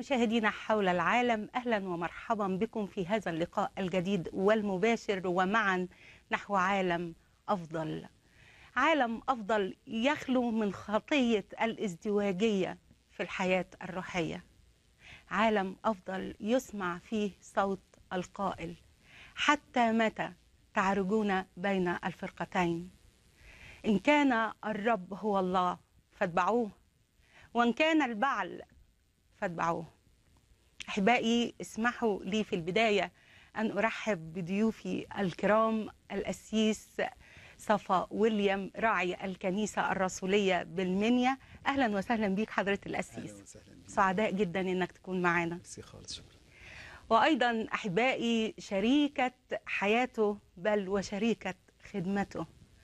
مشاهدينا حول العالم اهلا ومرحبا بكم في هذا اللقاء الجديد والمباشر ومعا نحو عالم افضل. عالم افضل يخلو من خطيه الازدواجيه في الحياه الروحيه. عالم افضل يسمع فيه صوت القائل حتى متى تعرجون بين الفرقتين ان كان الرب هو الله فاتبعوه وان كان البعل فاتبعوه احبائي اسمحوا لي في البدايه ان ارحب بضيوفي الكرام الاسيس صفا ويليام راعي الكنيسه الرسوليه بالمنيا اهلا وسهلا بيك حضره الاسيس اهلا وسهلا بيك سعداء جدا انك تكون معانا ميرسي خالص شكرا وايضا احبائي شريكه حياته بل وشريكه خدمته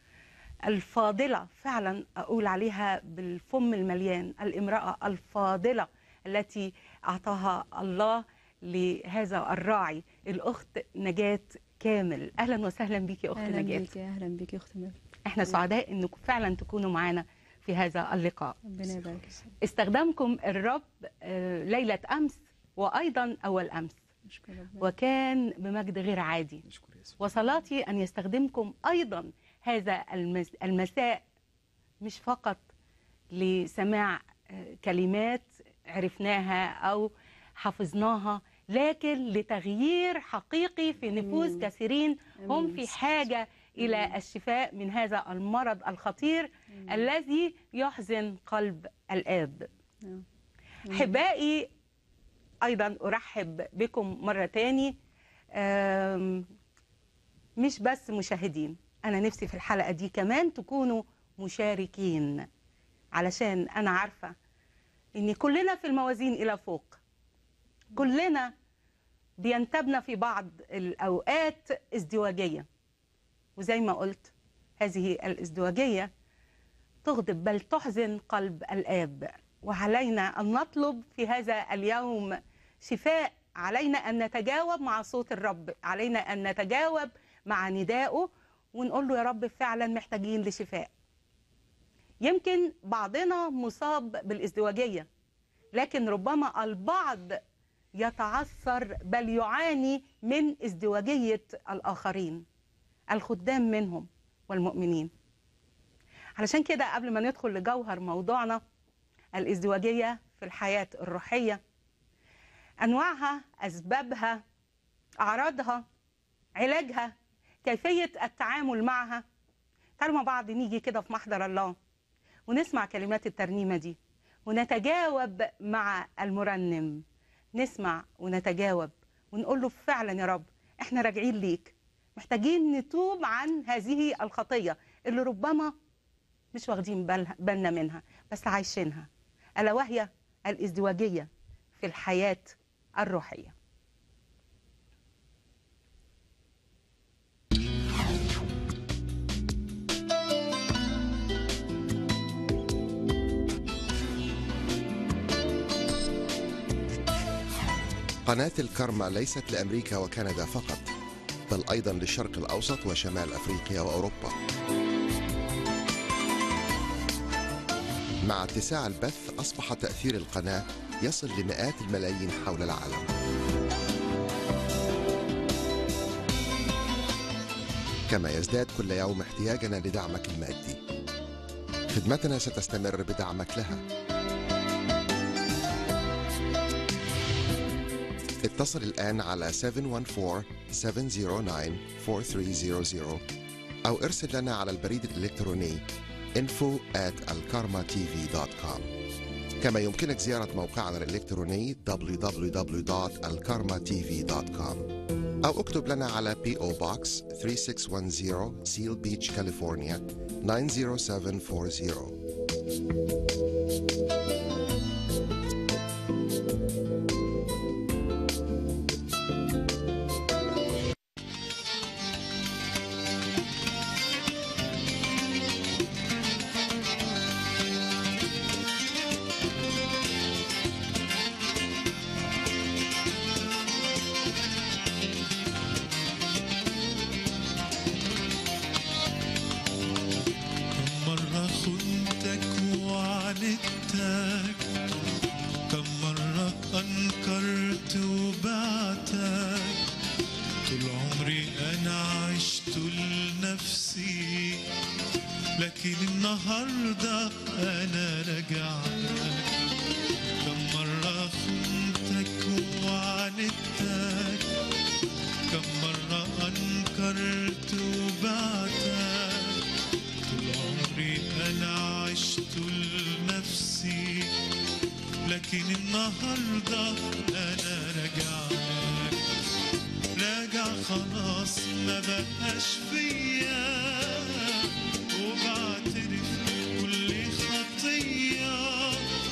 الفاضله فعلا اقول عليها بالفم المليان الامراه الفاضله التي اعطاها الله لهذا الراعي الاخت نجاه كامل اهلا وسهلا بيك يا اخت اهلا نجاه بيك اهلا بيك يا اخت مال احنا سعداء انكم فعلا تكونوا معانا في هذا اللقاء ربنا يبارك فيك استخدمكم الرب آه، ليله امس وايضا اول امس نشكر ربنا وكان بمجد غير عادي نشكر يسوع وصلاتي أن يستخدمكم أيضا هذا المس- المساء مش فقط لسماع آه، كلمات عرفناها أو حفظناها لكن لتغيير حقيقي في نفوس آمين. كثيرين هم آمين. في حاجة إلى آمين. الشفاء من هذا المرض الخطير الذي يحزن قلب الآب نعم. احبائي ايضا ارحب بكم مره تاني آم، مش بس مشاهدين انا نفسي في الحلقه دي كمان تكونوا مشاركين علشان انا عارفه ان كلنا في الموازين الى فوق كلنا بينتابنا في بعض الاوقات ازدواجيه وزي ما قلت هذه الازدواجيه تغضب بل تحزن قلب الآب وعلينا أن نطلب في هذا اليوم شفاء علينا أن نتجاوب مع صوت الرب علينا أن نتجاوب مع ندائه ونقول له يا رب فعلا محتاجين لشفاء يمكن بعضنا مصاب بالازدواجية لكن ربما البعض يتعثر بل يعاني من ازدواجية الآخرين الخدام منهم والمؤمنين علشان كده قبل ما ندخل لجوهر موضوعنا الازدواجية في الحياة الروحية أنواعها أسبابها أعراضها علاجها كيفية التعامل معها تعالوا مع بعض نيجي كده في محضر الله ونسمع كلمات الترنيمة دي ونتجاوب مع المرنم نسمع ونتجاوب ونقول له فعلا يا رب احنا راجعين ليك محتاجين نتوب عن هذه الخطية اللي ربما مش واخدين بال- بالنا منها بس عايشينها ألا وهي الازدواجية في الحياة الروحية قناة الكرمة ليست لأمريكا وكندا فقط بل أيضا للشرق الأوسط وشمال أفريقيا وأوروبا مع اتساع البث أصبح تأثير القناة يصل لمئات الملايين حول العالم كما يزداد كل يوم احتياجنا لدعمك المادي خدمتنا ستستمر بدعمك لها اتصل الآن على 714-709-4300 أو ارسل لنا على البريد الإلكتروني info at alkarmatv.com كما يمكنك زيارة موقعنا الإلكتروني www.alkarmatv.com أو اكتب لنا على P.O. Box 3610 Seal Beach, California 90740 كم مرة خنتك وعاندتك كم مرة أنكرتك نفسي لكن النهاردة أنا راجع كم مرة خنتك وعاندتك كم مرة أنكرت وبعتك طول عمري أنا عشت لنفسي لكن النهاردة أنا راجع لك راجع خلاص ما بقاش فيا وبعترف كل خطية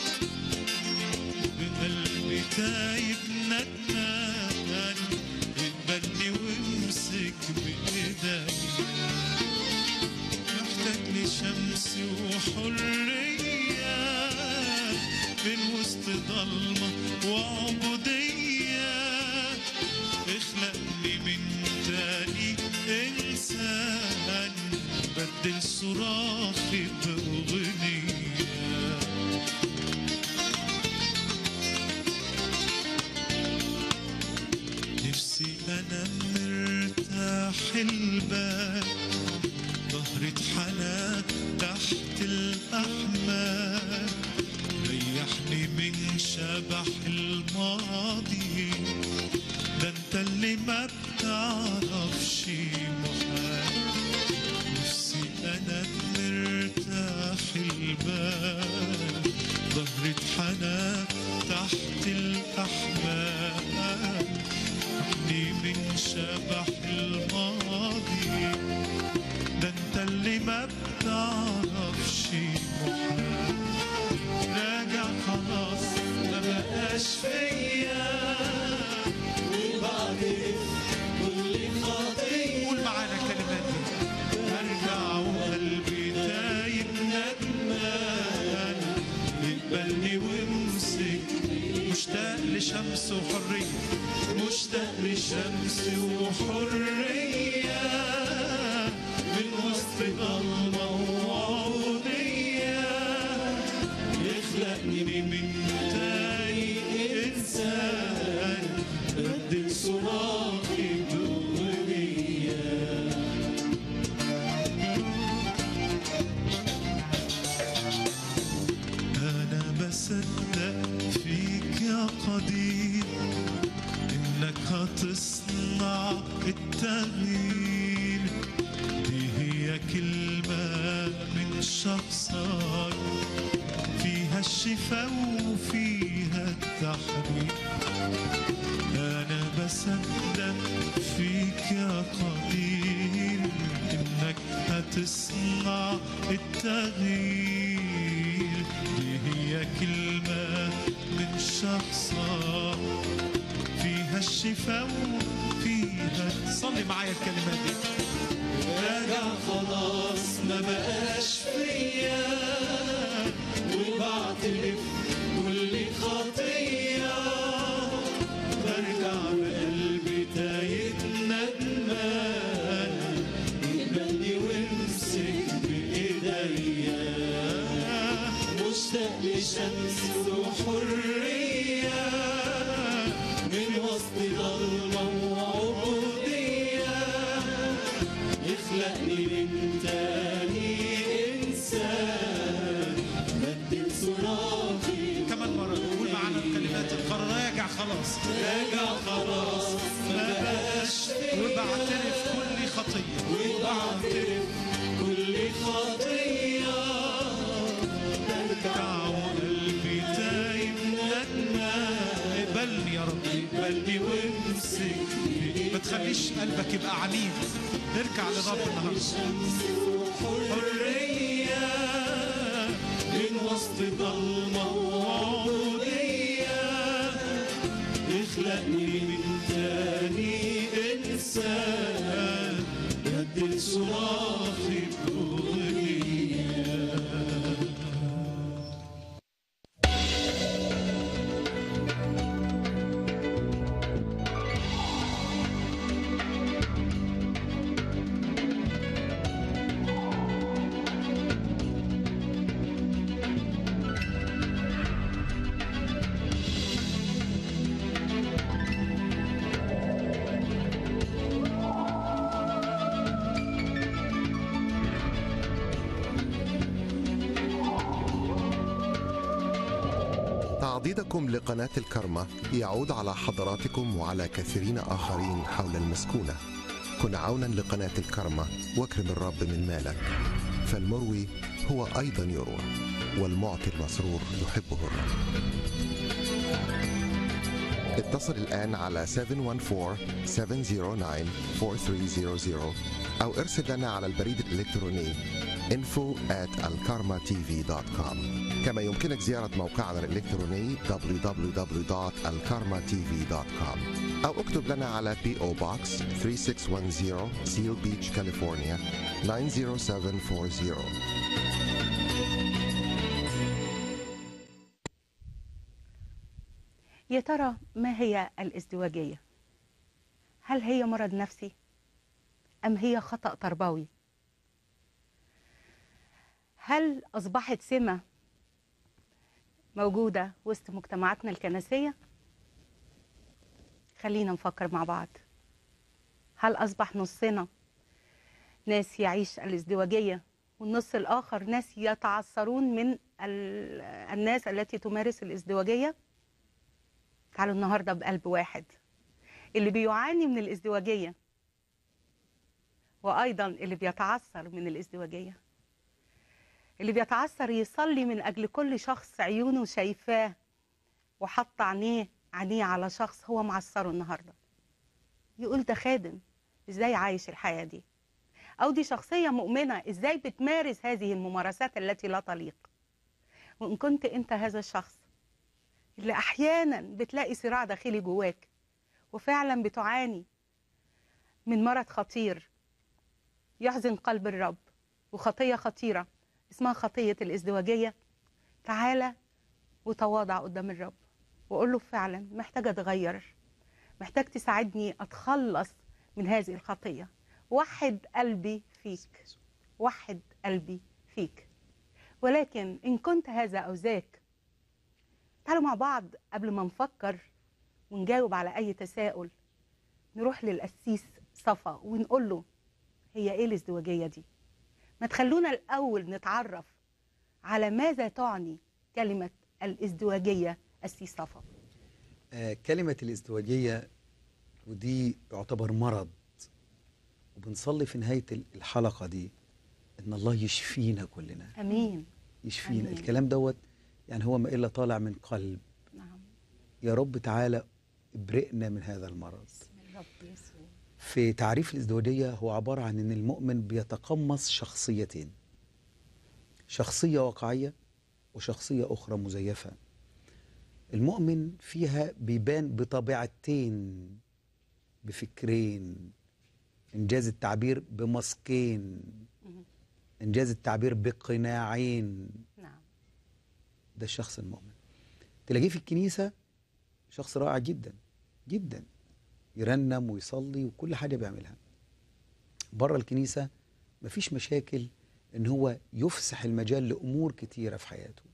بقلبي تايب ندمان اقبلني وامسك بإيديا محتاج لشمس وحرية من وسط ضلمة وعبودية اخلقني من تاني إنسان بدل صراخي بأغنية نفسي أنا مرتاح البال ظهرة حنان تحت الأحمال ريحني من شبح الماضي ده انت اللي ما بتعرفش محال نفسي انا مرتاح البال ظهرة حنان تحت الأحمال ريحني من شبح الماضي ده انت اللي ما بتعرفش محال راجع خلاص ما بقاش فيا قول معانا كلمات دي ارجع وقلبي تايب ندمان اقبلني وامسك مشتاق لشمس وحرية مشتاق لشمس وحرية من وسط ضلمة وعودية يخلقني من تاني إنسان بدل صراخي بأغنية أنا بصدق فيك يا قدير إنك هتصنع التغيير دي هي كلمة من شخصك فيها الشفاء وفيها التحرير أنا بصدق فيك يا قدير إنك هتصنع التغيير دي هي كلمة من شخصك فيها الشفاء وفيها صلي معايا الكلمات دي راجع خلاص ما بقاش فيا وبعترف كل خطية برجع بقلبي تايب ندمان اقبلني وامسك بإيديا مشتاق لشمس وحرية من وسط ضلمة وعبودية يخلقني من تاني إنسان بدل صراخي كمان مرة قول معانا الكلمات القرار راجع خلاص راجع خلاص ما بقاش وبعترف كل خطية وبعترف كل خطية برجع وقلبي تايب ندمان اقبلني يا رب اقبلني وامسك ما تخليش قلبك يبقى عنيد ارجع للرب النهارده حرية من وسط ضلمة وعبودية اخلقني من تاني إنسان بدل صراخي بأغنية صديدكم لقناة الكرمة يعود على حضراتكم وعلى كثيرين آخرين حول المسكونة كن عونا لقناة الكرمة واكرم الرب من مالك فالمروي هو أيضا يروى والمعطي المسرور يحبه الرب اتصل الآن على 714-709-4300 أو ارسل لنا على البريد الإلكتروني info at alkarmatv.com كما يمكنك زيارة موقعنا الإلكتروني www.alkarmatv.com أو اكتب لنا على P.O. Box 3610 Seal Beach, California 90740 يا ترى ما هي الازدواجية؟ هل هي مرض نفسي؟ أم هي خطأ تربوي؟ هل أصبحت سمة موجودة وسط مجتمعاتنا الكنسية؟ خلينا نفكر مع بعض هل أصبح نصنا ناس يعيش الازدواجية والنص الآخر ناس يتعثرون من ال- الناس التي تمارس الازدواجية؟ تعالوا النهارده بقلب واحد اللي بيعاني من الازدواجيه وايضا اللي بيتعثر من الازدواجيه اللي بيتعثر يصلي من اجل كل شخص عيونه شايفاه وحط عينيه عينيه على شخص هو معثره النهارده يقول ده خادم ازاي عايش الحياه دي او دي شخصيه مؤمنه ازاي بتمارس هذه الممارسات التي لا تليق وان كنت انت هذا الشخص اللي احيانا بتلاقي صراع داخلي جواك وفعلا بتعاني من مرض خطير يحزن قلب الرب وخطيه خطيره اسمها خطيه الازدواجيه تعالى وتواضع قدام الرب وقول له فعلا محتاجه اتغير محتاج تساعدني اتخلص من هذه الخطيه وحد قلبي فيك وحد قلبي فيك ولكن ان كنت هذا او ذاك تعالوا مع بعض قبل ما نفكر ونجاوب على اي تساؤل نروح للقسيس صفا ونقول له هي ايه الازدواجيه دي ما تخلونا الاول نتعرف على ماذا تعني كلمه الازدواجيه قسيس صفا آه، كلمة الازدواجية ودي يعتبر مرض وبنصلي في نهاية الحلقة دي إن الله يشفينا كلنا امين يشفينا آمين. الكلام دوت يعني هو ما إلا طالع من قلب نعم يا رب تعالى ابرئنا من هذا المرض الرب يسوع في تعريف الازدواجية هو عبارة عن إن المؤمن بيتقمص شخصيتين شخصية واقعية وشخصية أخرى مزيفة المؤمن فيها بيبان بطبيعتين بفكرين إنجاز التعبير بمسكين إنجاز التعبير بقناعين نعم ده الشخص المؤمن تلاقيه في الكنيسة شخص رائع جدا جدا يرنم ويصلي وكل حاجة بيعملها بره الكنيسة مفيش مشاكل ان هو يفسح المجال لأمور كتيرة في حياته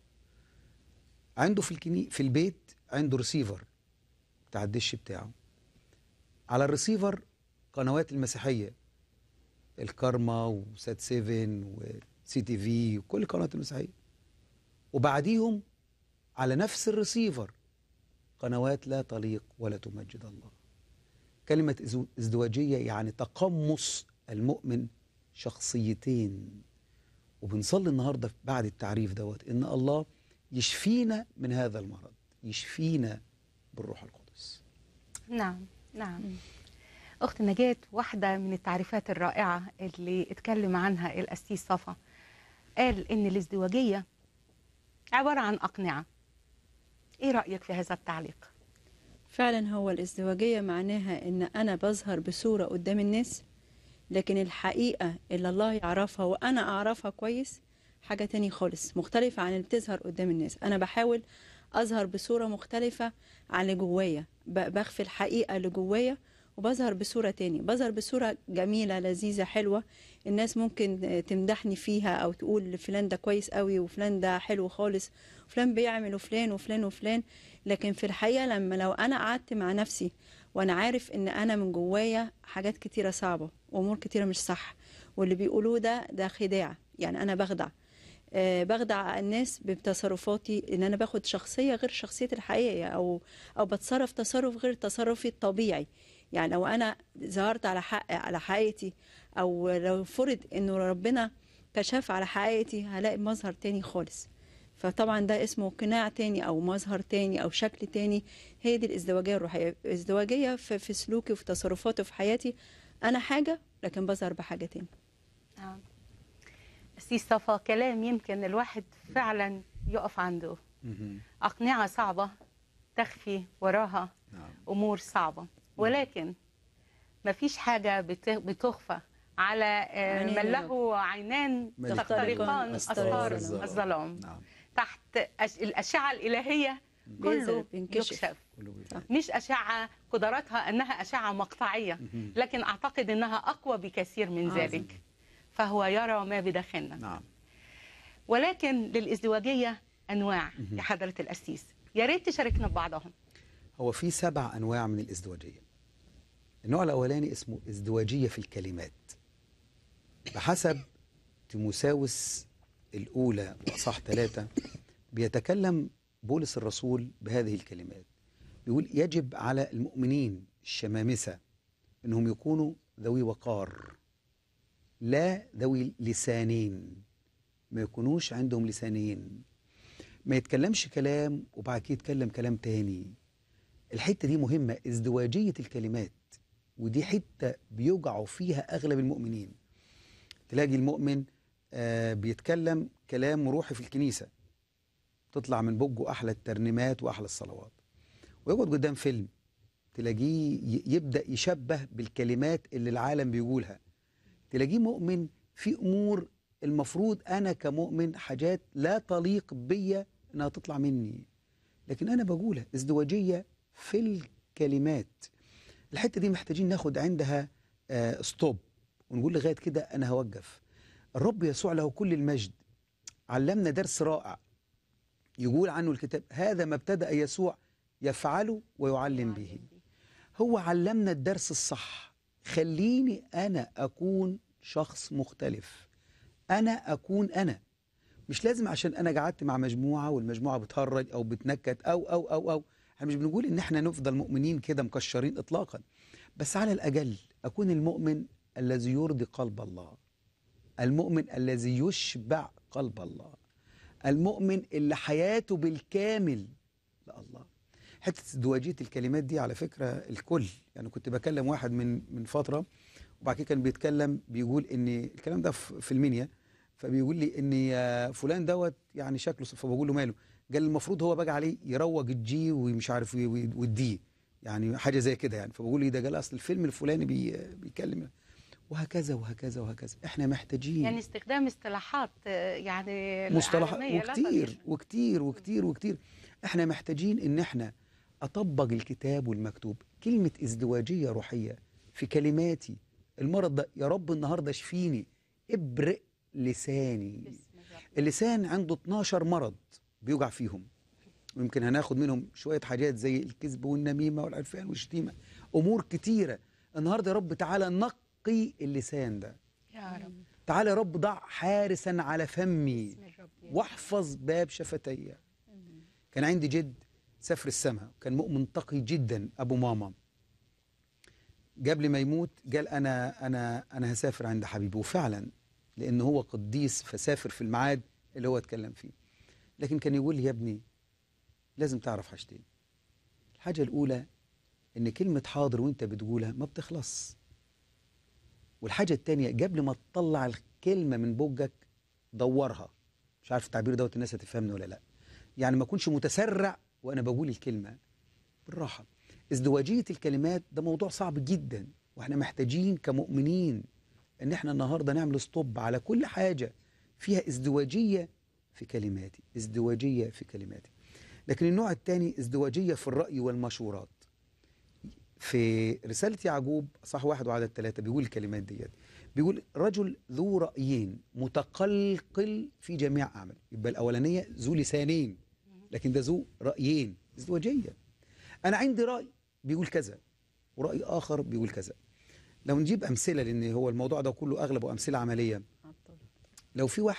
عنده في الكني في البيت عنده ريسيفر بتاع الدش بتاعه على الريسيفر قنوات المسيحية الكارما وسات سيفن وسي تي في وكل قنوات المسيحية وبعديهم على نفس الريسيفر قنوات لا تليق ولا تمجد الله كلمة إزو- ازدواجية يعني تقمص المؤمن شخصيتين وبنصلي النهاردة بعد التعريف دوت إن الله يشفينا من هذا المرض يشفينا بالروح القدس نعم نعم أخت نجاة واحدة من التعريفات الرائعة اللي اتكلم عنها القسيس صفا قال إن الازدواجية عبارة عن أقنعة إيه رأيك في هذا التعليق؟ فعلا هو الازدواجية معناها ان انا بظهر بصورة قدام الناس لكن الحقيقة اللي الله يعرفها وانا اعرفها كويس حاجة تاني خالص مختلفة عن اللي بتظهر قدام الناس انا بحاول اظهر بصورة مختلفة عن اللي جوايا ب- بخفي الحقيقة اللي جوايا وبظهر بصورة تاني بظهر بصورة جميلة لذيذة حلوة الناس ممكن تمدحني فيها او تقول فلان ده كويس قوي وفلان ده حلو خالص وفلان بيعمل وفلان وفلان وفلان لكن في الحقيقة لما لو أنا قعدت مع نفسي وأنا عارف إن أنا من جوايا حاجات كتيرة صعبة وأمور كتيرة مش صح واللي بيقولوه ده ده خداع يعني أنا بخدع آه، بخدع الناس بتصرفاتي ان انا باخد شخصيه غير شخصيتي الحقيقيه او او بتصرف تصرف غير تصرفي الطبيعي يعني لو انا ظهرت على حق على حقيقتي او لو فرض انه ربنا كشف على حقيقتي هلاقي مظهر تاني خالص فطبعا ده اسمه قناع تاني او مظهر تاني او شكل تاني هي دي الازدواجيه الروحيه الازدواجيه في, في سلوكي وفي تصرفاتي وفي حياتي انا حاجه لكن بظهر بحاجه تاني نعم أسيس صفا كلام يمكن الواحد فعلا يقف عنده مهم. أقنعة صعبة تخفي وراها نعم أمور صعبة ولكن ما فيش حاجة بت- بتخفى على آه، عينين من الرب. له عينان ملك تخترقان أستار أستار الظلام. الظلام نعم تحت أش- الأشعة الإلهية كله بيظهر، بينكشف. يكشف كله بيفهم. مش أشعة قدراتها أنها أشعة مقطعية مهم. لكن أعتقد أنها أقوى بكثير من عظيم. ذلك فهو يرى ما بداخلنا نعم ولكن للازدواجية أنواع يا حضرة القسيس يا ريت تشاركنا ببعضهم هو في سبع انواع من الازدواجيه النوع الاولاني اسمه ازدواجيه في الكلمات بحسب تيموساوس الاولى واصح ثلاثه بيتكلم بولس الرسول بهذه الكلمات بيقول يجب على المؤمنين الشمامسه انهم يكونوا ذوي وقار لا ذوي لسانين ما يكونوش عندهم لسانين ما يتكلمش كلام وبعد كده يتكلم كلام تاني الحته دي مهمه ازدواجيه الكلمات ودي حته بيوجعوا فيها اغلب المؤمنين تلاقي المؤمن آه بيتكلم كلام روحي في الكنيسه تطلع من بجه احلى الترنيمات واحلى الصلوات ويقعد قدام فيلم تلاقيه ي- يبدا يشبه بالكلمات اللي العالم بيقولها تلاقيه مؤمن في امور المفروض انا كمؤمن حاجات لا تليق بيا انها تطلع مني لكن انا بقولها ازدواجيه في الكلمات الحته دي محتاجين ناخد عندها آه ستوب ونقول لغايه كده انا هوقف الرب يسوع له كل المجد علمنا درس رائع يقول عنه الكتاب هذا ما ابتدأ يسوع يفعله ويعلم به هو علمنا الدرس الصح خليني أنا أكون شخص مختلف أنا أكون أنا مش لازم عشان أنا قعدت مع مجموعة والمجموعة بتهرج أو بتنكت أو أو أو أو احنا مش بنقول إن احنا نفضل مؤمنين كده مكشرين إطلاقا بس على الأقل أكون المؤمن الذي يرضي قلب الله المؤمن الذي يشبع قلب الله المؤمن اللي حياته بالكامل لله حته ازدواجيه الكلمات دي على فكره الكل يعني كنت بكلم واحد من من فتره وبعد كده كان بيتكلم بيقول ان الكلام ده في في المنيا فبيقول لي ان يا فلان دوت يعني شكله ص- فبقول له ماله قال المفروض هو بقى عليه يروج الجي ومش عارف وي- وي- والدي يعني حاجه زي كده يعني فبقول لي ده قال اصل الفيلم الفلاني بي بيتكلم وهكذا وهكذا وهكذا احنا محتاجين يعني استخدام اصطلاحات آه، يعني مصطلحات عالمية لا وكتير تليق. وكتير وكتير وكتير احنا محتاجين ان احنا اطبق الكتاب والمكتوب كلمة ازدواجية روحية في كلماتي المرض ده يا رب النهاردة اشفيني ابرئ لساني باسم الرب. اللسان عنده 12 مرض بيوجع فيهم ويمكن هناخد منهم شوية حاجات زي الكذب والنميمة والعرفان والشتيمة أمور كتيرة النهاردة يا رب تعالى نقي اللسان ده يا رب تعالى يا رب ضع حارسا على فمي باسم الرب يا واحفظ باب شفتي كان عندي جد سافر السماء كان مؤمن تقي جدا ابو ماما قبل ما يموت قال انا انا انا هسافر عند حبيبي وفعلا لان هو قديس فسافر في الميعاد اللي هو اتكلم فيه لكن كان يقول لي يا ابني لازم تعرف حاجتين الحاجه الاولى ان كلمه حاضر وانت بتقولها ما بتخلص والحاجه الثانيه قبل ما تطلع الكلمه من بوجك دورها مش عارف التعبير دوت الناس هتفهمني ولا لا يعني ما اكونش متسرع وانا بقول الكلمه بالراحه ازدواجيه الكلمات ده موضوع صعب جدا واحنا محتاجين كمؤمنين ان احنا النهارده نعمل ستوب على كل حاجه فيها ازدواجيه في كلماتي ازدواجيه في كلماتي لكن النوع الثاني ازدواجيه في الراي والمشورات في رسالة يعقوب صح واحد وعدد ثلاثة بيقول الكلمات ديت بيقول رجل ذو رأيين متقلقل في جميع أعماله يبقى الأولانية ذو لسانين لكن ده ذو رأيين ازدواجية أنا عندي رأي بيقول كذا ورأي آخر بيقول كذا لو نجيب أمثلة لأن هو الموضوع ده كله أغلبه أمثلة عملية لو في واحد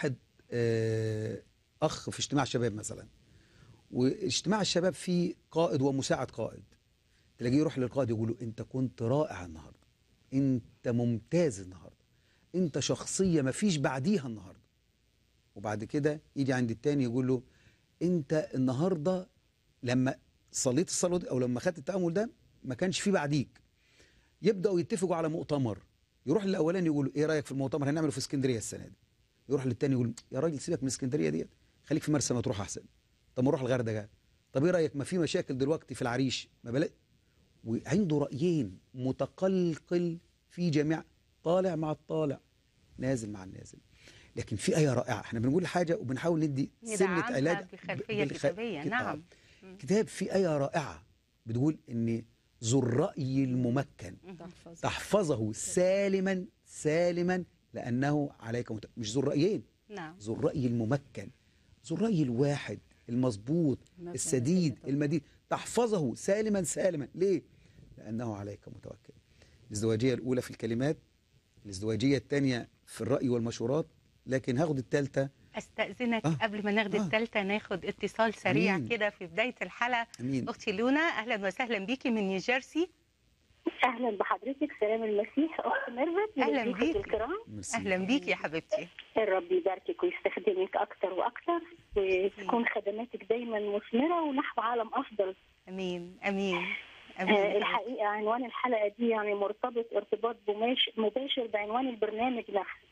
آه، اخ في اجتماع شباب مثلا واجتماع الشباب فيه قائد ومساعد قائد تلاقيه يروح للقائد يقول له انت كنت رائع النهارده انت ممتاز النهارده انت شخصيه ما فيش بعديها النهارده وبعد كده يجي عند التاني يقول له انت النهارده لما صليت الصلاه دي او لما خدت التامل ده ما كانش في بعديك يبداوا يتفقوا على مؤتمر يروح للاولاني يقول له ايه رايك في المؤتمر هنعمله في اسكندريه السنه دي يروح للتاني يقول يا راجل سيبك من اسكندريه ديت خليك في مرسى مطروح احسن طب نروح الغردقه طب ايه رايك ما في مشاكل دلوقتي في العريش ما بلا وعنده رايين متقلقل في جميع طالع مع الطالع نازل مع النازل لكن في ايه رائعه احنا بنقول حاجه وبنحاول ندي سنه ندعمها علاج بخلفية بالخ- كتابية، كده. نعم. كتاب في ايه رائعه بتقول ان ذو الراي الممكن تحفظ تحفظه سالما سالما لانه عليك مت... مش ذو الرايين نعم ذو الراي الممكن ذو الراي الواحد المظبوط مثلا السديد كده. المديد تحفظه سالما سالما ليه لانه عليك متوكل الازدواجيه الاولى في الكلمات الازدواجيه الثانيه في الراي والمشورات لكن هاخد الثالثه استاذنك آه. قبل ما ناخد آه. الثالثه ناخد اتصال سريع أمين. كده في بدايه الحلقه امين اختي لونا اهلا وسهلا بيكي من نيوجيرسي اهلا بحضرتك سلام المسيح اخت ميرفت من أهلاً ضيوفك بيك. الكرام ميرسي. اهلا بيكي يا حبيبتي الرب يباركك ويستخدمك اكثر واكثر وتكون خدماتك دايما مثمره ونحو عالم افضل امين امين آه امين الحقيقه عنوان الحلقه دي يعني مرتبط ارتباط بماش- مباشر بعنوان البرنامج نفسه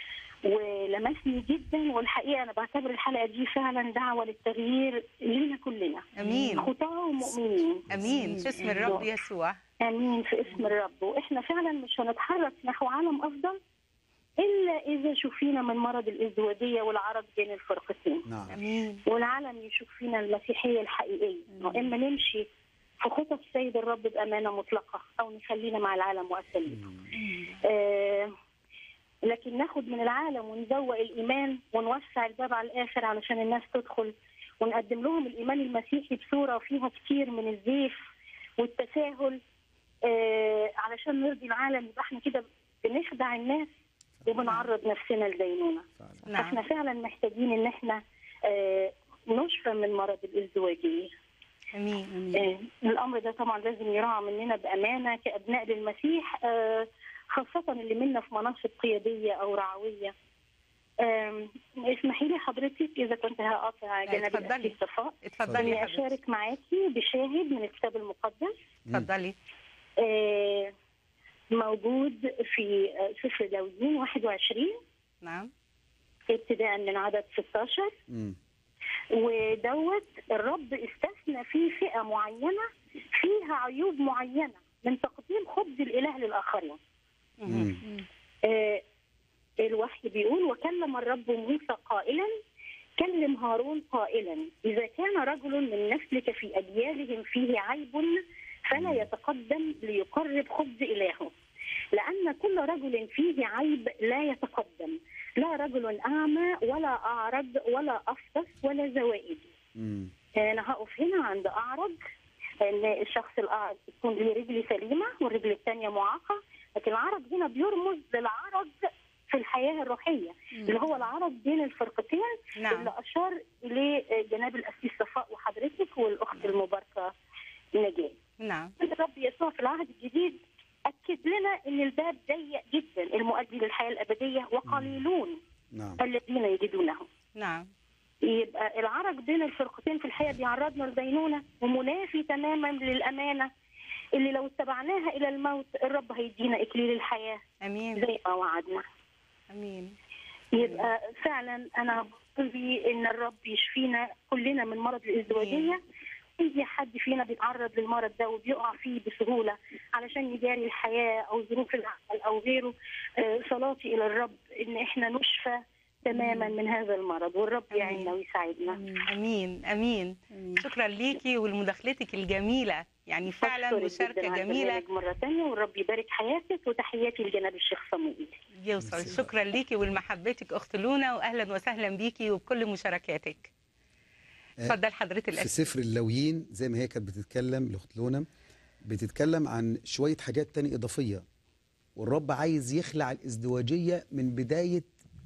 ولمسني جدا والحقيقه انا بعتبر الحلقه دي فعلا دعوه للتغيير لينا كلنا امين خطاه ومؤمنين امين في اسم الرب يسوع امين في اسم الرب واحنا فعلا مش هنتحرك نحو عالم افضل الا اذا شفينا من مرض الازدواجيه والعرض بين الفرقتين نعم امين والعالم يشوف فينا المسيحيه الحقيقيه واما نمشي في خطى السيد الرب بامانه مطلقه او نخلينا مع العالم واساليبه آه لكن ناخد من العالم ونزوق الايمان ونوسع الباب على الاخر علشان الناس تدخل ونقدم لهم الايمان المسيحي بصوره فيها كتير من الزيف والتساهل آه علشان نرضي العالم يبقى احنا كده بنخدع الناس وبنعرض نفسنا لدينونه فعلا نعم احنا فعلا محتاجين ان احنا آه نشفى من مرض الازدواجيه امين امين آه، الامر ده طبعا لازم يراعى مننا بامانه كابناء للمسيح آه، خاصه اللي منا في مناصب قياديه او رعويه آم، اسمحي لي حضرتك اذا كنت هقاطع لا، جناب اتفضلي. الاسيس صفاء اتفضلي يا اني حبيبتي اشارك معاكي بشاهد من الكتاب المقدس اتفضلي آه، موجود في آه، سفر لاويين 21 نعم ابتداء من عدد 16 مم. ودوت الرب استثنى فيه فئه معينه فيها عيوب معينه من تقديم خبز الاله للاخرين. مم. آه الوحي بيقول وكلم الرب موسى قائلا كلم هارون قائلا اذا كان رجل من نسلك في اجيالهم فيه عيب فلا يتقدم ليقرب خبز الهه لان كل رجل فيه عيب لا يتقدم لا رجل اعمى ولا اعرج ولا افطس ولا زوائد مم. انا هقف هنا عند اعرج ان الشخص الاعرج تكون له رجل سليمه والرجل الثانيه معاقه لكن العرج هنا بيرمز للعرج في الحياه الروحيه اللي هو العرج بين الفرقتين نعم اللي اشار اليه جناب الاسيس صفاء وحضرتك والاخت المباركه نجاه نعم الرب يسوع في العهد الجديد اكد لنا ان الباب ضيق جدا المؤدي للحياه الابديه وقليلون نعم الذين يجدونه نعم يبقى العرج بين الفرقتين في الحياه بيعرضنا لدينونه ومنافي تماما للامانه اللي لو اتبعناها الى الموت الرب هيدينا اكليل الحياه امين زي ما وعدنا امين يبقى فعلا انا بصلي ان الرب يشفينا كلنا من مرض الازدواجيه اي حد فينا بيتعرض للمرض ده وبيقع فيه بسهوله علشان يجاري الحياه او ظروف العمل او غيره آه، صلاتي الى الرب ان احنا نشفى تماما من هذا المرض والرب يعيننا ويساعدنا امين امين امين شكرا ليكي ولمداخلتك الجميله يعني فعلا بشكرك مشاركه جداً على جميله البرنامج مره ثانيه والرب يبارك حياتك وتحياتي لجناب الشيخ صموئيل يوصل ميرسي. شكرا ليكي ولمحبتك اخت لونا واهلا وسهلا بيكي وبكل مشاركاتك آه، اتفضل حضرتك في الاسم سفر اللاويين زي ما هي كانت بتتكلم الاخت لونا بتتكلم عن شويه حاجات تانية اضافيه والرب عايز يخلع الازدواجيه من بدايه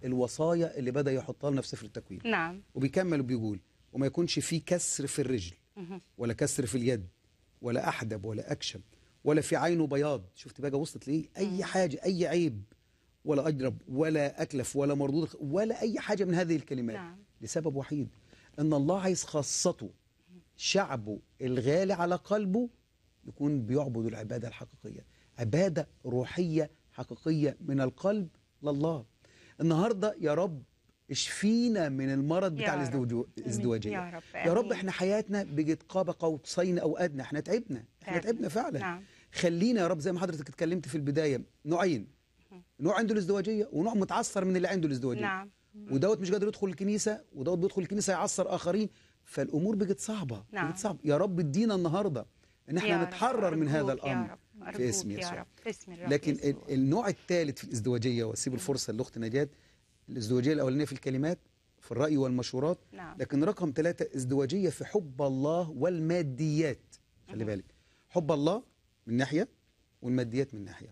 الوصايا اللي بدا يحطها لنا في سفر التكوين نعم وبيكمل وبيقول وما يكونش في كسر في الرجل مهم. ولا كسر في اليد ولا احدب ولا اكشم ولا في عينه بياض شفت بقى وصلت ليه اي حاجه اي عيب ولا اجرب ولا اكلف ولا مردود ولا اي حاجه من هذه الكلمات نعم. لسبب وحيد ان الله عايز خاصته شعبه الغالي على قلبه يكون بيعبد العباده الحقيقيه عباده روحيه حقيقيه من القلب لله النهارده يا رب اشفينا من المرض يا بتاع رب. الازدواج- الازدواجيه يا رب يا رب آمين. احنا حياتنا بقت قاب قوسين او ادنى احنا تعبنا احنا فعلا. تعبنا فعلا نعم خلينا يا رب زي ما حضرتك اتكلمت في البدايه نوعين نوع عنده الازدواجيه ونوع متعثر من اللي عنده الازدواجيه نعم ودوت مش قادر يدخل الكنيسه ودوت بيدخل الكنيسه يعصر اخرين فالامور بقت صعبه نعم. بقت صعبه يا رب ادينا النهارده ان يا احنا رب، نتحرر من هذا أرجوك يا الامر رب، في أرجوك اسم يا يسوع رب باسم الرب لكن يسوع. ال- النوع الثالث في الازدواجيه واسيب الفرصه لاخت نجاه الازدواجيه الاولانيه في الكلمات في الراي والمشورات نعم لكن رقم ثلاثة ازدواجية في حب الله والماديات خلي بالك حب الله من ناحية والماديات من ناحية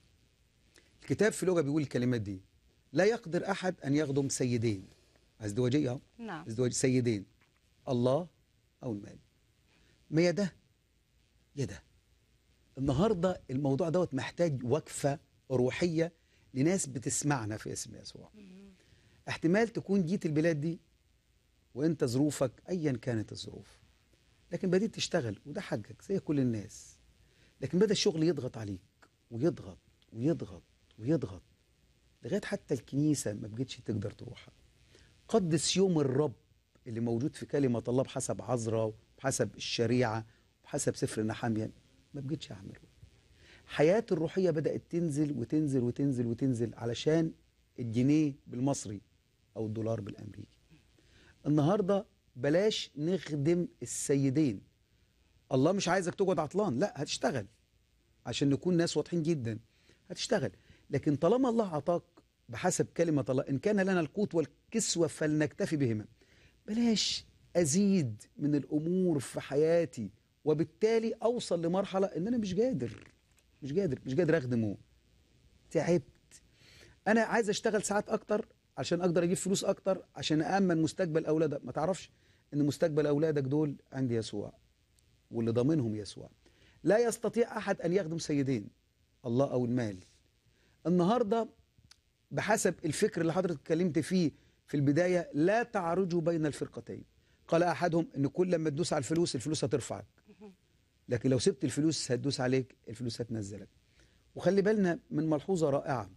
الكتاب في لغة بيقول الكلمات دي لا يقدر أحد أن يخدم سيدين ازدواجية أهو نعم ازدواج سيدين الله أو المال ما يا ده يا ده النهاردة الموضوع دوت محتاج وقفة روحية لناس بتسمعنا في اسم يسوع احتمال تكون جيت البلاد دي وانت ظروفك ايا كانت الظروف لكن بديت تشتغل وده حقك زي كل الناس لكن بدا الشغل يضغط عليك ويضغط ويضغط ويضغط لغايه حتى الكنيسه ما بقتش تقدر تروحها قدس يوم الرب اللي موجود في كلمه الله بحسب عذراء وبحسب الشريعه وبحسب سفر نحاميه ما بقتش اعمله حياتي الروحيه بدات تنزل وتنزل وتنزل وتنزل علشان الجنيه بالمصري او الدولار بالامريكي النهارده بلاش نخدم السيدين الله مش عايزك تقعد عطلان لا هتشتغل عشان نكون ناس واضحين جدا هتشتغل لكن طالما الله عطاك بحسب كلمة الله إن كان لنا القوت والكسوة فلنكتفي بهما بلاش أزيد من الأمور في حياتي وبالتالي أوصل لمرحلة إن أنا مش قادر مش قادر مش قادر أخدمه تعبت أنا عايز أشتغل ساعات أكتر عشان أقدر أجيب فلوس أكتر عشان أأمن مستقبل أولادك ما تعرفش إن مستقبل أولادك دول عند يسوع واللي ضامنهم يسوع لا يستطيع أحد أن يخدم سيدين الله أو المال النهاردة بحسب الفكر اللي حضرتك اتكلمت فيه في البداية لا تعرجوا بين الفرقتين قال أحدهم أن كل لما تدوس على الفلوس الفلوس هترفعك لكن لو سبت الفلوس هتدوس عليك الفلوس هتنزلك وخلي بالنا من ملحوظة رائعة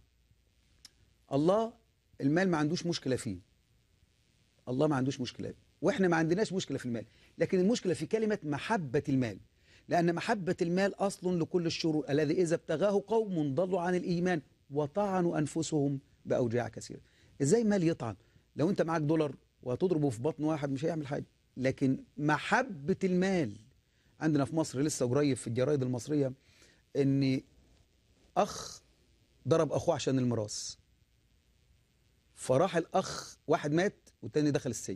الله المال ما عندوش مشكلة فيه الله ما عندوش مشكلة واحنا ما عندناش مشكلة في المال لكن المشكلة في كلمة محبة المال لأن محبة المال أصل لكل الشرور الذي إذا ابتغاه قوم ضلوا عن الإيمان وطعنوا أنفسهم بأوجاع كثيرة إزاي مال يطعن لو أنت معاك دولار وهتضربه في بطن واحد مش هيعمل حاجة لكن محبة المال عندنا في مصر لسه قريب في الجرايد المصرية إن أخ ضرب أخوه عشان الميراث فراح الأخ واحد مات والتاني دخل السجن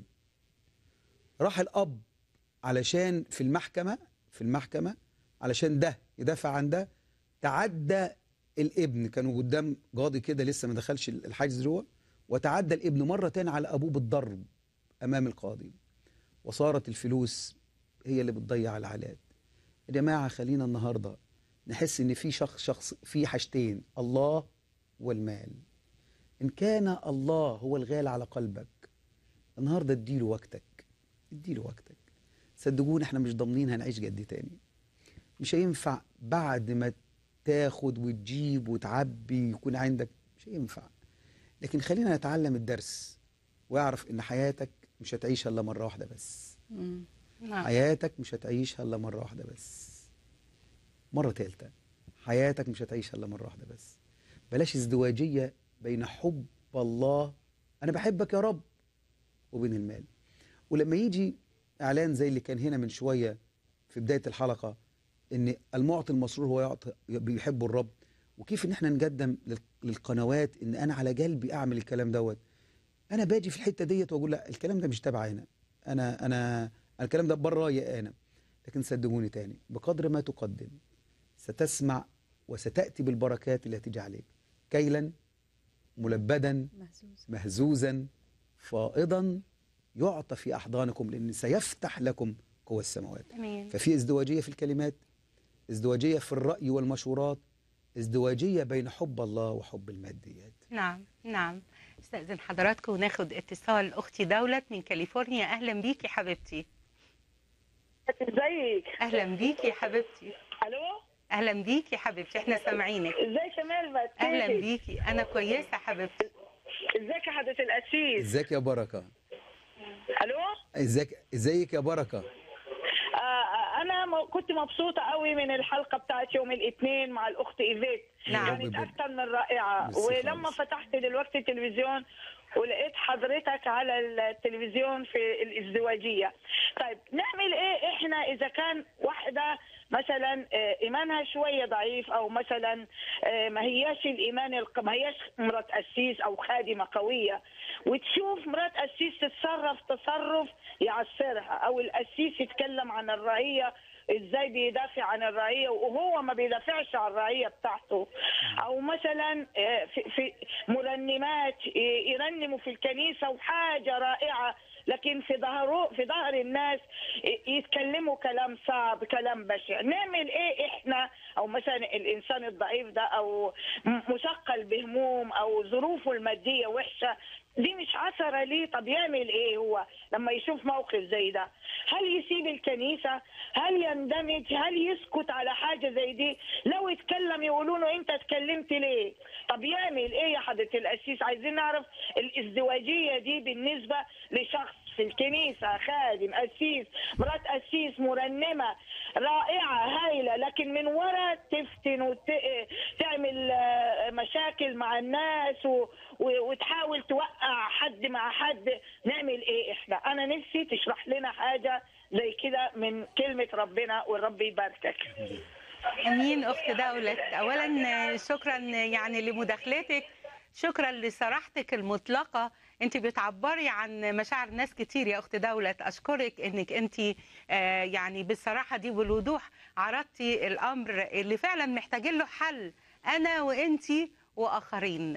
راح الأب علشان في المحكمة في المحكمة علشان ده يدافع عن ده تعدى الابن كانوا قدام قاضي كده لسه ما دخلش الحاجز جوه وتعدى الابن مرة تاني على أبوه بالضرب أمام القاضي وصارت الفلوس هي اللي بتضيع العلاج يا جماعة خلينا النهاردة نحس إن في شخص شخص في حاجتين الله والمال إن كان الله هو الغالي على قلبك النهاردة اديله وقتك اديله وقتك صدقوني احنا مش ضامنين هنعيش قد تاني مش هينفع بعد ما تاخد وتجيب وتعبي يكون عندك مش هينفع لكن خلينا نتعلم الدرس واعرف ان حياتك مش هتعيشها الا مره واحده بس مم. نعم حياتك مش هتعيشها الا مره واحده بس مره ثالثه حياتك مش هتعيشها الا مره واحده بس بلاش ازدواجيه بين حب الله انا بحبك يا رب وبين المال ولما يجي اعلان زي اللي كان هنا من شويه في بدايه الحلقه ان المعطي المسرور هو يعطي بيحب الرب وكيف ان احنا نقدم لل- للقنوات ان انا على قلبي اعمل الكلام دوت انا باجي في الحته ديت واقول لا الكلام ده مش تبعي انا انا انا الكلام ده بره رايي انا لكن صدقوني تاني بقدر ما تقدم ستسمع وستاتي بالبركات اللي هتيجي عليك كيلا ملبدا مهزوز مهزوزا فائضا يعطى في أحضانكم لأن سيفتح لكم قوى السماوات امين ففي ازدواجية في الكلمات ازدواجية في الرأي والمشورات ازدواجية بين حب الله وحب الماديات نعم نعم استاذن حضراتكم وناخد اتصال اختي دولت من كاليفورنيا اهلا بيكي حبيبتي ازيك اهلا بيكي يا حبيبتي الو اهلا بيكي يا حبيبتي احنا سامعينك ازيك يا ملمت اهلا بيكي انا كويسه يا حبيبتي ازيك يا حضره الاسيس ازيك يا بركة الو ازيك ازيك يا بركة آه آه، انا م- كنت مبسوطه قوي من الحلقه بتاعت يوم الاثنين مع الاخت ايفيت نعم. كانت اكتر من رائعه ميرسي ولما خالص. فتحت دلوقتي التلفزيون ولقيت حضرتك على التلفزيون في الازدواجيه طيب نعمل ايه احنا اذا كان واحده مثلا آه، ايمانها شويه ضعيف او مثلا آه، ما هياش الايمان الق- ما هياش مرات قسيس او خادمه قويه وتشوف مرات قسيس تتصرف تصرف يعصرها او القسيس يتكلم عن الرعيه ازاي بيدافع عن الرعيه وهو ما بيدافعش عن الرعيه بتاعته او مثلا آه، في, في مرنمات آه، يرنموا في الكنيسه وحاجه رائعه لكن في ظهره في ظهر الناس ي- يتكلموا كلام صعب كلام بشع نعمل ايه احنا او مثلا الانسان الضعيف ده او م- مثقل بهموم او ظروفه الماديه وحشه دي مش عثره ليه طب يعمل ايه هو لما يشوف موقف زي ده هل يسيب الكنيسه هل يندمج هل يسكت على حاجه زي دي لو اتكلم يقولوا له انت اتكلمت ليه طب يعمل ايه يا حضره القسيس عايزين نعرف الازدواجيه دي بالنسبه لشخص في الكنيسه خادم قسيس مرات قسيس مرنمه رائعه هايله لكن من ورا تفتن وتعمل مشاكل مع الناس و... و- وتحاول توقع حد مع حد نعمل ايه احنا انا نفسي تشرح لنا حاجه زي كده من كلمه ربنا والرب يباركك امين اخت دولت اولا شكرا يعني لمداخلتك شكرا لصراحتك المطلقه انت بتعبري عن مشاعر ناس كتير يا اخت دولت اشكرك انك انت آه، يعني بالصراحه دي والوضوح عرضتي الامر اللي فعلا محتاجين له حل انا وانت واخرين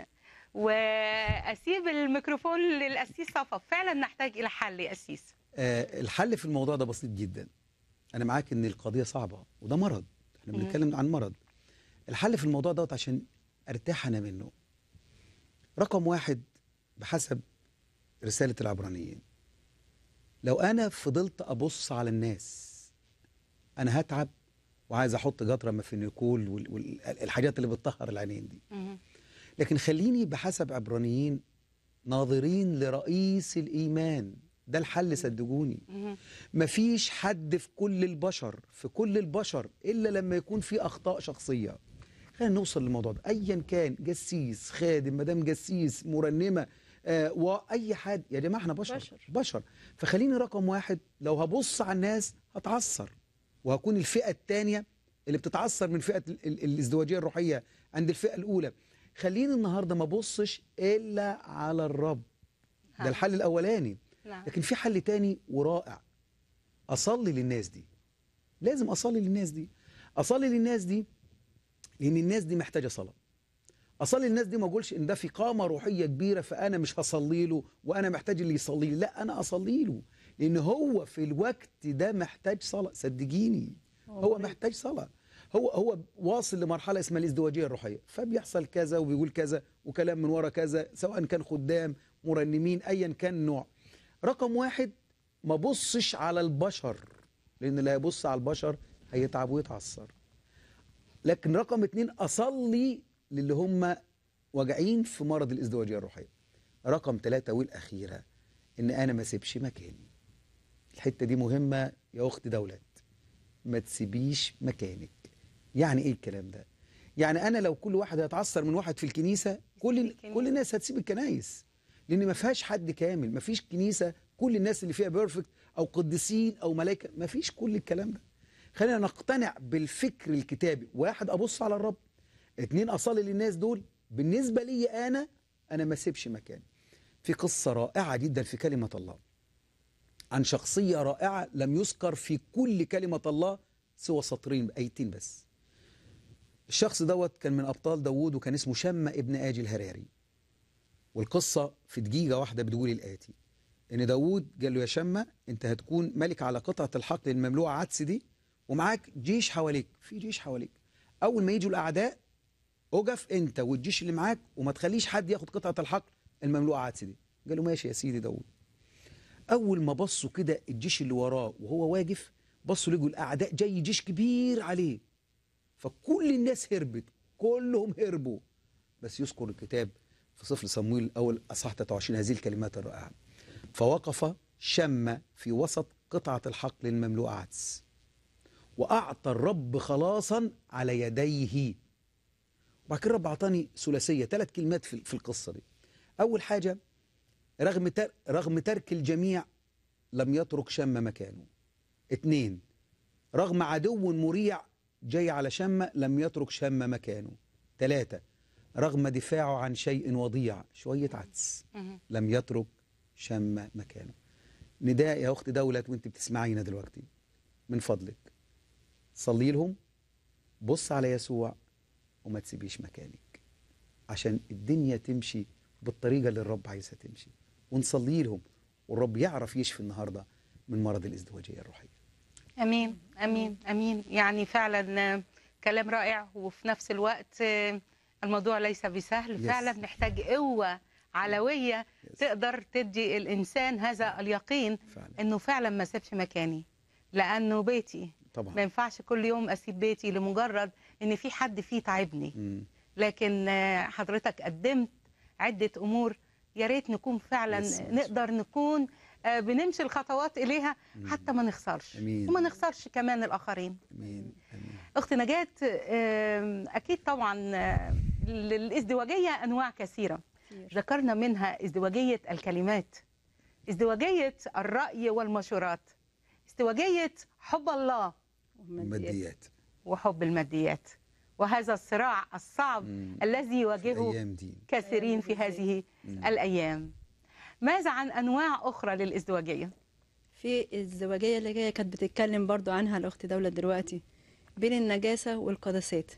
واسيب الميكروفون للاسيس صفا فعلا نحتاج الى حل يا اسيس آه الحل في الموضوع ده بسيط جدا انا معاك ان القضيه صعبه وده مرض احنا مم. بنتكلم عن مرض الحل في الموضوع دوت عشان ارتاح انا منه رقم واحد بحسب رساله العبرانيين لو انا فضلت ابص على الناس انا هتعب وعايز احط جطره مافينيكول والحاجات اللي بتطهر العينين دي مهم. لكن خليني بحسب عبرانيين ناظرين لرئيس الإيمان ده الحل صدقوني مهم. مفيش حد في كل البشر في كل البشر إلا لما يكون في أخطاء شخصية خلينا نوصل للموضوع ده أيا كان جسيس خادم مدام جسيس مرنمة آه وأي حد يا جماعة احنا بشر بشر. بشر فخليني رقم واحد لو هبص على الناس هتعثر وهكون الفئة الثانية اللي بتتعثر من فئة ال- ال- الازدواجية الروحية عند الفئة الأولى خليني النهاردة ما ابصش إلا على الرب ده ها. الحل الأولاني نعم. لكن في حل تاني ورائع أصلي للناس دي لازم أصلي للناس دي أصلي للناس دي لأن الناس دي محتاجة صلاة أصلي للناس دي ما أقولش إن ده في قامة روحية كبيرة فأنا مش هصلي له وأنا محتاج اللي يصلي لي لا أنا أصلي له لأن هو في الوقت ده محتاج صلاة صدقيني هو محتاج صلاة هو هو واصل لمرحلة اسمها الازدواجية الروحية فبيحصل كذا وبيقول كذا وكلام من ورا كذا سواء كان خدام مرنمين أيا كان النوع رقم واحد ما بصش على البشر لأن اللي هيبص على البشر هيتعب ويتعثر لكن رقم اتنين أصلي للي هم واجعين في مرض الازدواجية الروحية رقم ثلاثة والأخيرة إن أنا ما سيبش مكاني الحتة دي مهمة يا أخت دولت ما تسيبيش مكانك يعني إيه الكلام ده يعني أنا لو كل واحد هيتعثر من واحد في الكنيسة كل الكنيسة. كل الناس هتسيب الكنايس لأن ما فيهاش حد كامل ما فيش كنيسة كل الناس اللي فيها بيرفكت أو قديسين أو ملائكة ما فيش كل الكلام ده خلينا نقتنع بالفكر الكتابي واحد أبص على الرب اتنين أصلي للناس دول بالنسبة لي أنا أنا ما سيبش مكاني في قصة رائعة جدا في كلمة الله عن شخصية رائعة لم يذكر في كل كلمة الله سوى سطرين آيتين بس الشخص دوت كان من أبطال داوود وكان اسمه شمة ابن آجي الهراري والقصة في دقيقة واحدة بتقول الآتي إن داوود قال له يا شمة أنت هتكون ملك على قطعة الحقل المملوءة عدس دي ومعاك جيش حواليك في جيش حواليك أول ما يجوا الأعداء أقف أنت والجيش اللي معاك وما تخليش حد ياخد قطعة الحقل المملوءة عدس دي قال له ماشي يا سيدي داوود أول ما بصوا كده الجيش اللي وراه وهو واقف بصوا لقوا الأعداء جاي جيش كبير عليه فكل الناس هربت كلهم هربوا بس يذكر الكتاب في سفر صمويل الأول أصحاح 23 هذه الكلمات الرائعة فوقف شم في وسط قطعة الحقل المملوءة عدس وأعطى الرب خلاصا على يديه وبعد كده الرب أعطاني ثلاثية ثلاث كلمات في في القصة دي أول حاجة رغم تر رغم ترك الجميع لم يترك شم مكانه اتنين رغم عدو مريع جاي على شم لم يترك شم مكانه ثلاثة رغم دفاعه عن شيء وضيع شوية عدس مهم. لم يترك شم مكانه نداء يا أخت دولت وانت بتسمعينا دلوقتي من فضلك صلي لهم بص على يسوع وما تسيبيش مكانك عشان الدنيا تمشي بالطريقة اللي الرب عايزها تمشي ونصلي لهم والرب يعرف يشفي النهاردة من مرض الازدواجية الروحية امين امين امين يعني فعلا آه، كلام رائع وفي نفس الوقت آه، الموضوع ليس بسهل Yes. فعلا محتاج قوه علويه Yes. تقدر تدي الانسان هذا اليقين فعلا انه فعلا ما سيبش مكاني لانه بيتي ما طبعا ينفعش كل يوم اسيب بيتي لمجرد ان في حد فيه تعبني مم. لكن آه، حضرتك قدمت عدة أمور يا ريت نكون فعلا Yes, yes. نقدر نكون آه، بنمشي الخطوات إليها حتى ما نخسرش أمين. وما نخسرش كمان الآخرين امين امين أخت نجاة آه، أكيد طبعا آه، للازدواجية أنواع كثيرة كتير. ذكرنا منها ازدواجية الكلمات ازدواجية الرأي والمشورات ازدواجية حب الله ماديات وحب الماديات وهذا الصراع الصعب مم. الذي يواجهه الايام دي كثيرين في هذه الأيام ماذا عن أنواع أخرى للازدواجية؟ في الزواجية اللي هي كانت بتتكلم برضو عنها الأخت دولة دلوقتي بين النجاسة والقداسات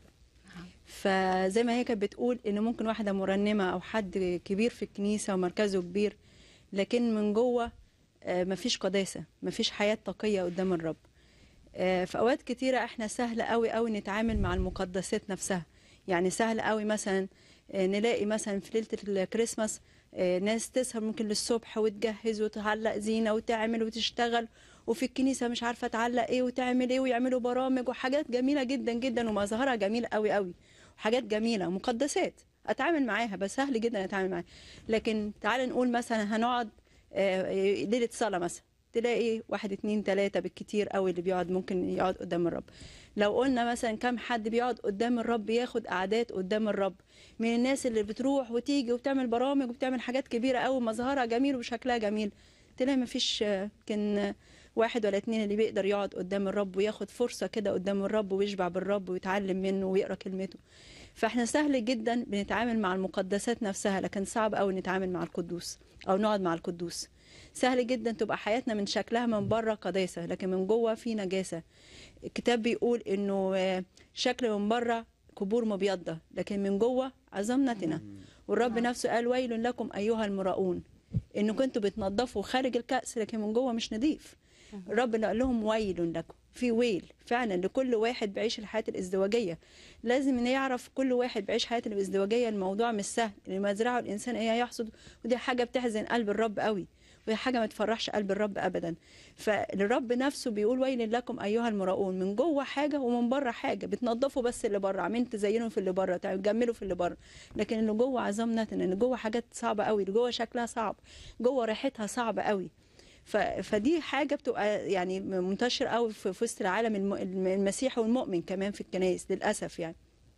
فزي ما هي كانت بتقول إن ممكن واحدة مرنمة أو حد كبير في الكنيسة ومركزه كبير لكن من جوه آه، مفيش قداسة مفيش حياة تقية قدام الرب آه، في أوقات كتيرة إحنا سهل قوي قوي نتعامل مع المقدسات نفسها يعني سهل قوي مثلا آه، نلاقي مثلا في ليلة الكريسماس آه، ناس تسهر ممكن للصبح وتجهز وتعلق زينة وتعمل وتشتغل وفي الكنيسة مش عارفة تعلق ايه وتعمل ايه ويعملوا برامج وحاجات جميلة جدا جدا ومظاهرها جميل قوي قوي وحاجات جميلة مقدسات اتعامل معاها بس سهل جدا اتعامل معاها لكن تعال نقول مثلا هنقعد آه، ليلة صلاة مثلا تلاقي واحد اتنين تلاتة بالكتير قوي اللي بيقعد ممكن يقعد قدام الرب لو قلنا مثلا كم حد بيقعد قدام الرب ياخد قعدات قدام الرب من الناس اللي بتروح وتيجي وبتعمل برامج وبتعمل حاجات كبيرة قوي مظهرها جميل وشكلها جميل تلاقي مفيش آه، كان آه، واحد ولا اتنين اللي بيقدر يقعد قدام الرب وياخد فرصة كده قدام الرب ويشبع بالرب ويتعلم منه ويقرأ كلمته فاحنا سهل جدا بنتعامل مع المقدسات نفسها لكن صعب قوي نتعامل مع القدوس او نقعد مع القدوس سهل جدا تبقى حياتنا من شكلها من بره قداسة لكن من جوه في نجاسة الكتاب بيقول انه آه، شكل من بره قبور مبيضة لكن من جوه عظام نتنة والرب نفسه قال ويل لكم أيها المراؤون إنه كنتوا بتنظفوا خارج الكأس لكن من جوه مش نظيف الرب قال لهم ويل لكم في ويل فعلا لكل واحد بيعيش الحياة الازدواجية لازم إن يعرف كل واحد بيعيش حياة الازدواجية الموضوع مش سهل اللي ما يزرعه الإنسان إيه يحصد ودي حاجة بتحزن قلب الرب قوي وهي حاجة ما تفرحش قلب الرب أبدا فالرب نفسه بيقول ويل لكم أيها المراؤون من جوه حاجة ومن بره حاجة بتنظفوا بس اللي بره عاملين تزينوا في اللي بره تجملوا في اللي بره لكن اللي جوه عظام نتن اللي جوه حاجات صعبة قوي اللي جوه شكلها صعب جوه ريحتها صعبة قوي ف... فدي حاجه بتبقى يعني منتشره قوي في في وسط العالم الم... المسيحي والمؤمن كمان في الكنائس للاسف يعني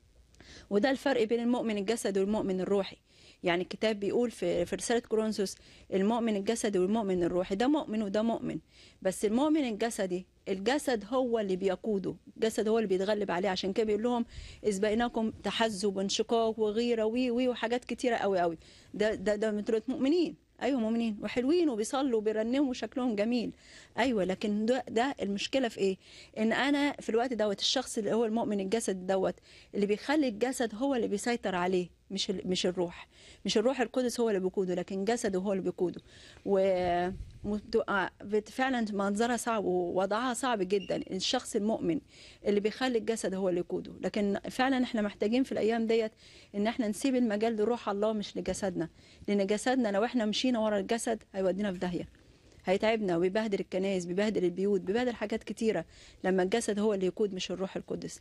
وده الفرق بين المؤمن الجسدي والمؤمن الروحي يعني الكتاب بيقول في في رساله كورنثوس المؤمن الجسدي والمؤمن الروحي ده مؤمن وده مؤمن بس المؤمن الجسدي الجسد هو اللي بيقوده الجسد هو اللي بيتغلب عليه عشان كده بيقول لهم اذ بينكم تحزب وانشقاق وغيره وي وي وحاجات كتيره قوي قوي ده ده ده مثل مؤمنين ايوه مؤمنين وحلوين وبيصلوا وبيرنموا وشكلهم جميل ايوه لكن ده, ده المشكله في ايه ان انا في الوقت دوت الشخص اللي هو المؤمن الجسد دوت اللي بيخلي الجسد هو اللي بيسيطر عليه مش ال- مش الروح مش الروح القدس هو اللي بيقوده لكن جسده هو اللي بيقوده و وبتبقى بت- فعلا منظرها صعب ووضعها صعب جدا الشخص المؤمن اللي بيخلي الجسد هو اللي يقوده لكن فعلا احنا محتاجين في الايام ديت ان احنا نسيب المجال لروح الله مش لجسدنا لان جسدنا لو احنا مشينا ورا الجسد هيودينا في داهيه هيتعبنا وبيبهدل الكنائس بيبهدل البيوت بيبهدل حاجات كتيرة لما الجسد هو اللي يقود مش الروح القدس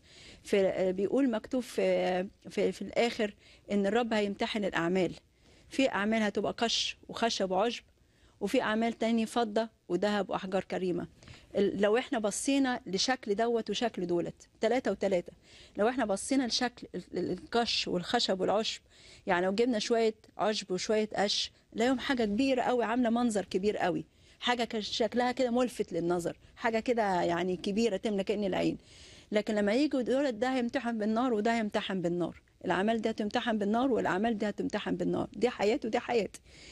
في بيقول مكتوب في, في, في الآخر إن الرب هيمتحن الأعمال في أعمال هتبقى قش وخشب وعشب وفي أعمال تاني فضة وذهب وأحجار كريمة ال- لو احنا بصينا لشكل دوت وشكل دولت ثلاثة وثلاثة لو احنا بصينا لشكل ال- ال- القش والخشب والعشب يعني لو جبنا شوية عشب وشوية قش لاقيهم حاجة كبيرة قوي عاملة منظر كبير قوي حاجة كان شكلها كده ملفت للنظر حاجة كده يعني كبيرة تملى كأن العين لكن لما يجوا دول ده هيمتحن بالنار وده هيمتحن بالنار الأعمال دي هتمتحن بالنار والأعمال دي هتمتحن بالنار دي حياة ودي حياة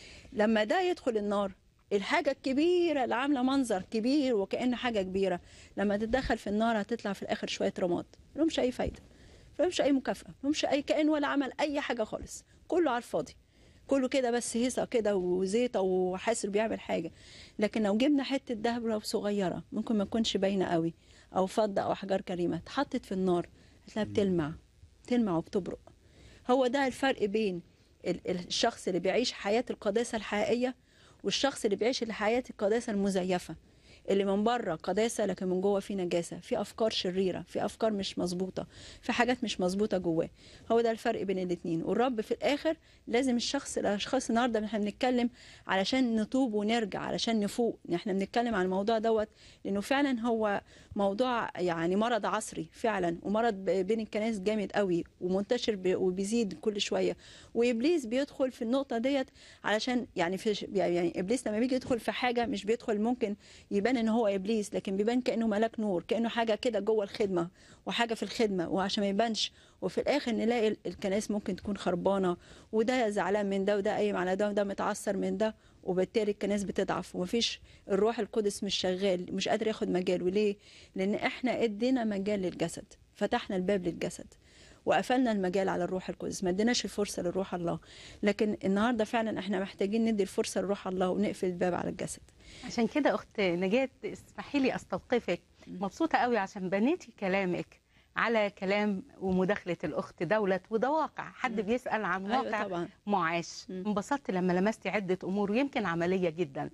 لما ده يدخل النار الحاجة الكبيرة اللي عاملة منظر كبير وكأن حاجة كبيرة لما تتدخل في النار هتطلع في الآخر شوية رماد ملهمش أي فايدة ملهمش أي مكافأة ملهمش أي كائن ولا عمل أي حاجة خالص كله على الفاضي كله كده بس هيصة كده وزيطة وحاسس بيعمل حاجة لكن لو جبنا حتة دهب لو صغيرة ممكن ما تكونش باينة قوي أو فضة أو أحجار كريمة اتحطت في النار هتلاقيها بتلمع تلمع وبتبرق هو ده الفرق بين ال- ال- الشخص اللي بيعيش حياة القداسة الحقيقية والشخص اللي بيعيش الحياة القداسة المزيفة اللي من بره قداسة لكن من جوه في نجاسة في أفكار شريرة في أفكار مش مظبوطة في حاجات مش مظبوطة جواه هو ده الفرق بين الاتنين والرب في الآخر لازم الشخص الأشخاص النهاردة احنا بنتكلم علشان نتوب ونرجع علشان نفوق احنا بنتكلم عن الموضوع دوت لأنه فعلا هو موضوع يعني مرض عصري فعلا ومرض ب- بين الكنائس جامد قوي ومنتشر ب- وبيزيد كل شوية وإبليس بيدخل في النقطة ديت علشان يعني في يعني إبليس لما بيجي يدخل في حاجة مش بيدخل ممكن يبان ان هو ابليس لكن بيبان كانه ملاك نور كانه حاجه كده جوه الخدمه وحاجه في الخدمه وعشان ما يبانش وفي الاخر نلاقي ال- الكنائس ممكن تكون خربانه وده زعلان من ده وده قايم على ده وده متعثر من ده وبالتالي الكنائس بتضعف ومفيش الروح القدس مش شغال مش قادر ياخد مجال وليه لان احنا ادينا مجال للجسد فتحنا الباب للجسد وقفلنا المجال على الروح القدس ما اديناش الفرصه للروح الله لكن النهارده فعلا احنا محتاجين ندي الفرصه لروح الله ونقفل الباب على الجسد عشان كده اخت نجاة اسمحي لي استوقفك مبسوطه قوي عشان بنيتي كلامك على كلام ومداخله الاخت دولت وده واقع حد بيسال عن ايوه واقع طبعا معاش مم. انبسطت لما لمستي عده امور ويمكن عمليه جدا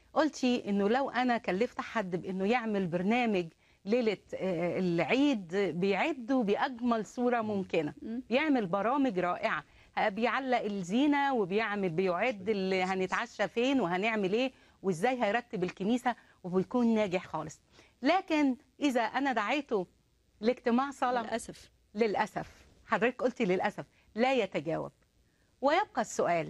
قلتي انه لو انا كلفت حد بانه يعمل برنامج ليله آه، العيد بيعده باجمل صوره ممكنه مم. بيعمل برامج رائعه آه، بيعلق الزينه وبيعمل بيعد اللي هنتعشى فين وهنعمل ايه وازاي هيرتب الكنيسه وبيكون ناجح خالص لكن اذا انا دعيته لاجتماع صلاه للاسف للأسف حضرتك قلتي للأسف لا يتجاوب ويبقى السؤال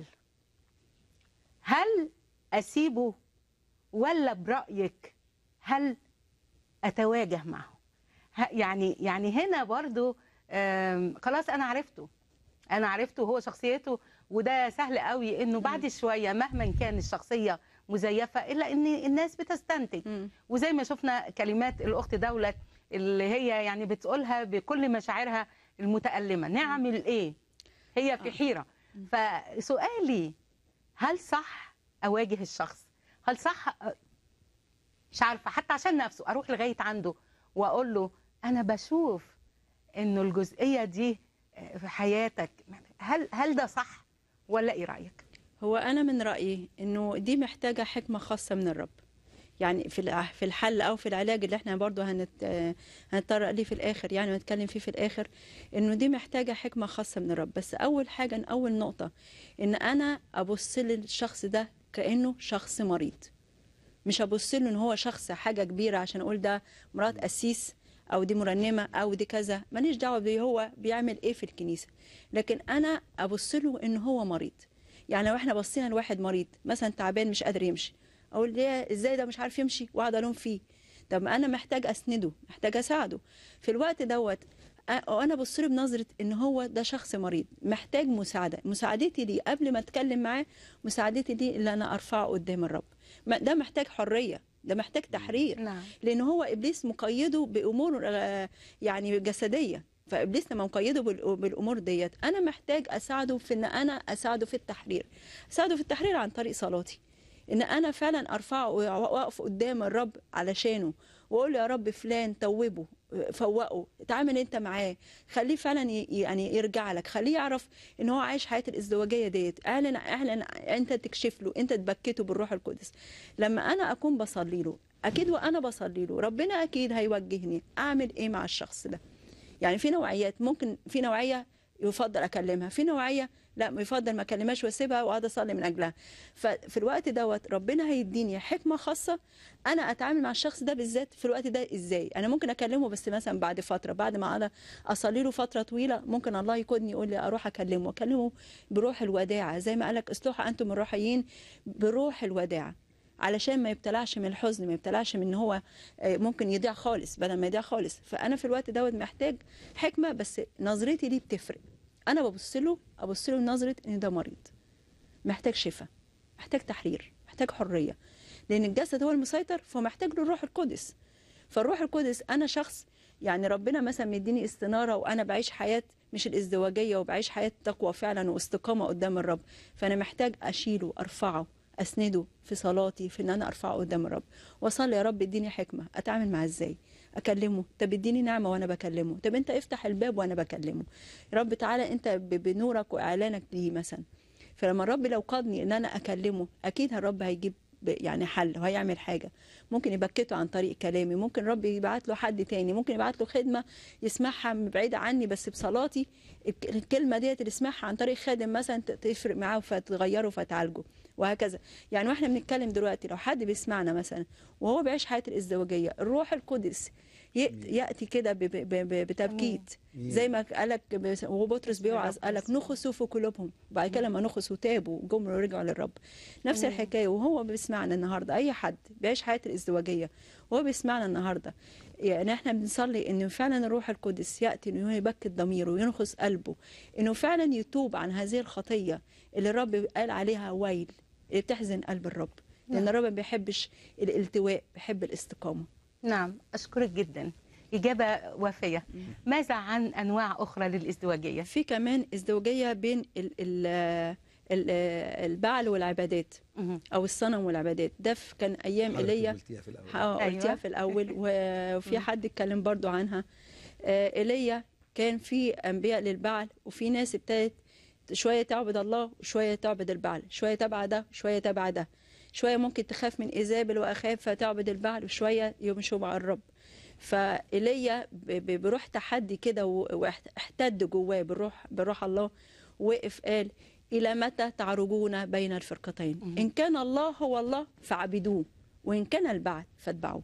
هل أسيبه ولا برأيك هل أتواجه معه ه- يعني يعني هنا برضو آم، خلاص أنا عرفته أنا عرفته هو شخصيته وده سهل قوي إنه بعد شوية مهما كان الشخصية مزيفة إلا إن الناس بتستنتج مم. وزي ما شفنا كلمات الاخت دولت اللي هي يعني بتقولها بكل مشاعرها المتألمة نعمل ايه هي في آه. حيرة فسؤالي هل صح اواجه الشخص هل صح أ- مش عارفة حتى عشان نفسه اروح لغاية عنده واقول له انا بشوف انه الجزئية دي في حياتك هل هل ده صح ولا ايه رأيك هو انا من رايي انه دي محتاجه حكمه خاصه من الرب يعني في الع- في الحل او في العلاج اللي احنا برضو هنت آه، هنتطرق ليه في الاخر يعني ونتكلم فيه في الاخر انه دي محتاجه حكمه خاصه من الرب بس اول حاجه اول نقطه ان انا ابص للشخص ده كانه شخص مريض مش ابص له ان هو شخص حاجه كبيره عشان اقول ده مرات قسيس او دي مرنمه او دي كذا ماليش دعوه بيه هو بيعمل ايه في الكنيسه لكن انا ابص له ان هو مريض يعني لو احنا بصينا لواحد مريض مثلا تعبان مش قادر يمشي اقول ليه ازاي ده مش عارف يمشي واقعد الوم فيه طب ما انا محتاج اسنده محتاج اساعده في الوقت دوت أ- وانا ابص له بنظره ان هو ده شخص مريض محتاج مساعده مساعدتي دي قبل ما اتكلم معاه مساعدتي دي اللي انا ارفعه قدام الرب ما- ده محتاج حريه ده محتاج تحرير نعم لان هو ابليس مقيده بامور آه، يعني جسديه فابليس لما مقيده بال- بالامور ديت انا محتاج اساعده في ان انا اساعده في التحرير اساعده في التحرير عن طريق صلاتي ان انا فعلا ارفعه واقف قدام الرب علشانه واقول له يا رب فلان توبه فوقه اتعامل انت معاه خليه فعلا ي- يعني يرجع لك خليه يعرف ان هو عايش حياه الازدواجيه ديت اعلن اعلن انت تكشف له انت تبكته بالروح القدس لما انا اكون بصلي له اكيد وانا بصلي له ربنا اكيد هيوجهني اعمل ايه مع الشخص ده يعني في نوعيات ممكن في نوعيه يفضل اكلمها في نوعيه لا يفضل ما اكلمهاش واسيبها واقعد اصلي من اجلها ففي الوقت دوت ربنا هيديني حكمه خاصه انا اتعامل مع الشخص ده بالذات في الوقت ده ازاي انا ممكن اكلمه بس مثلا بعد فتره بعد ما انا اصلي له فتره طويله ممكن الله يقودني يقول لي اروح اكلمه اكلمه بروح الوداعه زي ما قالك اصلحوا انتم الروحيين بروح الوداعه علشان ما يبتلعش من الحزن ما يبتلعش من ان هو آه، ممكن يضيع خالص بدل ما يضيع خالص فانا في الوقت دوت محتاج حكمه بس نظرتي دي بتفرق انا ببص له ابص له بنظره ان ده مريض محتاج شفاء محتاج تحرير محتاج حريه لان الجسد هو المسيطر فمحتاج له الروح القدس فالروح القدس انا شخص يعني ربنا مثلا مديني استناره وانا بعيش حياه مش الازدواجيه وبعيش حياه تقوى فعلا واستقامه قدام الرب فانا محتاج اشيله ارفعه اسنده في صلاتي في ان انا ارفعه قدام الرب واصلي يا رب اديني حكمه اتعامل معاه ازاي اكلمه طب اديني نعمه وانا بكلمه طب انت افتح الباب وانا بكلمه يا رب تعالى انت ب- بنورك واعلانك ليه مثلا فلما الرب لو قادني ان انا اكلمه اكيد الرب هيجيب ب- يعني حل وهيعمل حاجه ممكن يبكته عن طريق كلامي ممكن الرب يبعت له حد تاني ممكن يبعت له خدمه يسمعها من بعيده عني بس بصلاتي الك- الكلمه ديت اللي يسمعها عن طريق خادم مثلا ت- تفرق معاه فتغيره فتعالجه وهكذا يعني واحنا بنتكلم دلوقتي لو حد بيسمعنا مثلا وهو بيعيش حياه الازدواجيه الروح القدس يأت- ياتي كده ب- ب- ب- بتبكيت زي ما قالك بس- وهو بطرس بيوعظ قالك نخسوا في قلوبهم وبعد كده لما نخسوا تابوا جم ورجعوا للرب نفس الحكايه وهو بيسمعنا النهارده اي حد بيعيش حياه الازدواجيه وهو بيسمعنا النهارده يعني احنا بنصلي انه فعلا الروح القدس ياتي انه يبكت ضميره وينخس قلبه انه فعلا يتوب عن هذه الخطيه اللي الرب قال عليها ويل اللي بتحزن قلب الرب لان الرب ما بيحبش الالتواء بيحب الاستقامه نعم أشكرك جدا إجابة وافية ماذا عن أنواع أخرى للإزدواجية؟ في كمان ازدواجيه بين ال ال ال البعل والعبادات مهم. او الصنم والعبادات ده في- كان ايام حضرتك ايليا قلتيها في الأول. اه أيوة. قلتيها في الاول و- وفي حد اتكلم برضو عنها آه، ايليا كان في انبياء للبعل وفي ناس ابتدت شويه تعبد الله وشويه تعبد البعل شويه تبع ده وشويه تبع ده شويه ممكن تخاف من ايزابل واخاف فتعبد البعل وشويه يمشوا مع الرب فايليا ب- ب- بروح تحدي كده و- واحتد جواه بالروح بروح الله وقف قال الى متى تعرجون بين الفرقتين ان كان الله هو الله فاعبدوه وان كان البعل فاتبعوه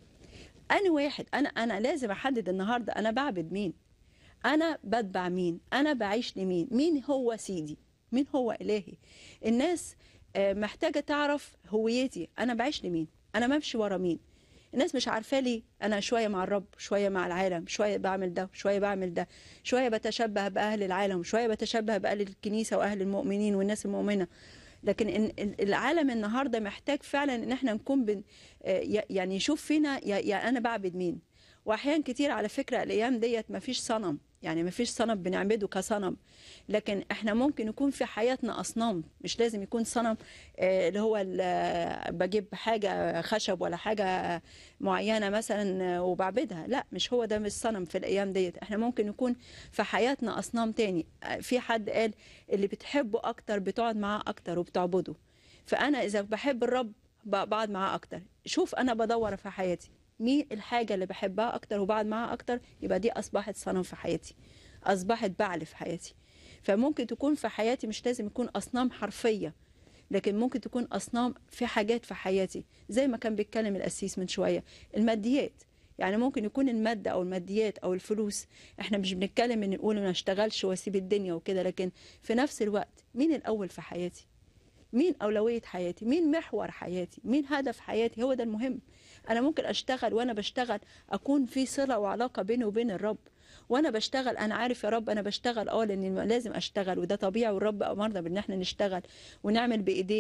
انا واحد انا انا لازم احدد النهارده انا بعبد مين انا بتبع مين انا بعيش لمين مين هو سيدي مين هو الهي الناس آه، محتاجه تعرف هويتي انا بعيش لمين انا بمشي ورا مين الناس مش عارفه لي انا شويه مع الرب شويه مع العالم شويه بعمل ده شويه بعمل ده شويه بتشبه باهل العالم شويه بتشبه باهل الكنيسه واهل المؤمنين والناس المؤمنه لكن إن إن العالم النهارده محتاج فعلا ان احنا نكون بن آه، ي- يعني يشوف فينا يا يا انا بعبد مين واحيان كتير على فكره الايام ديت مفيش صنم يعني مفيش صنم بنعبده كصنم لكن احنا ممكن يكون في حياتنا اصنام مش لازم يكون صنم آه، اللي هو ال- آه، بجيب حاجه خشب ولا حاجه معينه مثلا آه، وبعبدها لا مش هو ده مش صنم في الايام ديت احنا ممكن يكون في حياتنا اصنام تاني آه، في حد قال اللي بتحبه اكتر بتقعد معاه اكتر وبتعبده فانا اذا بحب الرب ب- بقعد معاه اكتر شوف انا بدور في حياتي مين الحاجه اللي بحبها اكتر وبقعد معاها اكتر يبقى دي اصبحت صنم في حياتي اصبحت بعل في حياتي فممكن تكون في حياتي مش لازم يكون اصنام حرفيه لكن ممكن تكون اصنام في حاجات في حياتي زي ما كان بيتكلم القسيس من شويه الماديات يعني ممكن يكون الماده او الماديات او الفلوس احنا مش بنتكلم ان نقول ما اشتغلش واسيب الدنيا وكده لكن في نفس الوقت مين الاول في حياتي مين أولوية حياتي مين محور حياتي مين هدف حياتي هو ده المهم أنا ممكن أشتغل وأنا بشتغل أكون في صلة وعلاقة بيني وبين الرب وانا بشتغل انا عارف يا رب انا بشتغل اه لان لازم اشتغل وده طبيعي والرب امرنا بان احنا نشتغل ونعمل بايدينا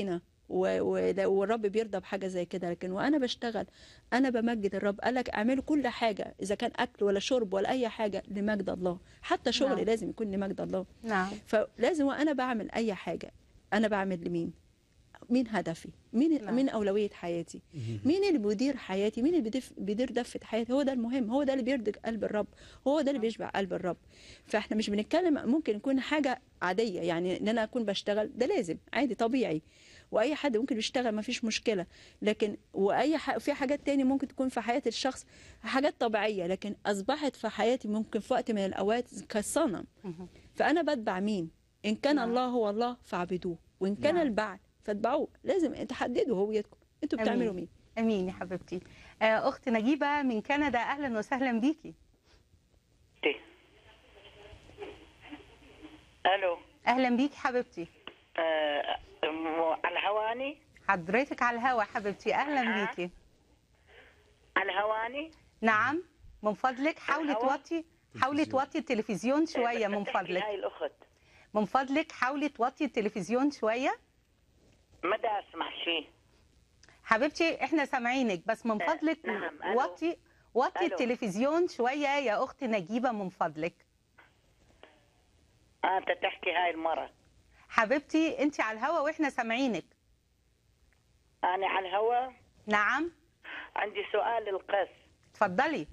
و- و- والرب بيرضى بحاجه زي كده لكن وانا بشتغل انا بمجد الرب قال لك اعملوا كل حاجه اذا كان اكل ولا شرب ولا اي حاجه لمجد الله حتى شغلي نعم. لازم يكون لمجد الله نعم فلازم وانا بعمل اي حاجه انا بعمل لمين مين هدفي مين نعم. مين اولويه حياتي مين اللي بيدير حياتي مين اللي بيدف بيدير دفه حياتي هو ده المهم هو ده اللي بيرضي قلب الرب هو ده اللي بيشبع قلب الرب فاحنا مش بنتكلم ممكن يكون حاجه عاديه يعني ان انا اكون بشتغل ده لازم عادي طبيعي واي حد ممكن يشتغل ما فيش مشكله لكن واي ح... في حاجات تاني ممكن تكون في حياه الشخص حاجات طبيعيه لكن اصبحت في حياتي ممكن في وقت من الاوقات كالصنم مهم. فانا بتبع مين ان كان نعم. الله هو الله فاعبدوه وان كان نعم. البعل فاتبعوه لازم تحددوا هويتكم انتوا أمين. بتعملوا مين امين يا حبيبتي آه، اخت نجيبه من كندا اهلا وسهلا بيكي الو اهلا بيكي حبيبتي آه م- على الهواني حضرتك على الهوا حبيبتي اهلا آه. بيكي على الهواني نعم من فضلك حاولي الهوا؟ توطي حاولي توطي التلفزيون شويه من بس تحكي فضلك هاي الاخت من فضلك حاولي توطي التلفزيون شويه مدى اسمع شيء حبيبتي احنا سامعينك بس من آه، فضلك نعم، ألو. وطي وطي ألو. التلفزيون شويه يا اخت نجيبه من فضلك آه انت تحكي هاي المره حبيبتي انت على الهوا واحنا سامعينك انا على الهوا نعم عندي سؤال للقس اتفضلي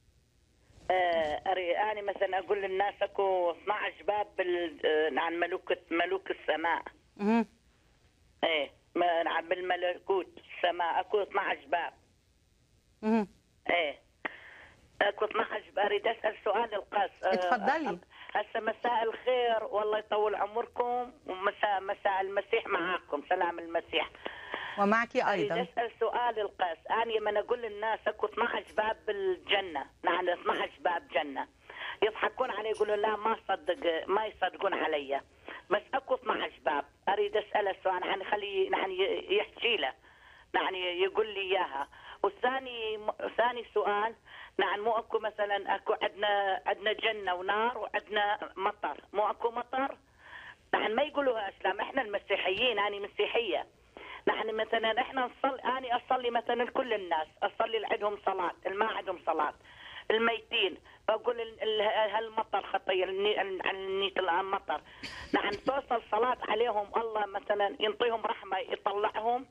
آه أري أنا مثلا أقول للناس أكو 12 باب بال... آه، عن ملوك ملوك السماء مهم. إيه ما- عن بالملكوت السماء أكو 12 باب مهم. ايه اكو 12 اريد اسال سؤال للقاس آه، اتفضلي. آه، هسه مساء الخير والله يطول عمركم ومساء مساء المسيح معاكم سلام المسيح ومعك اريد ايضا اسال سؤال للقاس انا لما اقول للناس اكو 12 باب بالجنه نعم 12 باب جنه يضحكون علي يقولون لا ما صدق ما يصدقون علي بس اكو 12 باب اريد اساله سؤال يعني خليه يعني يحكي له يعني يقول لي اياها والثاني ثاني سؤال نعم مو اكو مثلا اكو عندنا عندنا جنه ونار وعندنا مطر مو اكو مطر نحن ما يقولوها اسلام احنا المسيحيين انا مسيحيه نحن مثلا احنا نصلي انا اصلي مثلا كل الناس اصلي اللي عندهم صلاه اللي ما عندهم صلاه الميتين بقول ال- ال- هالمطر خطيه الني- النيت المطر نحن توصل صلاه عليهم الله مثلا ينطيهم رحمه يطلعهم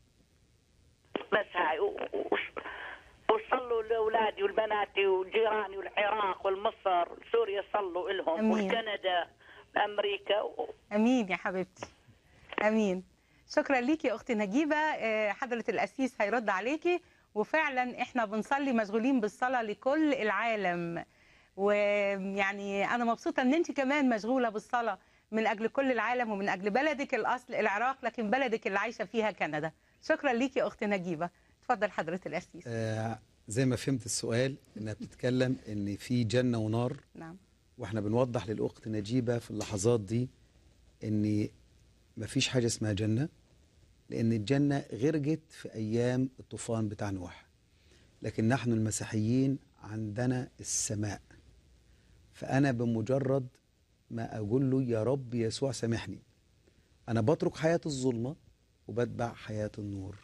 بس هاي و- و- وصلوا لاولادي والبناتي وجيراني والعراق والمصر سوريا صلوا لهم أمين. والكندا امريكا و- امين يا حبيبتي امين شكرا ليكي يا اختي نجيبه آه، حضره القسيس هيرد عليكي وفعلا احنا بنصلي مشغولين بالصلاه لكل العالم ويعني انا مبسوطه ان انت كمان مشغوله بالصلاه من اجل كل العالم ومن اجل بلدك الاصل العراق لكن بلدك اللي عايشه فيها كندا شكرا ليكي يا اختي نجيبه اتفضل حضره القسيس آه زي ما فهمت السؤال انها بتتكلم ان في جنه ونار نعم واحنا بنوضح للاخت نجيبه في اللحظات دي ان مفيش حاجه اسمها جنه لان الجنه غرقت في ايام الطوفان بتاع نوح لكن نحن المسيحيين عندنا السماء فانا بمجرد ما اقول له يا رب يسوع سامحني انا بترك حياه الظلمه وبتبع حياه النور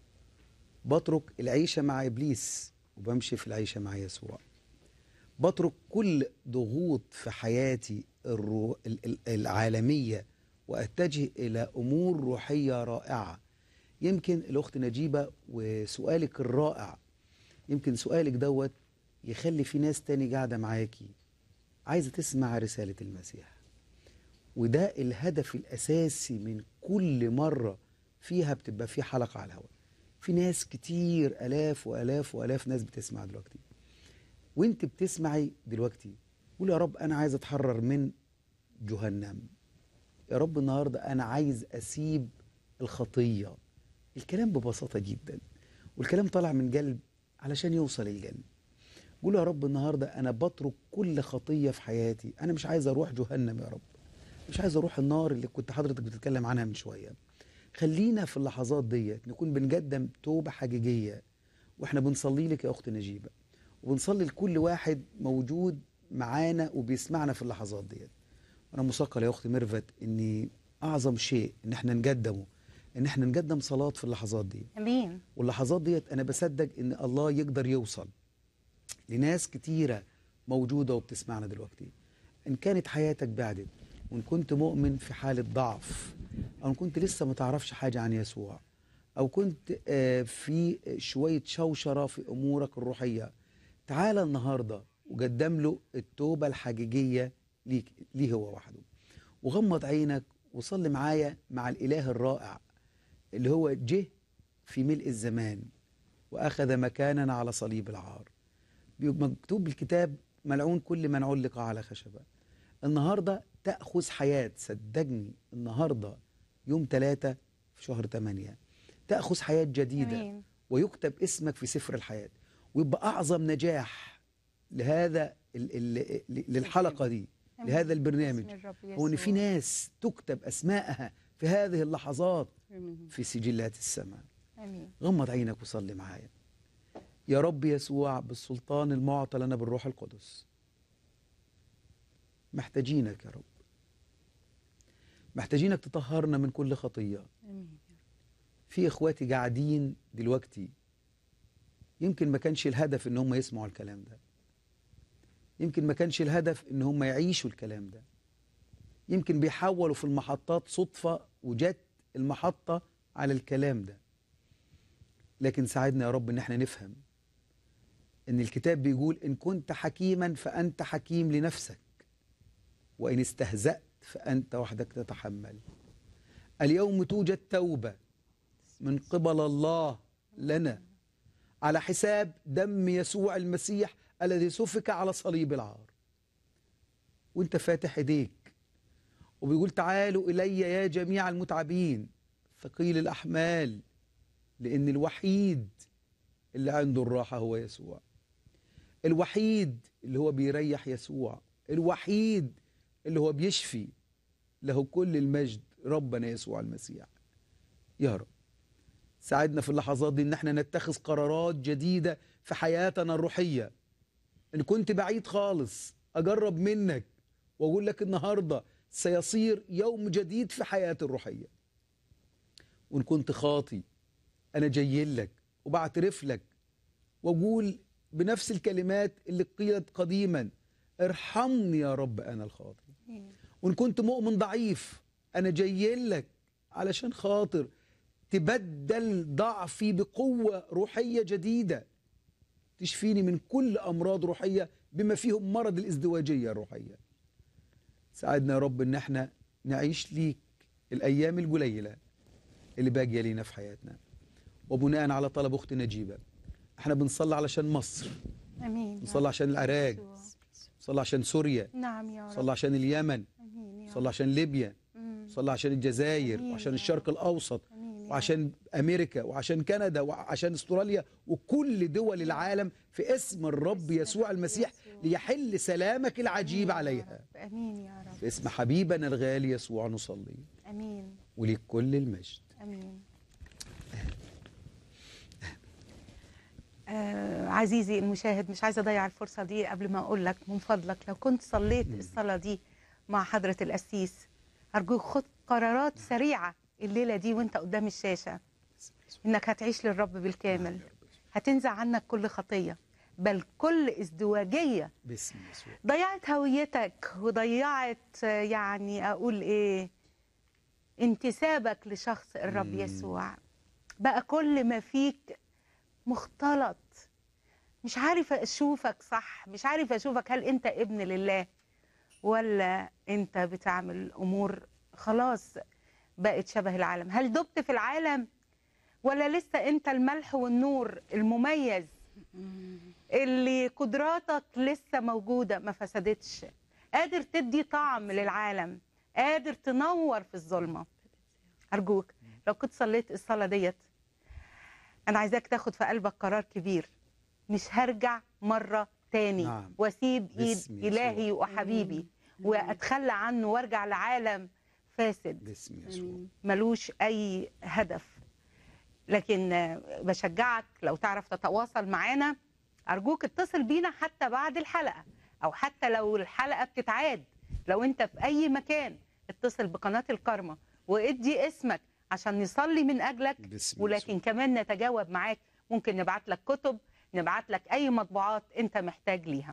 بترك العيشه مع ابليس وبمشي في العيشه مع يسوع بترك كل ضغوط في حياتي الرو... ال- ال- العالمية وأتجه إلى أمور روحية رائعة يمكن الأخت نجيبة وسؤالك الرائع يمكن سؤالك دوت يخلي في ناس تاني قاعدة معاكي عايزة تسمع رسالة المسيح وده الهدف الأساسي من كل مرة فيها بتبقى في حلقة على الهواء في ناس كتير آلاف وآلاف وآلاف ناس بتسمع دلوقتي وانت بتسمعي دلوقتي قول يا رب انا عايز اتحرر من جهنم يا رب النهارده انا عايز اسيب الخطيه الكلام ببساطه جدا والكلام طالع من قلب علشان يوصل القلب قول يا رب النهارده انا بترك كل خطيه في حياتي انا مش عايز اروح جهنم يا رب مش عايز اروح النار اللي كنت حضرتك بتتكلم عنها من شويه خلينا في اللحظات ديت نكون بنقدم توبه حقيقيه واحنا بنصلي لك يا اخت نجيبه وبنصلي لكل واحد موجود معانا وبيسمعنا في اللحظات ديت انا مثقل يا اختي ميرفت ان اعظم شيء ان احنا نقدمه ان احنا نقدم صلاه في اللحظات دي امين واللحظات ديت انا بصدق ان الله يقدر يوصل لناس كتيره موجوده وبتسمعنا دلوقتي ان كانت حياتك بعدت وان كنت مؤمن في حاله ضعف او ان كنت لسه ما تعرفش حاجه عن يسوع او كنت آه، في شويه شوشره في امورك الروحيه تعال النهارده وقدم له التوبه الحقيقيه ليك ليه هو وحده وغمض عينك وصلي معايا مع الاله الرائع اللي هو جه في ملء الزمان واخذ مكانا على صليب العار مكتوب بالكتاب ملعون كل من علق على خشبه النهارده تاخذ حياه صدقني النهارده يوم ثلاثة في شهر 8 تاخذ حياه جديده امين ويكتب اسمك في سفر الحياة ويبقى أعظم نجاح لهذا ال ال للحلقة دي آمين. لهذا البرنامج باسم الرب هو إن في يسوع. ناس تكتب أسماءها في هذه اللحظات آمين. في سجلات السماء امين غمض عينك وصلي معايا يا رب يسوع بالسلطان المعطى لنا بالروح القدس محتاجينك يا رب محتاجينك تطهرنا من كل خطيه آمين. في اخواتي قاعدين دلوقتي يمكن ما كانش الهدف ان هم يسمعوا الكلام ده يمكن ما كانش الهدف ان هم يعيشوا الكلام ده يمكن بيحولوا في المحطات صدفة وجت المحطة على الكلام ده لكن ساعدنا يا رب ان احنا نفهم ان الكتاب بيقول ان كنت حكيما فانت حكيم لنفسك وان استهزأت فانت وحدك تتحمل اليوم توجد توبه من قبل الله لنا على حساب دم يسوع المسيح الذي سفك على صليب العار وانت فاتح ايديك وبيقول تعالوا الي يا جميع المتعبين ثقيل الاحمال لان الوحيد اللي عنده الراحه هو يسوع الوحيد اللي هو بيريح يسوع الوحيد اللي هو بيشفي له كل المجد ربنا يسوع المسيح يا رب ساعدنا في اللحظات دي ان احنا نتخذ قرارات جديدة في حياتنا الروحية ان كنت بعيد خالص اجرب منك واقول لك النهاردة سيصير يوم جديد في حياتي الروحية وان كنت خاطي انا جاي لك وبعترف لك واقول بنفس الكلمات اللي قيلت قديما ارحمني يا رب انا الخاطئ وان كنت مؤمن ضعيف انا جاي لك علشان خاطر تبدل ضعفي بقوة روحية جديدة تشفيني من كل أمراض روحية بما فيهم مرض الازدواجية الروحية ساعدنا يا رب إن احنا نعيش ليك الأيام القليلة اللي باقية لينا في حياتنا وبناء على طلب أخت نجيبة احنا بنصلي علشان مصر امين يا بنصلي رب عشان العراق يسوع. بنصلي عشان سوريا نعم يا رب بنصلي عشان اليمن امين يا بنصلي رب عشان ليبيا مم. بنصلي عشان الجزائر آمين وعشان يا الشرق الأوسط امين يا وعشان امريكا وعشان كندا وعشان استراليا وكل دول العالم في اسم الرب يسوع المسيح ليحل سلامك العجيب عليها رب. امين يا رب في اسم حبيبنا الغالي يسوع نصلي امين وليك كل المجد امين آه عزيزي المشاهد مش عايزه اضيع الفرصه دي قبل ما اقول لك من فضلك لو كنت صليت الصلاه دي مع حضره القسيس ارجوك خد قرارات سريعه الليله دي وانت قدام الشاشه انك هتعيش للرب بالكامل هتنزع عنك كل خطيه بل كل ازدواجيه باسم يسوع ضيعت هويتك وضيعت آه، يعني اقول ايه انتسابك لشخص الرب مم. يسوع بقى كل ما فيك مختلط مش عارفه اشوفك صح مش عارفه اشوفك هل انت ابن لله ولا انت بتعمل امور خلاص بقت شبه العالم هل دبت في العالم ولا لسه انت الملح والنور المميز اللي قدراتك لسه موجودة ما فسدتش قادر تدي طعم للعالم قادر تنور في الظلمة أرجوك لو كنت صليت الصلاة ديت أنا عايزاك تاخد في قلبك قرار كبير مش هرجع مرة تاني نعم. واسيب ايد باسم يسوع. إلهي وحبيبي وأتخلى عنه وارجع لعالم فاسد باسم يسوع ملوش اي هدف لكن آه، بشجعك لو تعرف تتواصل معانا ارجوك اتصل بينا حتى بعد الحلقه او حتى لو الحلقه بتتعاد لو انت في اي مكان اتصل بقناه الكرمه وادي اسمك عشان نصلي من اجلك باسم ولكن كمان نتجاوب معاك ممكن نبعت لك كتب نبعت لك اي مطبوعات انت محتاج ليها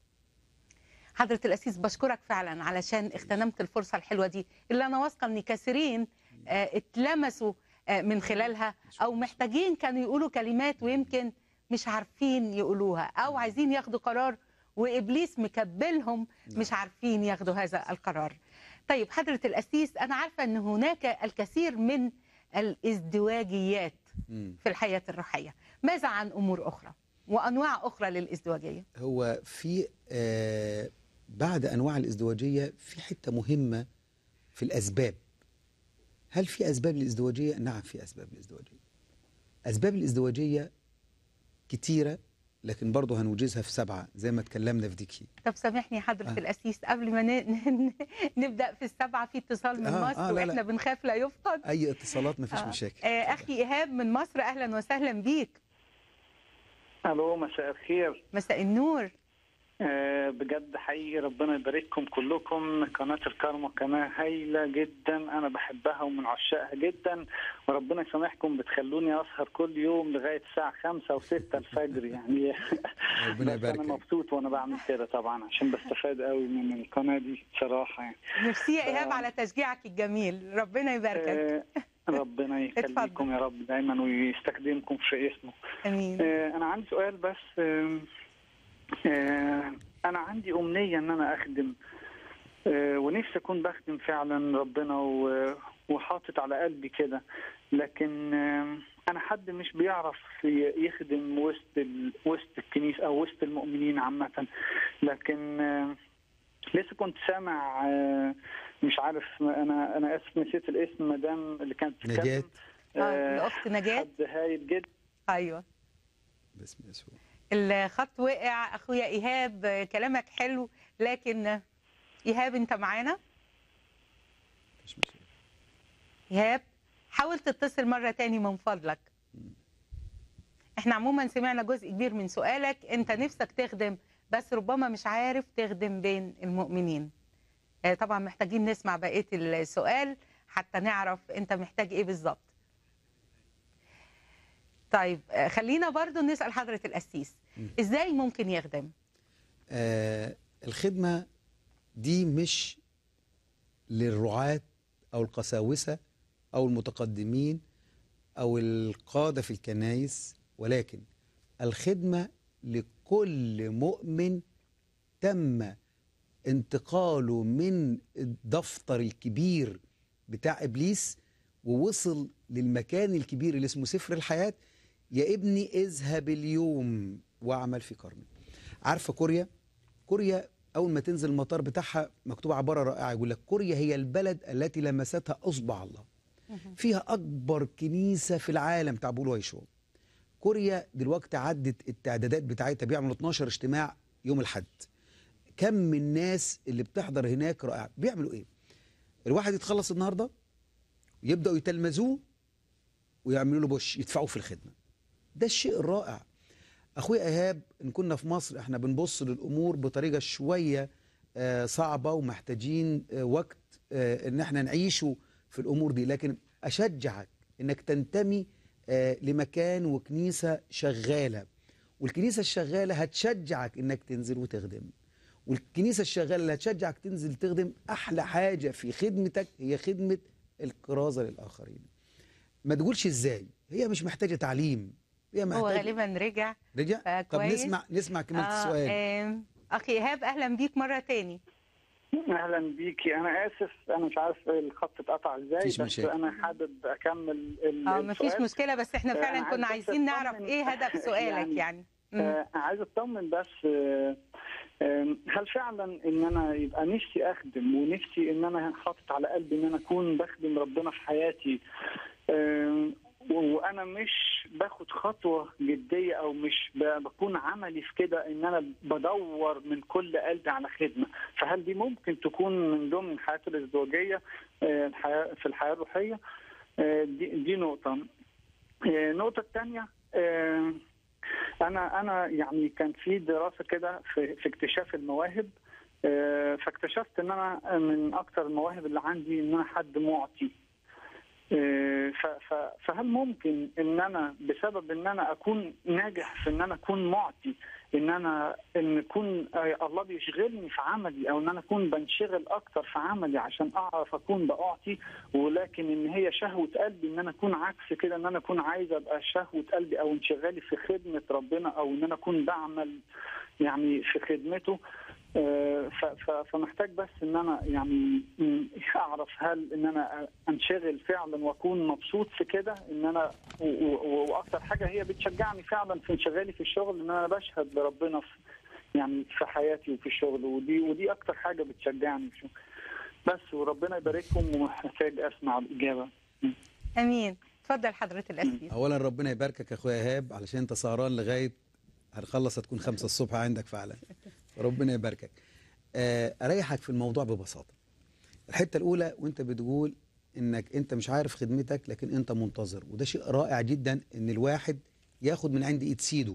حضرة الأسيس بشكرك فعلا علشان اغتنمت الفرصة الحلوة دي اللي أنا واثقة إن كثيرين آه، اتلمسوا آه، من خلالها أو محتاجين كانوا يقولوا كلمات ويمكن مش عارفين يقولوها أو عايزين ياخدوا قرار وإبليس مكبلهم مش عارفين ياخدوا هذا القرار طيب حضرة الأسيس أنا عارفة أن هناك الكثير من الازدواجيات مم. في الحياة الروحية ماذا عن أمور أخرى وأنواع أخرى للازدواجية هو في آه بعد انواع الازدواجيه في حته مهمه في الاسباب هل في اسباب للازدواجيه نعم في اسباب للازدواجيه اسباب الازدواجيه كتيره لكن برضه هنوجزها في سبعه زي ما اتكلمنا في ديكي طب سامحني حضرة آه. الأسيس قبل ما ن- ن- نبدأ في السبعة في اتصال من آه، مصر آه، لا، لا. وإحنا بنخاف لا يفقد اي اتصالات مفيش آه. مشاكل آه، أخي إيهاب من مصر أهلا وسهلا بيك الو مساء الخير مساء النور آه، بجد حقيقي ربنا يبارككم كلكم قناة الكرمة قناة هايلة جدا أنا بحبها ومن عشاقها جدا وربنا يسامحكم بتخلوني أسهر كل يوم لغاية الساعة خمسة وستة الفجر يعني ربنا بس أنا يبارك مبسوط وأنا بعمل كده طبعا عشان بستفاد قوي من القناة دي بصراحة يعني ميرسي يا إيهاب آه. على تشجيعك الجميل ربنا يباركك آه، ربنا يخليكم اتفضل. يا رب دايما ويستخدمكم في اسمه أمين آه، انا عندي سؤال بس آم، آه، انا عندي امنيه ان انا اخدم آه، ونفسي اكون بخدم فعلا ربنا و- وحاطط على قلبي كده لكن آم، انا حد مش بيعرف ي- يخدم وسط ال... وسط الكنيسه او وسط المؤمنين عامه لكن آم، لسه كنت سامع آه، مش عارف انا انا اسف نسيت الاسم مدام اللي كانت بتتكلم. نجاة آه، آه، الأخت نجاة حد هايل جدا أيوه باسم يسوع الخط وقع أخويا إيهاب آه، كلامك حلو لكن آه، إيهاب أنت معانا مفيش مشاكل إيهاب حاول تتصل مرة تاني من فضلك احنا عموما سمعنا جزء كبير من سؤالك انت نفسك تخدم بس ربما مش عارف تخدم بين المؤمنين آه، طبعا محتاجين نسمع بقية السؤال حتى نعرف انت محتاج ايه بالظبط طيب آه، خلينا برضو نسأل حضرة القسيس ازاي ممكن يخدم آه الخدمة دي مش للرعاة أو القساوسة أو المتقدمين أو القادة في الكنايس ولكن الخدمة لكل مؤمن تم انتقاله من الدفتر الكبير بتاع إبليس ووصل للمكان الكبير اللي اسمه سفر الحياة يا ابني اذهب اليوم واعمل في كرمي عارفة كوريا كوريا اول ما تنزل المطار بتاعها مكتوب عباره رائعه يقول لك كوريا هي البلد التي لمستها اصبع الله فيها اكبر كنيسه في العالم بتاع بول وايشو كوريا دلوقتي عدت التعدادات بتاعتها بيعملوا 12 اجتماع يوم الاحد كم من الناس اللي بتحضر هناك رائع بيعملوا ايه الواحد يتخلص النهارده يبداوا يتلمذوه ويعملوا له بوش يدفعوه في الخدمه ده الشيء الرائع اخويا ايهاب ان كنا في مصر احنا بنبص للامور بطريقه شويه آه، صعبه ومحتاجين آه، وقت آه، ان احنا نعيشه في الامور دي لكن اشجعك انك تنتمي آه، لمكان وكنيسه شغاله والكنيسه الشغاله هتشجعك انك تنزل وتخدم والكنيسه الشغاله اللي هتشجعك تنزل تخدم احلى حاجه في خدمتك هي خدمه الكرازه للاخرين ما تقولش ازاي هي مش محتاجه تعليم هي هو محتاجه غالبا رجع رجع طب فكويس. نسمع نسمع كلمه آه، السؤال آم، اخي ايهاب اهلا بيك مره تاني اهلا بيكي انا اسف انا مش عارف الخط اتقطع ازاي مفيش بس مشاكل. انا حابب اكمل ال- اه مفيش السؤال. مشكله بس احنا آه، فعلا كنا عايز بس عايزين نعرف أطمن. ايه هدف سؤالك يعني- يعني مم. آه عايز اطمن بس آه آه، هل فعلا ان انا يبقى نفسي اخدم ونفسي ان انا حاطط على قلبي ان انا اكون بخدم ربنا في حياتي آه، و- وانا مش باخد خطوه جديه او مش ب- بكون عملي في كده ان انا بدور من كل قلبي على خدمه فهل دي ممكن تكون من ضمن حياتي الازدواجيه آه، الحياة- في الحياه الروحيه آه، دي دي نقطه آه، النقطه الثانيه انا انا يعني كان في دراسه كده في, في اكتشاف المواهب آه، فاكتشفت ان انا من اكتر المواهب اللي عندي ان انا حد معطي إيه، ف- ف- فهل ممكن ان انا بسبب ان انا اكون ناجح في ان انا اكون معطي ان انا ان يكون آه، الله بيشغلني في عملي او ان انا اكون بنشغل اكتر في عملي عشان اعرف اكون باعطي ولكن ان هي شهوه قلبي ان انا اكون عكس كده ان انا اكون عايز ابقى شهوه قلبي او انشغالي في خدمه ربنا او ان انا اكون بعمل يعني في خدمته آه، ف- ف- فمحتاج بس ان انا يعني م، اعرف هل ان انا انشغل فعلا واكون مبسوط في كده ان انا و- و- واكتر حاجه هي بتشجعني فعلا في انشغالي في الشغل ان انا بشهد لربنا في يعني في حياتي وفي الشغل ودي ودي اكتر حاجه بتشجعني في الشغل بس وربنا يبارككم ومحتاج اسمع الاجابه امين اتفضل حضره الاسيس اولا ربنا يباركك يا اخويا ايهاب علشان انت سهران لغايه هنخلص هتكون خمسة الصبح عندك فعلا ربنا يباركك آه، اريحك في الموضوع ببساطه الحته الاولى وانت بتقول انك انت مش عارف خدمتك لكن انت منتظر وده شيء رائع جدا ان الواحد ياخد من عند ايد سيده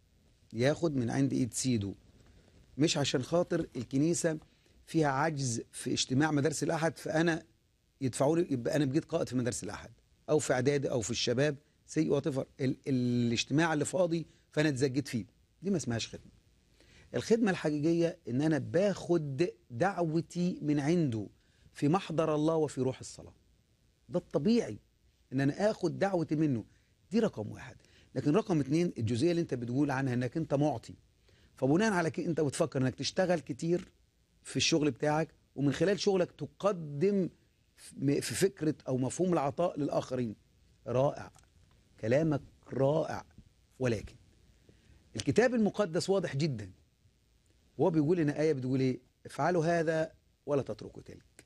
ياخد من عند ايد سيده مش عشان خاطر الكنيسه فيها عجز في اجتماع مدارس الاحد فانا يدفعوا لي يبقى انا بقيت قائد في مدارس الاحد او في اعدادي او في الشباب سي وات ال الاجتماع اللي فاضي فانا اتزجت فيه دي ما اسمهاش خدمه الخدمه الحقيقيه ان انا باخد دعوتي من عنده في محضر الله وفي روح الصلاه ده الطبيعي ان انا اخد دعوتي منه دي رقم واحد لكن رقم اتنين الجزئيه اللي انت بتقول عنها انك انت معطي فبناء على كده انت بتفكر انك تشتغل كتير في الشغل بتاعك ومن خلال شغلك تقدم في فكره او مفهوم العطاء للاخرين رائع كلامك رائع ولكن الكتاب المقدس واضح جدا وهو بيقول لنا آية بتقول إيه افعلوا هذا ولا تتركوا تلك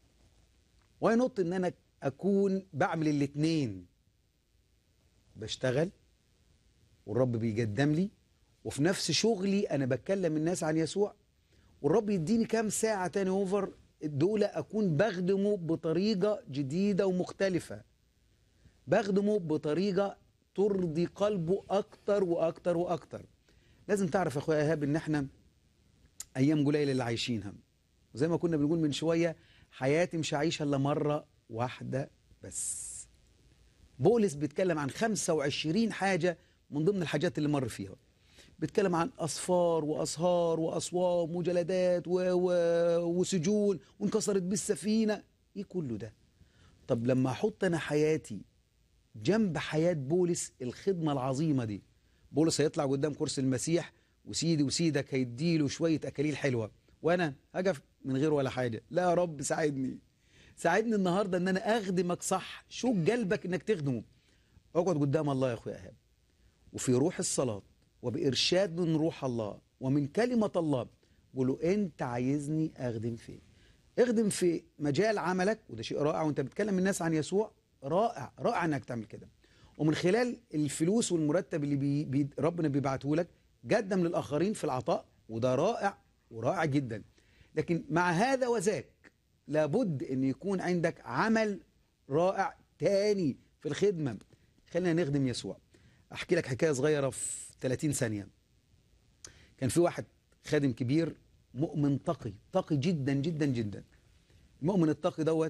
وينط إن أنا أكون بعمل الاتنين بشتغل والرب بيقدم لي وفي نفس شغلي أنا بتكلم الناس عن يسوع والرب يديني كام ساعة تاني أوفر دول أكون بخدمه بطريقة جديدة ومختلفة بخدمه بطريقة ترضي قلبه أكتر وأكتر وأكتر لازم تعرف يا أخويا إيهاب إن إحنا أيام قليلة اللي عايشينها وزي ما كنا بنقول من شوية حياتي مش هعيشها إلا مرة واحدة بس بولس بيتكلم عن 25 حاجة من ضمن الحاجات اللي مر فيها بيتكلم عن أصفار وأسهار وأصوام وجلدات و... و... وسجون وانكسرت بالسفينة إيه كله ده طب لما أحط أنا حياتي جنب حياة بولس الخدمة العظيمة دي بولس هيطلع قدام كرسي المسيح وسيدي وسيدك هيديله شوية أكاليل حلوة وأنا هقف من غير ولا حاجة لا يا رب ساعدني ساعدني النهاردة ان انا اخدمك صح شو قلبك انك تخدمه اقعد قدام الله يا اخويا ايهاب وفي روح الصلاة وبإرشاد من روح الله ومن كلمة الله قولوا انت عايزني اخدم فين اخدم في مجال عملك وده شيء رائع وانت بتكلم الناس عن يسوع رائع رائع انك تعمل كده ومن خلال الفلوس والمرتب اللي بي بي ربنا بيبعته لك قدم للاخرين في العطاء وده رائع ورائع جدا لكن مع هذا وذاك لابد ان يكون عندك عمل رائع تاني في الخدمه خلينا نخدم يسوع احكي لك حكايه صغيره في 30 ثانيه كان في واحد خادم كبير مؤمن تقي تقي جدا جدا جدا المؤمن التقي دوت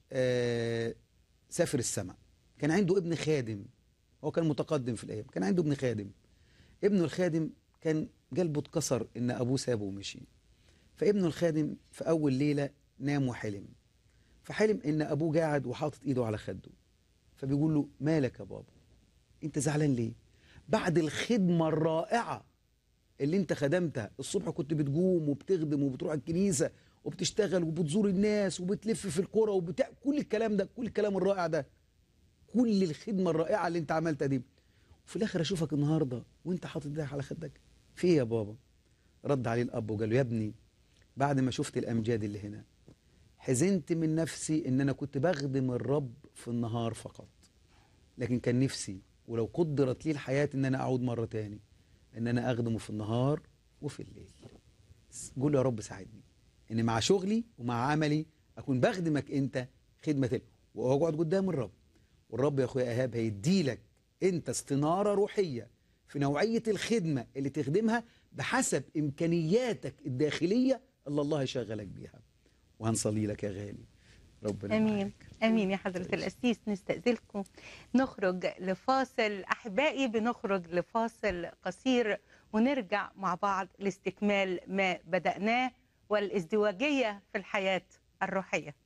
آه سافر السماء كان عنده ابن خادم هو كان متقدم في الايام كان عنده ابن خادم ابنه الخادم كان قلبه اتكسر ان ابوه سابه ومشي فابنه الخادم في اول ليله نام وحلم فحلم ان ابوه قاعد وحاطط ايده على خده فبيقول له مالك يا بابا انت زعلان ليه بعد الخدمه الرائعه اللي انت خدمتها الصبح كنت بتقوم وبتخدم وبتروح الكنيسه وبتشتغل وبتزور الناس وبتلف في القرى وبتاع كل الكلام ده كل الكلام الرائع ده كل الخدمه الرائعه اللي انت عملتها دي وفي الاخر اشوفك النهارده وانت حاطط ايدك على خدك في ايه يا بابا رد عليه الاب وقال له يا ابني بعد ما شفت الامجاد اللي هنا حزنت من نفسي ان انا كنت بخدم الرب في النهار فقط لكن كان نفسي ولو قدرت لي الحياه ان انا اعود مره تاني ان انا اخدمه في النهار وفي الليل قول له يا رب ساعدني ان مع شغلي ومع عملي اكون بخدمك انت خدمه ال- واقعد قدام الرب والرب يا اخويا ايهاب هيديلك انت استناره روحيه في نوعيه الخدمه اللي تخدمها بحسب امكانياتك الداخليه اللي الله يشغلك بيها وهنصلي لك يا غالي ربنا امين معاك. امين يا حضره القسيس نستاذنكم نخرج لفاصل احبائي بنخرج لفاصل قصير ونرجع مع بعض لاستكمال ما بداناه والازدواجيه في الحياه الروحيه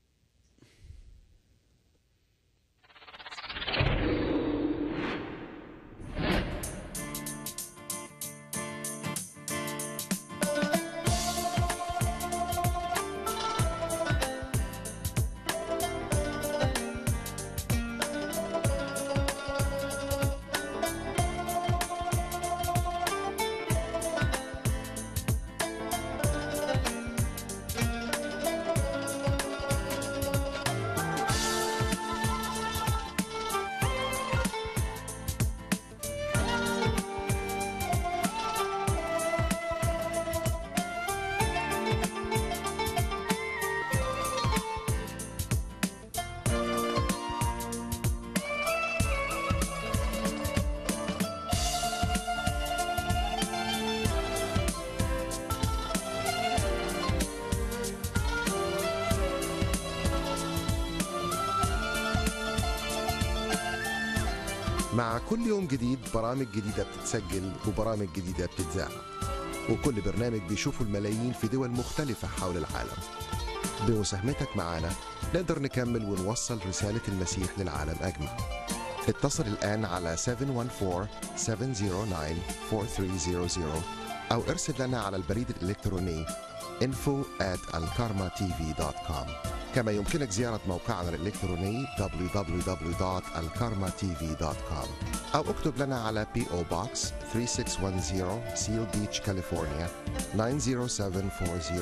مع كل يوم جديد برامج جديدة بتتسجل وبرامج جديدة بتتذاع وكل برنامج بيشوفه الملايين في دول مختلفة حول العالم بمساهمتك معنا نقدر نكمل ونوصل رسالة المسيح للعالم أجمع اتصل الآن على 714-709-4300 أو ارسل لنا على البريد الإلكتروني info at alkarmatv.com كما يمكنك زيارة موقعنا الإلكتروني www.alkarmatv.com أو اكتب لنا على P.O. Box 3610 Seal Beach, California 90740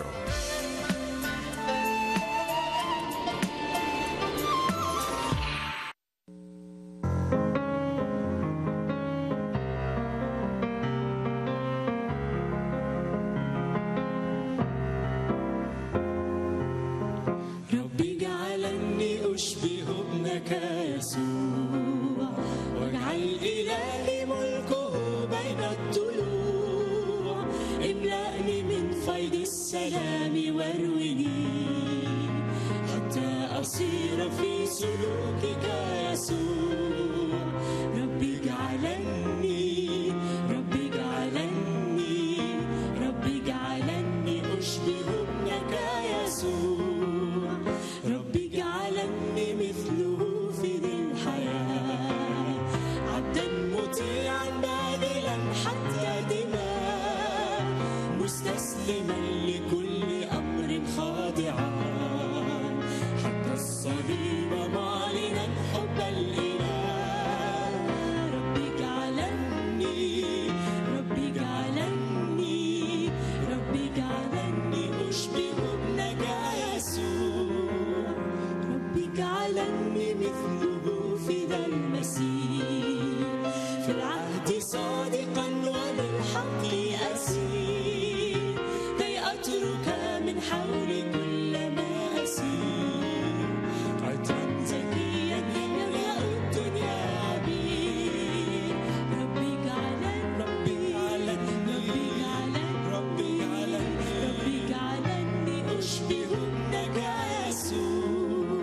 ربي جعلني أشبه ابنك يسوع واجعل إلهي ملكه بين الطلوع املأني من فيض السلام وارويني حتى أصير في سلوكك يسوع ربي جعلني ربي جعلني ربي جعلني أشبه ابنك يسوع ربي جعلني مثله في ذي الحياة عبدا مطيعا باذلا حتى دماء مستسلما لكل أمر خاضعا حتى الصليب معلنا حب الإله ربي جعلني ربي جعلني ربي جعلني أشبه ابنك يسوع ربي جعلني مثله في ذا المسيح في العهد صادقا وبالحق أسير كي أترك من حولي كل ما أسير عطرا زكيا يملأ الدنيا عبير ربي جعلن ربي جعلن ربي جعلن ربي جعلن ربي جعلني أشبه ابنك يسوع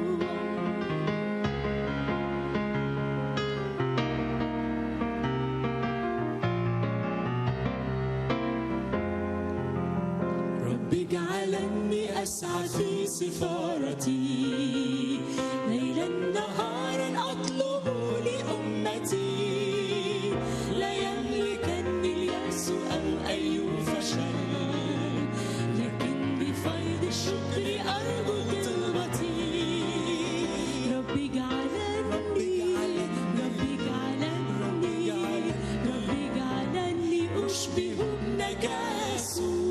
ربي جعلني أسعى في سفارتي ليلا نهارا أطلب لأمتي لا يملكني اليأس أو أي فشل لكن بفيض الشكر أرجو طلبتي ربي جعلني ربي جعلني ربي جعلني ربي جعلني أشبه ابنك يسوع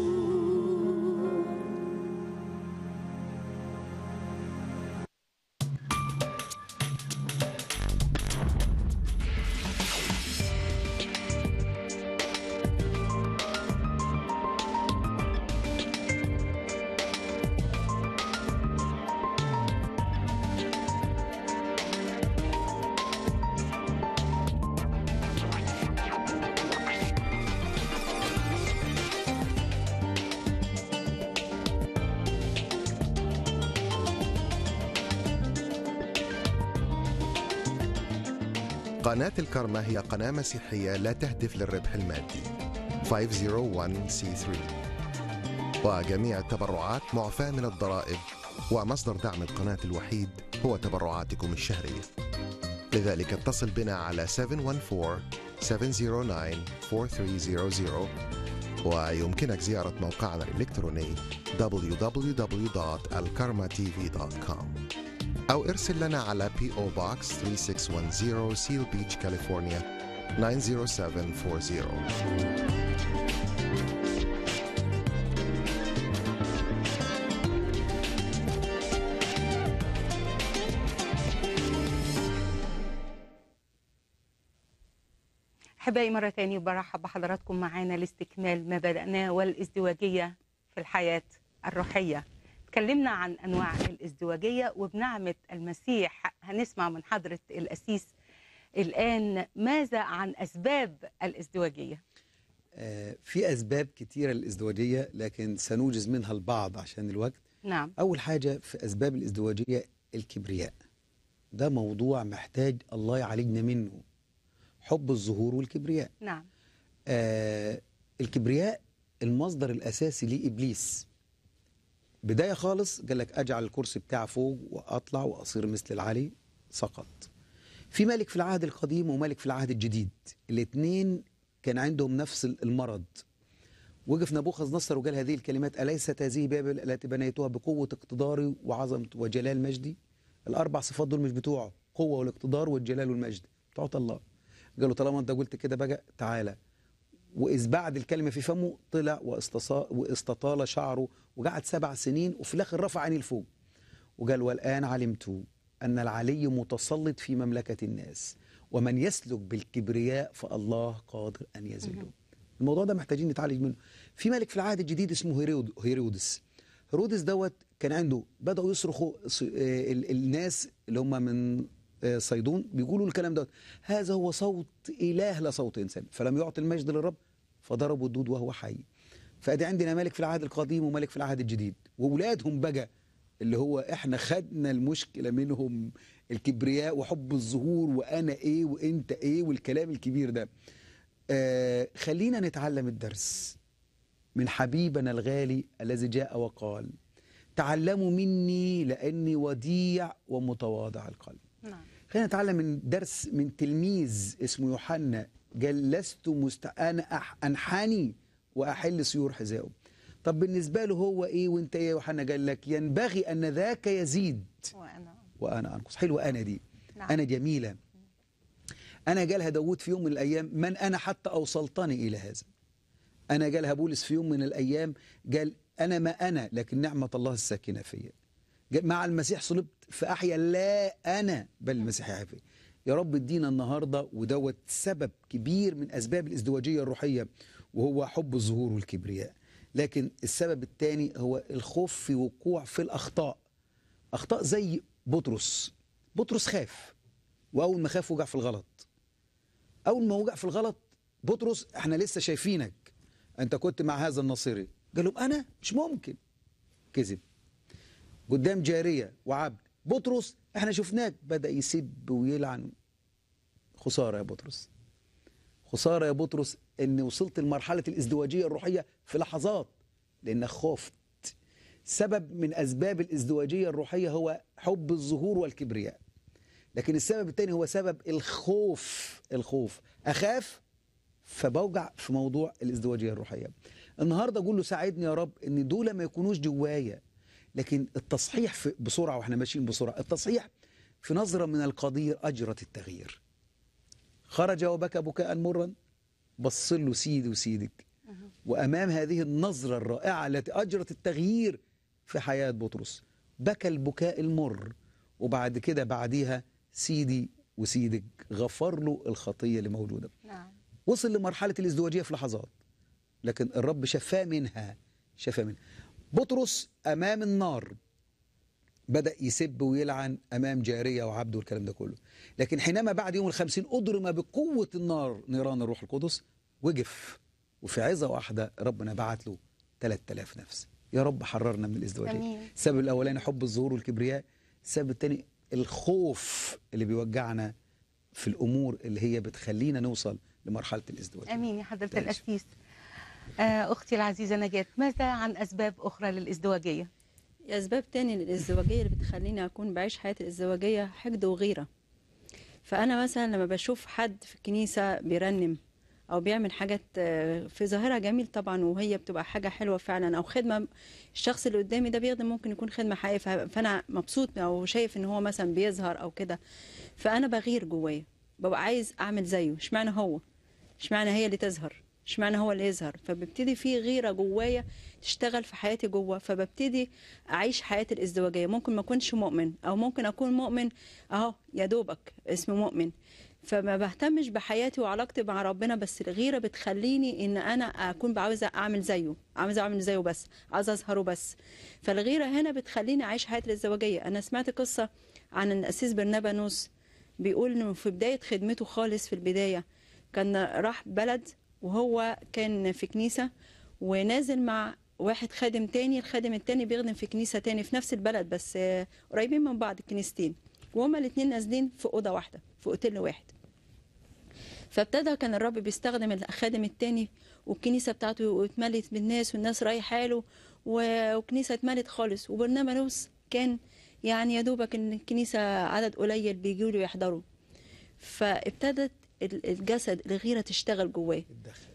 قناة الكرمة هي قناة مسيحية لا تهدف للربح المادي 501c3 وجميع التبرعات معفاة من الضرائب ومصدر دعم القناة الوحيد هو تبرعاتكم الشهرية لذلك اتصل بنا على 714-709-4300 ويمكنك زيارة موقعنا الإلكتروني www.alkarmatv.com أو ارسل لنا على P.O. Box 3610 Seal Beach, California 90740 أحبائي مرة تاني برحب بحضراتكم معانا لاستكمال ما بدأناه والازدواجية في الحياة الروحية اتكلمنا عن أنواع الازدواجية وبنعمة المسيح هنسمع من حضرة الأسيس الآن ماذا عن أسباب الازدواجية آه، في أسباب كتيرة للازدواجية لكن سنوجز منها البعض عشان الوقت نعم أول حاجة في أسباب الازدواجية الكبرياء ده موضوع محتاج الله يعالجنا منه حب الظهور والكبرياء نعم آه الكبرياء المصدر الأساسي ليه إبليس بداية خالص قال لك أجعل الكرسي بتاعي فوق وأطلع وأصير مثل العلي سقط في ملك في العهد القديم وملك في العهد الجديد الاثنين كان عندهم نفس المرض وقف نبوخذ نصر وقال هذه الكلمات أليست هذه بابل التي بنيتها بقوة اقتداري وعظمة وجلال مجدي الأربع صفات دول مش بتوعه قوة والاقتدار والجلال والمجد بتوع الله قالوا طالما انت قلت كده بقى تعالى وإذ بعد الكلمة في فمه طلع واستصا- واستطال شعره وقعد سبع سنين وفي الآخر رفع عيني لفوق وقال والآن علمت أن العلي متسلط في مملكة الناس ومن يسلك بالكبرياء فالله قادر أن يذله الموضوع ده محتاجين نتعالج منه في ملك في العهد الجديد اسمه هيرود هيرودس هيرودس دوت كان عنده بدأوا يصرخوا ص- آه، ال- الناس اللي هم من آه، صيدون بيقولوا الكلام دوت هذا هو صوت إله لا صوت إنسان فلم يعطي المجد للرب فضربوا الدود وهو حي فادي عندنا ملك في العهد القديم وملك في العهد الجديد واولادهم بقى اللي هو احنا خدنا المشكله منهم الكبرياء وحب الظهور وانا ايه وانت ايه والكلام الكبير ده آه خلينا نتعلم الدرس من حبيبنا الغالي الذي جاء وقال تعلموا مني لاني وديع ومتواضع القلب نعم خلينا نتعلم من درس من تلميذ اسمه يوحنا قال لست مست... انا أح... انحني واحل سيور حذائه طب بالنسبه له هو ايه وانت ايه يا يوحنا قال لك ينبغي ان ذاك يزيد وأنا وانا انقص حلوه انا دي نعم. انا جميله انا قالها داود في يوم من الايام من انا حتى اوصلتني الى هذا انا قالها بولس في يوم من الايام قال انا ما انا لكن نعمه الله الساكنه فيا قال مع المسيح صلبت فاحيا لا انا بل المسيح يحيا فيا يا رب ادينا النهارده ودوت سبب كبير من اسباب الازدواجيه الروحيه وهو حب الظهور والكبرياء لكن السبب الثاني هو الخوف في وقوع في الاخطاء اخطاء زي بطرس بطرس خاف واول ما خاف وقع في الغلط اول ما وقع في الغلط بطرس احنا لسه شايفينك انت كنت مع هذا النصيري قال لهم انا مش ممكن كذب قدام جاريه وعبد بطرس احنا شفناك بدا يسب ويلعن خساره يا بطرس خساره يا بطرس ان وصلت لمرحله الازدواجيه الروحيه في لحظات لانك خفت سبب من اسباب الازدواجيه الروحيه هو حب الظهور والكبرياء لكن السبب الثاني هو سبب الخوف الخوف اخاف فبوجع في موضوع الازدواجيه الروحيه النهارده اقول له ساعدني يا رب ان دول ما يكونوش جوايا لكن التصحيح في بسرعه واحنا ماشيين بسرعه التصحيح في نظره من القدير اجرت التغيير خرج وبكى بكاء مرا بص له سيدي وسيدك وامام هذه النظره الرائعه التي اجرت التغيير في حياه بطرس بكى البكاء المر وبعد كده بعديها سيدي وسيدك غفر له الخطيه اللي موجوده نعم وصل لمرحله الازدواجيه في لحظات لكن الرب شفاه منها شفاه منها بطرس امام النار بدا يسب ويلعن امام جاريه وعبد والكلام ده كله لكن حينما بعد يوم الخمسين اضرم بقوه النار نيران الروح القدس وقف وفي عظه واحده ربنا بعت له 3000 نفس يا رب حررنا من الازدواجيه آمين. السبب الاولاني حب الظهور والكبرياء السبب الثاني الخوف اللي بيوجعنا في الامور اللي هي بتخلينا نوصل لمرحله الازدواج امين يا حضره تعيش. القسيس آه، اختي العزيزه نجاة ماذا عن اسباب اخرى للازدواجيه أسباب تاني للازدواجية اللي بتخليني أكون بعيش حياة الازدواجية حقد وغيرة فأنا مثلا لما بشوف حد في الكنيسة بيرنم أو بيعمل حاجات آه، في ظاهرها جميل طبعا وهي بتبقى حاجة حلوة فعلا أو خدمة الشخص اللي قدامي ده بيخدم ممكن يكون خدمة حقيقية ف- فأنا مبسوط أو شايف إن هو مثلا بيظهر أو كده فأنا بغير جوايا ببقى عايز أعمل زيه اشمعنى هو اشمعنى هي اللي تظهر اشمعنى هو اللي يظهر فببتدي في غيره جوايا تشتغل في حياتي جوه فببتدي اعيش حياه الازدواجيه ممكن ما اكونش مؤمن او ممكن اكون مؤمن اهو يا دوبك اسمه مؤمن فما بهتمش بحياتي وعلاقتي مع ربنا بس الغيره بتخليني ان انا اكون عاوزه اعمل زيه عاوزه اعمل زيه بس عاوزه اظهره بس فالغيره هنا بتخليني اعيش حياه الازدواجيه انا سمعت قصه عن الاسيس برنابانوس بيقول انه في بدايه خدمته خالص في البدايه كان راح بلد وهو كان في كنيسة ونازل مع واحد خادم تاني الخادم التاني بيخدم في كنيسة تاني في نفس البلد بس آه، قريبين من بعض الكنيستين وهما الاتنين نازلين في أوضة واحدة في أوتيل واحد فابتدى كان الرب بيستخدم الخادم التاني والكنيسة بتاعته اتملت بالناس والناس رايحة له و- والكنيسة اتملت خالص وبرنامج كان يعني يا دوبك ان الكنيسة عدد قليل بيجوا له يحضروا فابتدت ال- الجسد الغيرة تشتغل جواه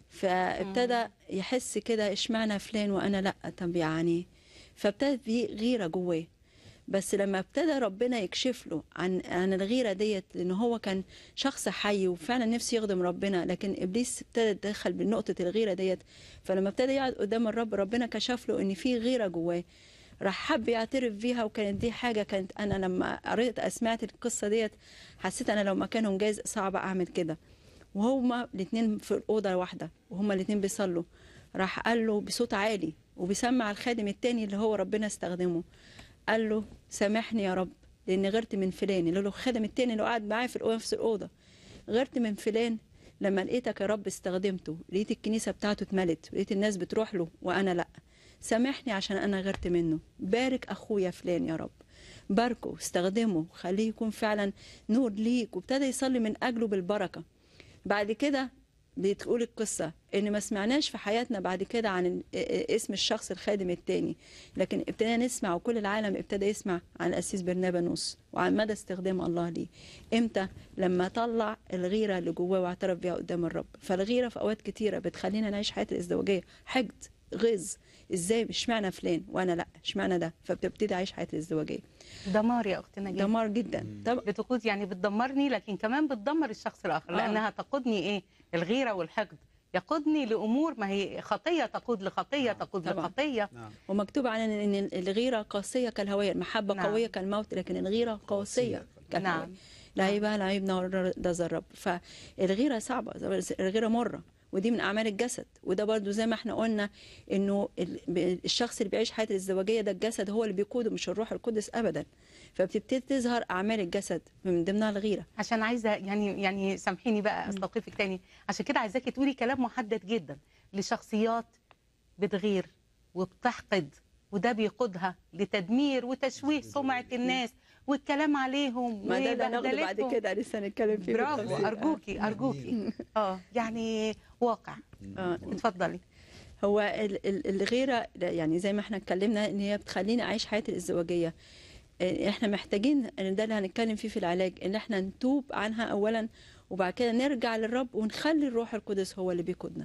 فابتدى يحس كده اشمعنى فلان وانا لا طب يعني فابتدت في غيره جواه بس لما ابتدى ربنا يكشف له عن عن الغيره ديت لان هو كان شخص حي وفعلا نفسه يخدم ربنا لكن ابليس ابتدى يتدخل بنقطه الغيره ديت فلما ابتدى يقعد قدام الرب ربنا كشف له ان في غيره جواه راح حب يعترف بيها وكانت دي حاجه كانت انا لما قريت سمعت القصه ديت حسيت انا لو مكانهم جايز صعب اعمل كده وهما الاثنين في الأوضة واحدة وهما الاثنين بيصلوا راح قال له بصوت عالي وبيسمع الخادم التاني اللي هو ربنا استخدمه قال له سامحني يا رب لأني غيرت من فلان اللي هو الخادم التاني اللي قاعد معايا في الأوضة- نفس الأوضة غيرت من فلان لما لقيتك يا رب استخدمته لقيت الكنيسة بتاعته اتملت لقيت الناس بتروح له وأنا لأ سامحني عشان أنا غيرت منه بارك أخويا فلان يا رب باركه استخدمه خليه يكون فعلا نور ليك وابتدى يصلي من أجله بالبركة بعد كده بتقول القصة إن ما سمعناش في حياتنا بعد كده عن ال- اسم الشخص الخادم التاني لكن ابتدينا نسمع وكل العالم ابتدى يسمع عن الأسيس برنابانوس وعن مدى استخدام الله ليه إمتى لما طلع الغيرة اللي جواه واعترف بيها قدام الرب فالغيرة في أوقات كتيرة بتخلينا نعيش حياة الازدواجية حقد غيظ ازاي اشمعنى فلان وانا لا اشمعنى ده فبتبتدي اعيش حياه الازدواجيه دمار يا اختي نجاة دمار جدا طب بتقود يعني بتدمرني لكن كمان بتدمر الشخص الاخر آه. لانها تقودني ايه الغيره والحقد يقودني لامور ما هي خطيه تقود لخطيه تقود طبعاً. لخطيه نعم ومكتوب عننا ان الغيره قاسيه كالهويه المحبه نعم. نعم. قويه كالموت لكن الغيره قاسيه كالهويه نعم. نعم. لا يبقى لا يبنى ده الرب فالغيره صعبه الغيره مره ودي من اعمال الجسد وده برضو زي ما احنا قلنا انه ال- الشخص اللي بيعيش حياه الازدواجيه ده الجسد هو اللي بيقوده مش الروح القدس ابدا فبتبتدي تظهر اعمال الجسد من ضمنها الغيره عشان عايزه يعني يعني سامحيني بقى استوقفك تاني عشان كده عايزاكي تقولي كلام محدد جدا لشخصيات بتغير وبتحقد وده بيقودها لتدمير وتشويه سمعه الناس والكلام عليهم ما ده ده ناخده بعد وبهدلتهم. كده لسه نتكلم فيه برافو بالتفصيل. آه. ارجوكي ارجوكي اه يعني واقع اه اتفضلي هو ال- ال- الغيرة يعني زي ما احنا اتكلمنا ان هي بتخليني اعيش حياة الازدواجية اه، احنا محتاجين ان ده اللي هنتكلم فيه في العلاج ان احنا نتوب عنها اولا وبعد كده نرجع للرب ونخلي الروح القدس هو اللي بيقودنا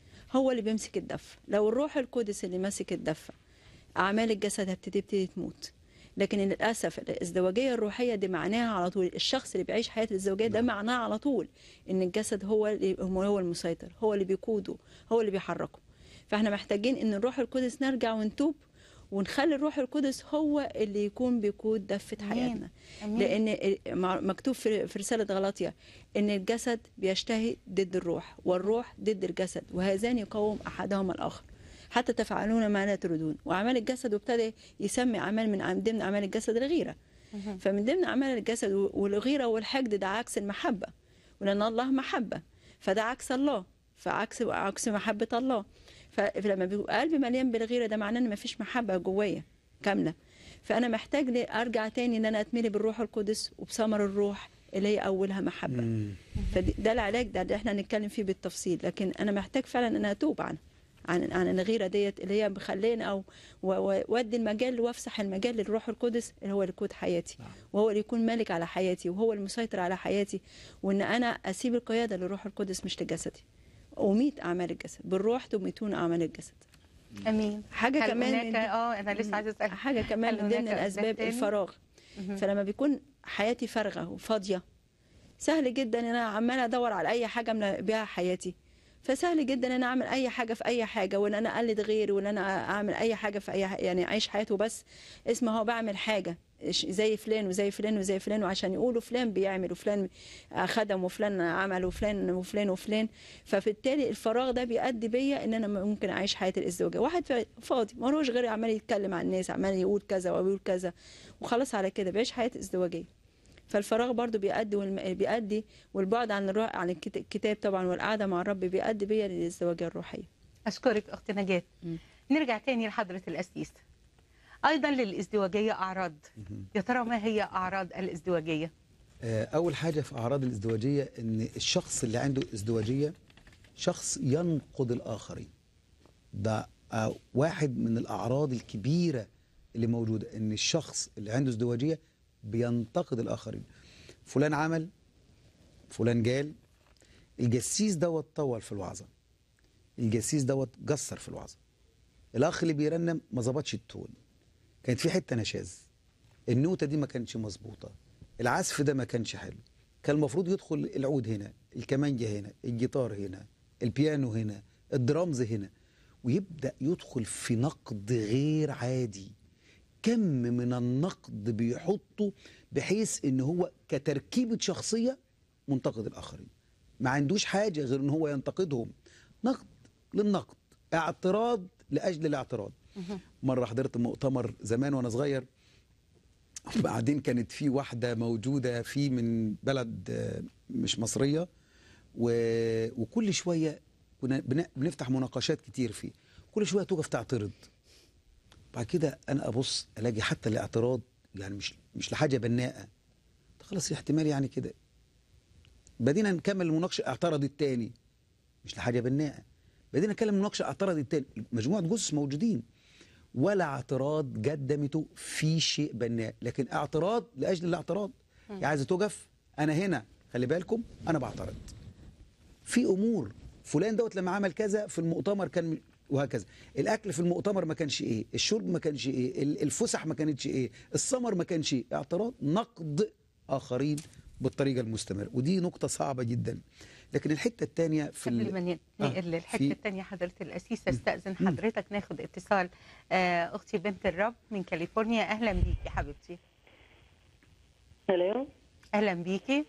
هو اللي بيمسك الدفة لو الروح القدس اللي ماسك الدفة اعمال الجسد هتبتدي تبتدي تموت لكن للاسف الازدواجيه الروحيه دي معناها على طول الشخص اللي بيعيش حياه الازدواجيه ده معناه على طول ان الجسد هو اللي هو المسيطر هو اللي بيقوده هو اللي بيحركه فاحنا محتاجين ان الروح القدس نرجع ونتوب ونخلي الروح القدس هو اللي يكون بيقود دفة أمين. حياتنا أمين. لان مع- مكتوب في في رساله غلاطيا ان الجسد بيشتهي ضد الروح والروح ضد الجسد وهذان يقاوم احدهما الاخر حتى تفعلون ما لا تريدون واعمال الجسد وابتدى يسمي اعمال من عن- ضمن اعمال الجسد الغيره فمن ضمن اعمال الجسد والغيره والحقد ده عكس المحبه ولان الله محبه فده عكس الله فعكس عكس محبه الله ف- فلما بيبقى قلبي مليان بالغيره ده معناه ان مفيش محبه جوايا كامله فانا محتاج لي ارجع تاني ان انا اتملي بالروح القدس وبثمر الروح اللي هي اولها محبه مم. فده العلاج ده, ده احنا هنتكلم فيه بالتفصيل لكن انا محتاج فعلا ان أنا اتوب عن عن عن الغيره ديت اللي هي مخليني او و- و- وادي المجال وافسح المجال للروح القدس اللي هو اللي يقود حياتي وهو اللي يكون مالك على حياتي وهو المسيطر على حياتي وان انا اسيب القياده للروح القدس مش لجسدي وميت اعمال الجسد بالروح تميتون اعمال الجسد امين حاجه هل كمان هناك من اه انا لسه عايزه اسال حاجه كمان هل من ضمن هناك أسباب الاسباب تاني؟ الفراغ مهم. فلما بيكون حياتي فارغه وفاضيه سهل جدا ان انا عماله ادور على اي حاجه املى بيها حياتي فسهل جدا ان انا اعمل اي حاجه في اي حاجه وان انا اقلد غيري وان انا اعمل اي حاجه في اي ح- يعني اعيش حياته بس اسمه هو بعمل حاجه إيش- زي فلان وزي فلان وزي فلان وعشان يقولوا فلان بيعمل وفلان خدم وفلان عمل وفلان وفلان وفلان فبالتالي الفراغ ده بيؤدي بيا ان انا ممكن اعيش حياه الازدواجيه واحد فا- فاضي ملوش غير عمال يتكلم عن الناس عمال يقول كذا ويقول كذا وخلاص على كده بيعيش حياه ازدواجيه فالفراغ برضو بيؤدي والم... بيؤدي والبعد عن الروح عن الكت- الكتاب طبعا والقعده مع الرب بيؤدي بيا للازدواجيه الروحيه اشكرك اخت نجاة مم. نرجع تاني لحضره القسيس ايضا للازدواجيه اعراض يا ترى ما هي اعراض الازدواجيه آه، أول حاجة في أعراض الازدواجية إن الشخص اللي عنده ازدواجية شخص ينقد الآخرين ده آه، واحد من الأعراض الكبيرة اللي موجودة إن الشخص اللي عنده ازدواجية بينتقد الآخرين فلان عمل فلان قال الجسيس دوت طول في الوعظة الجسيس دوت قصر في الوعظة الأخ اللي بيرنم ما ظبطش التون كانت في حتة نشاز النوتة دي ما كانتش مظبوطة العزف ده ما كانش حلو كان المفروض يدخل العود هنا الكمانجة هنا الجيتار هنا البيانو هنا الدرامز هنا ويبدأ يدخل في نقد غير عادي كم من النقد بيحطه بحيث ان هو كتركيبة شخصية منتقد الآخرين ما عندوش حاجة غير ان هو ينتقدهم نقد للنقد اعتراض لأجل الاعتراض مرة حضرت مؤتمر زمان وأنا صغير بعدين كانت في واحدة موجودة فيه من بلد آه، مش مصرية و... وكل شوية كنا بن... بنفتح مناقشات كتير فيه كل شوية توقف تعترض بعد كده أنا أبص ألاقي حتى الاعتراض يعني مش مش لحاجة بناءة ده خلاص احتمال يعني كده بدينا نكمل المناقشة اعترض التاني مش لحاجة بناءة بدينا نكمل المناقشة اعترض التاني مجموعة جثث موجودين ولا اعتراض قدمته في شيء بناء لكن اعتراض لاجل الاعتراض يعني عايزه توقف انا هنا خلي بالكم انا بعترض في امور فلان دوت لما عمل كذا في المؤتمر كان وهكذا الاكل في المؤتمر ما كانش ايه الشرب ما كانش ايه ال- الفسح ما كانتش ايه السمر ما كانش ايه اعتراض نقد اخرين بالطريقه المستمره ودي نقطه صعبه جدا لكن الحته الثانيه في قبل ال- ما ننقل آه، للحته في- الثانيه حضره القسيس استاذن حضرتك ناخد اتصال آه، اختي بنت الرب من كاليفورنيا اهلا بيكي حبيبتي الو اهلا بيكي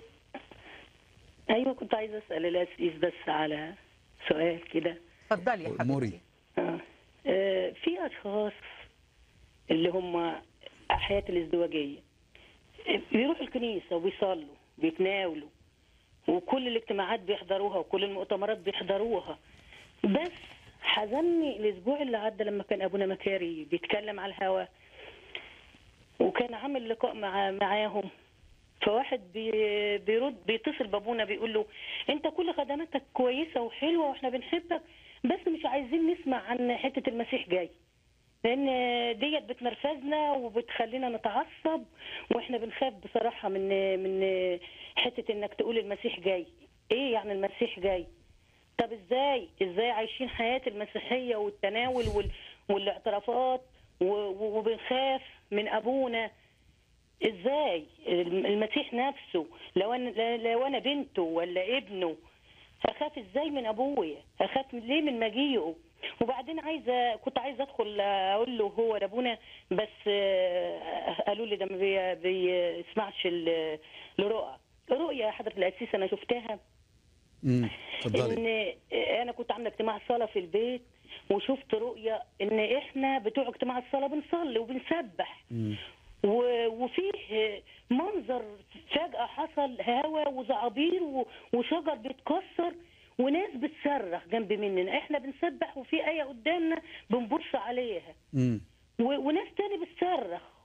ايوه كنت عايزه اسال الاسئله بس على سؤال كده اتفضلي يا أموري. حبيبتي آه. آه، في اشخاص اللي هم حياه الازدواجيه آه، بيروحوا الكنيسه وبيصلوا بيتناولوا وكل الاجتماعات بيحضروها وكل المؤتمرات بيحضروها بس حزني الاسبوع اللي عدى لما كان ابونا مكاري بيتكلم على الهوا وكان عامل لقاء مع معاهم فواحد بي بيرد بيتصل بابونا بيقول له انت كل خدماتك كويسه وحلوه واحنا بنحبك بس مش عايزين نسمع عن حته المسيح جاي لان ديت بتنرفزنا وبتخلينا نتعصب واحنا بنخاف بصراحه من من حته انك تقول المسيح جاي ايه يعني المسيح جاي طب ازاي ازاي عايشين حياه المسيحيه والتناول وال... والاعترافات و... و- وبنخاف من ابونا ازاي المسيح نفسه لو انا لو انا بنته ولا ابنه هخاف ازاي من ابويا هخاف من- ليه من مجيئه وبعدين عايزه كنت عايزه ادخل اقول له هو لابونا بس آه، قالوا لي ده ما بي- بيسمعش ال- الرؤى رؤيا يا حضره القسيس انا شفتها امم اتفضلي ان انا كنت عامله اجتماع صلاه في البيت وشفت رؤيه ان احنا بتوع اجتماع الصلاه بنصلي وبنسبح مم. و- وفيه منظر فجأة حصل هوا وزعابير و- وشجر بيتكسر وناس بتصرخ جنب مننا احنا بنسبح وفي آية قدامنا بنبص عليها مم. و- وناس تاني بتصرخ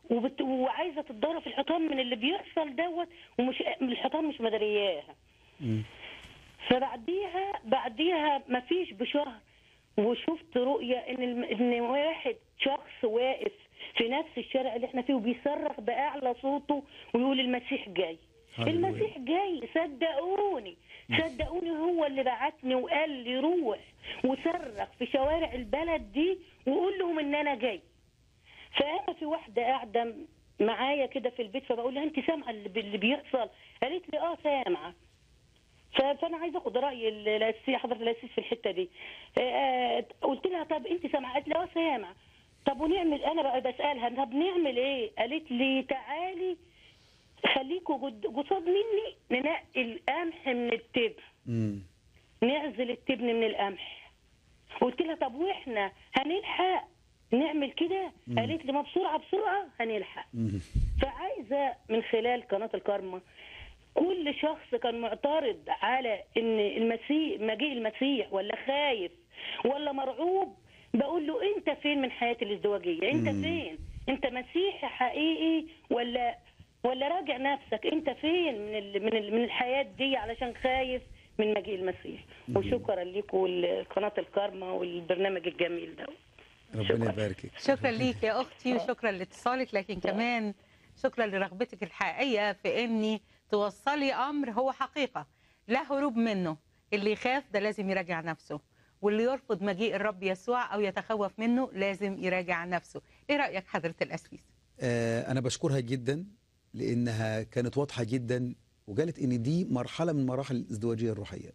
وبت... وعايزه تتضرب في الحيطان من اللي بيحصل دوت ومش الحيطان مش مدرياها مم. فبعديها بعديها ما فيش بشهر وشفت رؤية ان الم... ان واحد شخص واقف في نفس الشارع اللي احنا فيه وبيصرخ بأعلى صوته ويقول المسيح جاي هللويا. المسيح جاي صدقوني صدقوني هو اللي بعتني وقال لي روح وصرخ في شوارع البلد دي وقول لهم ان انا جاي فانا في واحده قاعده معايا كده في البيت فبقول لها انت سامعه اللي اللي بيحصل قالت لي اه سامعه ف- فانا عايزه اخد راي ال- الاسيس حضره الاسيس في الحته دي آه، قلت لها طب انت سامعه قالت لي اه سامعه طب ونعمل انا بقى بسالها طب نعمل ايه قالت لي تعالي خليكوا جد- قصاد مني ننقي القمح من التبن مم. نعزل التبن من القمح قلت لها طب واحنا هنلحق نعمل كده قالت لي ما بسرعه بسرعه هنلحق مم. فعايزه من خلال قناه الكارما كل شخص كان معترض على ان المسيح مجيء المسيح ولا خايف ولا مرعوب بقول له انت فين من حياه الازدواجيه انت مم. فين انت مسيحي حقيقي ولا ولا راجع نفسك انت فين من ال من ال من الحياه دي علشان خايف من مجيء المسيح وشكرا لكم قناه الكارما والبرنامج الجميل ده ربنا شكراً. يباركك شكرا ليك يا اختي وشكرا لاتصالك لكن كمان شكرا لرغبتك الحقيقيه في اني توصلي امر هو حقيقه لا هروب منه اللي يخاف ده لازم يراجع نفسه واللي يرفض مجيء الرب يسوع او يتخوف منه لازم يراجع نفسه ايه رايك حضره الاسيس آه، أنا بشكرها جدا لأنها كانت واضحة جدا وقالت إن دي مرحلة من مراحل الازدواجية الروحية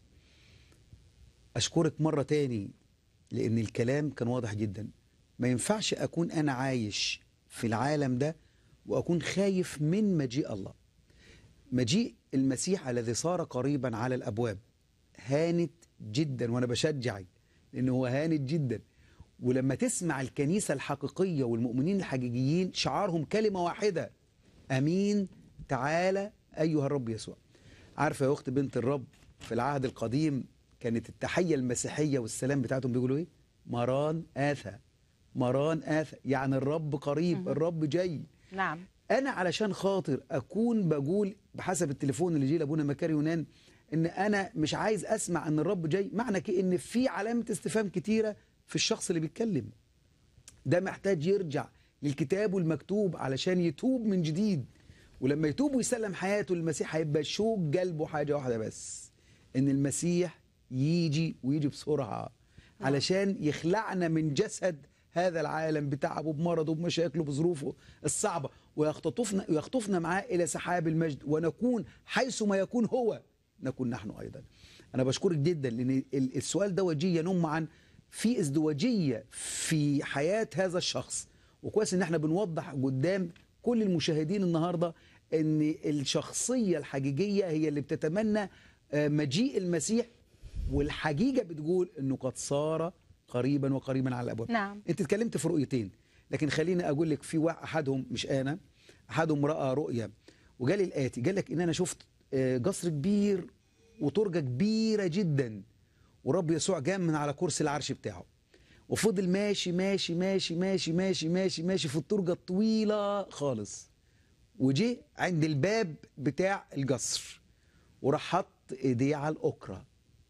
أشكرك مرة تاني لأن الكلام كان واضح جدا ما ينفعش أكون أنا عايش في العالم ده وأكون خايف من مجيء الله مجيء المسيح الذي صار قريبا على الأبواب هانت جدا وأنا بشجعك لأنه هو هانت جدا ولما تسمع الكنيسة الحقيقية والمؤمنين الحقيقيين شعارهم كلمة واحدة أمين تعالى أيها الرب يسوع عارفة يا أخت بنت الرب في العهد القديم كانت التحية المسيحية والسلام بتاعتهم بيقولوا إيه مران آثى مران آثى يعني الرب قريب الرب جاي نعم انا علشان خاطر اكون بقول بحسب التليفون اللي جه لابونا مكاري يونان ان انا مش عايز اسمع ان الرب جاي معنى كده ان في علامه استفهام كتيره في الشخص اللي بيتكلم ده محتاج يرجع للكتاب والمكتوب علشان يتوب من جديد ولما يتوب ويسلم حياته للمسيح هيبقى شوق قلبه حاجه واحده بس ان المسيح يجي ويجي بسرعه علشان يخلعنا من جسد هذا العالم بتعبه بمرضه بمشاكله بظروفه الصعبه ويختطفنا ويخطفنا معاه الى سحاب المجد ونكون حيث ما يكون هو نكون نحن ايضا. انا بشكرك جدا لان ال- السؤال ده وجيه ينم عن في ازدواجيه في حياه هذا الشخص وكويس ان احنا بنوضح قدام كل المشاهدين النهارده ان الشخصيه الحقيقيه هي اللي بتتمنى آه، مجيء المسيح والحقيقه بتقول انه قد صار قريبا وقريبا على الابواب نعم انت اتكلمت في رؤيتين لكن خليني اقول لك في واحد احدهم مش انا احدهم راى رؤيا وقال لي الاتي قال لك ان انا شفت آه، قصر كبير وترجه كبيره جدا ورب يسوع قام من على كرسي العرش بتاعه وفضل ماشي ماشي ماشي ماشي ماشي ماشي ماشي في الترجه الطويله خالص وجه عند الباب بتاع القصر وراح حط ايديه على الاكره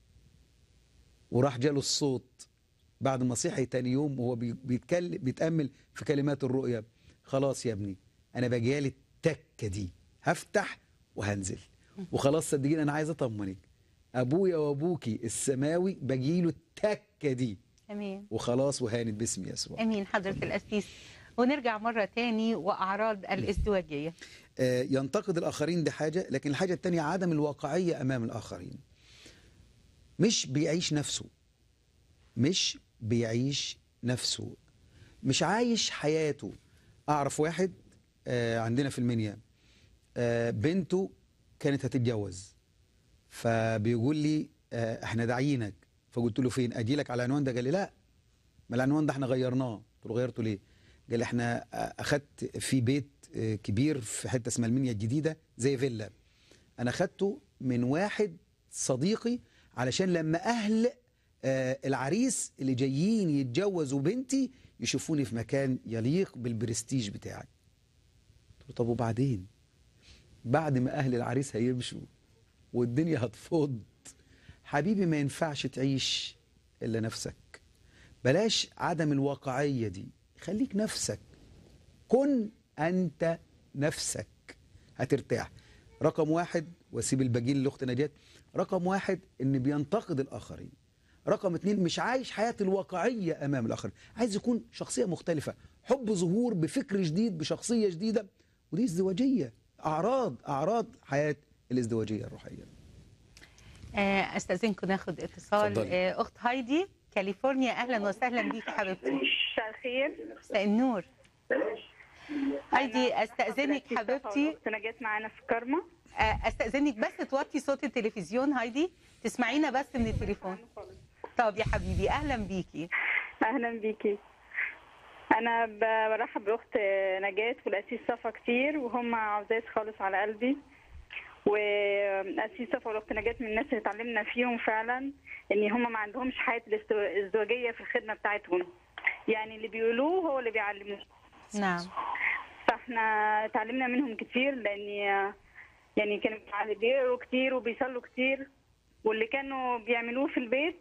وراح جاله الصوت بعد ما صحي تاني يوم وهو بي- بيتكلم بيتامل في كلمات الرؤيا خلاص يا ابني انا بجالي التكه دي هفتح وهنزل وخلاص صدقيني انا عايز اطمنك ابويا وابوكي السماوي بجيله التكه دي امين وخلاص وهانت باسم يسوع امين حضره الاسيس ونرجع مره تاني واعراض الازدواجيه آه، ينتقد الآخرين دي حاجة لكن الحاجة التانية عدم الواقعية أمام الآخرين مش بيعيش نفسه مش بيعيش نفسه مش عايش حياته أعرف واحد آه، عندنا في المنيا آه، بنته كانت هتتجوز فبيقول لي آه، احنا داعيينك فقلت له فين اجي لك على العنوان ده قال لي لا ما العنوان ده احنا غيرناه قلت له غيرته ليه قال لي احنا آه، اخدت في بيت آه، كبير في حته اسمها المنيا الجديده زي فيلا انا اخدته من واحد صديقي علشان لما اهل آه، العريس اللي جايين يتجوزوا بنتي يشوفوني في مكان يليق بالبرستيج بتاعي طب وبعدين بعد ما اهل العريس هيمشوا والدنيا هتفض حبيبي ما ينفعش تعيش الا نفسك بلاش عدم الواقعيه دي خليك نفسك كن انت نفسك هترتاح رقم واحد واسيب البجيل لاخت نجاة رقم واحد ان بينتقد الاخرين رقم اتنين مش عايش حياة الواقعية امام الاخرين عايز يكون شخصية مختلفة حب ظهور بفكر جديد بشخصية جديدة ودي ازدواجية اعراض اعراض حياة الازدواجية الروحية آه، استاذنكم ناخد اتصال اتفضلي. آه، اخت هايدي كاليفورنيا اهلا وسهلا بيكي حبيبتي مساء الخير مساء النور هايدي استاذنك حبيبتي انا جيت معانا في كارما آه، استاذنك بس توطي صوت التلفزيون هايدي تسمعينا بس من التليفون طب يا حبيبي اهلا بيكي اهلا بيكي انا ب- برحب باخت نجاة والاسيس صفا كتير وهم عزاز خالص على قلبي واسيس صفا والاخت نجاة من الناس اللي اتعلمنا فيهم فعلا ان هم ما عندهمش حياه الاستو- الازدواجيه في الخدمه بتاعتهم يعني اللي بيقولوه هو اللي بيعلموه نعم فاحنا اتعلمنا منهم كتير لان يعني كانوا بيقروا كتير وبيصلوا كتير واللي كانوا بيعملوه في البيت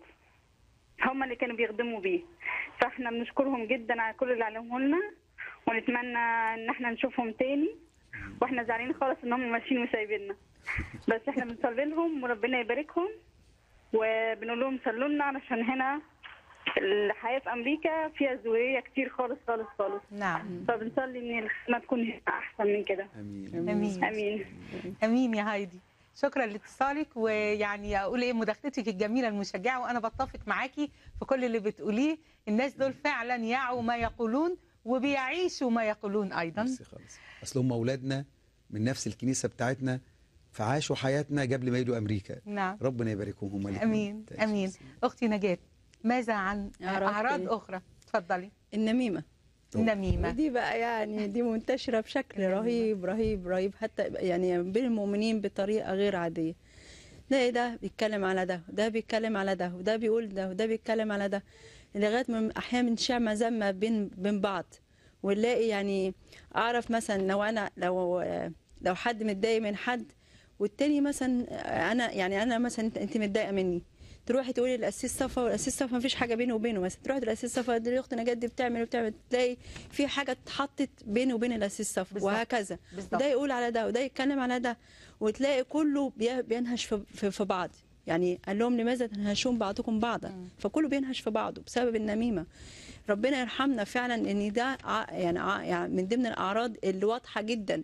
هم اللي كانوا بيخدموا بيه فاحنا بنشكرهم جدا على كل اللي علموه لنا ونتمنى ان احنا نشوفهم تاني واحنا زعلانين خالص ان هم ماشيين وسايبيننا بس احنا بنصلي لهم وربنا يباركهم وبنقول لهم صلوا لنا علشان هنا الحياه في امريكا فيها ازدواجيه كتير خالص خالص خالص نعم فبنصلي ان الخدمه تكون هنا احسن من كده امين امين امين امين يا هايدي شكرا لاتصالك ويعني اقول ايه مداخلتك الجميله المشجعه وانا بتفق معاكي في كل اللي بتقوليه الناس دول فعلا يعوا ما يقولون وبيعيشوا ما يقولون ايضا ميرسي خالص اصل هم اولادنا من نفس الكنيسة بتاعتنا فعاشوا حياتنا قبل ما يجوا امريكا نعم ربنا يباركهم هم الاتنين. امين تعيش امين بس. اختي نجاة ماذا عن أعراض اعراض تانية. اخرى اتفضلي النميمة النميمه دي بقى يعني دي منتشرة بشكل رهيب رهيب رهيب حتى يعني بين المؤمنين بطريقة غير عادية تلاقي ده بيتكلم على ده وده بيتكلم على ده وده بيقول ده وده بيتكلم على ده لغاية ما أحيانا بنشع مذمة بين بين بعض ونلاقي يعني أعرف مثلا لو أنا لو لو حد متضايق من حد والتاني مثلا أنا يعني أنا مثلا أنت- أنت متضايقة مني تروحي تقولي للاسيس صفا والاسيس صفا مفيش حاجه بينه وبينه مثلا تروحي للاسيس صفا دي الاخت نجاة دي بتعمل وبتعمل تلاقي في حاجه اتحطت بينه وبين الاسيس صفا بالظبط. وهكذا بالظبط. وده يقول على ده وده يتكلم على ده وتلاقي كله بي- بينهش في, في, في بعض يعني قال لهم لماذا تنهشون بعضكم بعضا فكله بينهش في بعضه بسبب النميمه ربنا يرحمنا فعلا ان ده ع- يعني ع- يعني من ضمن الاعراض اللي واضحه جدا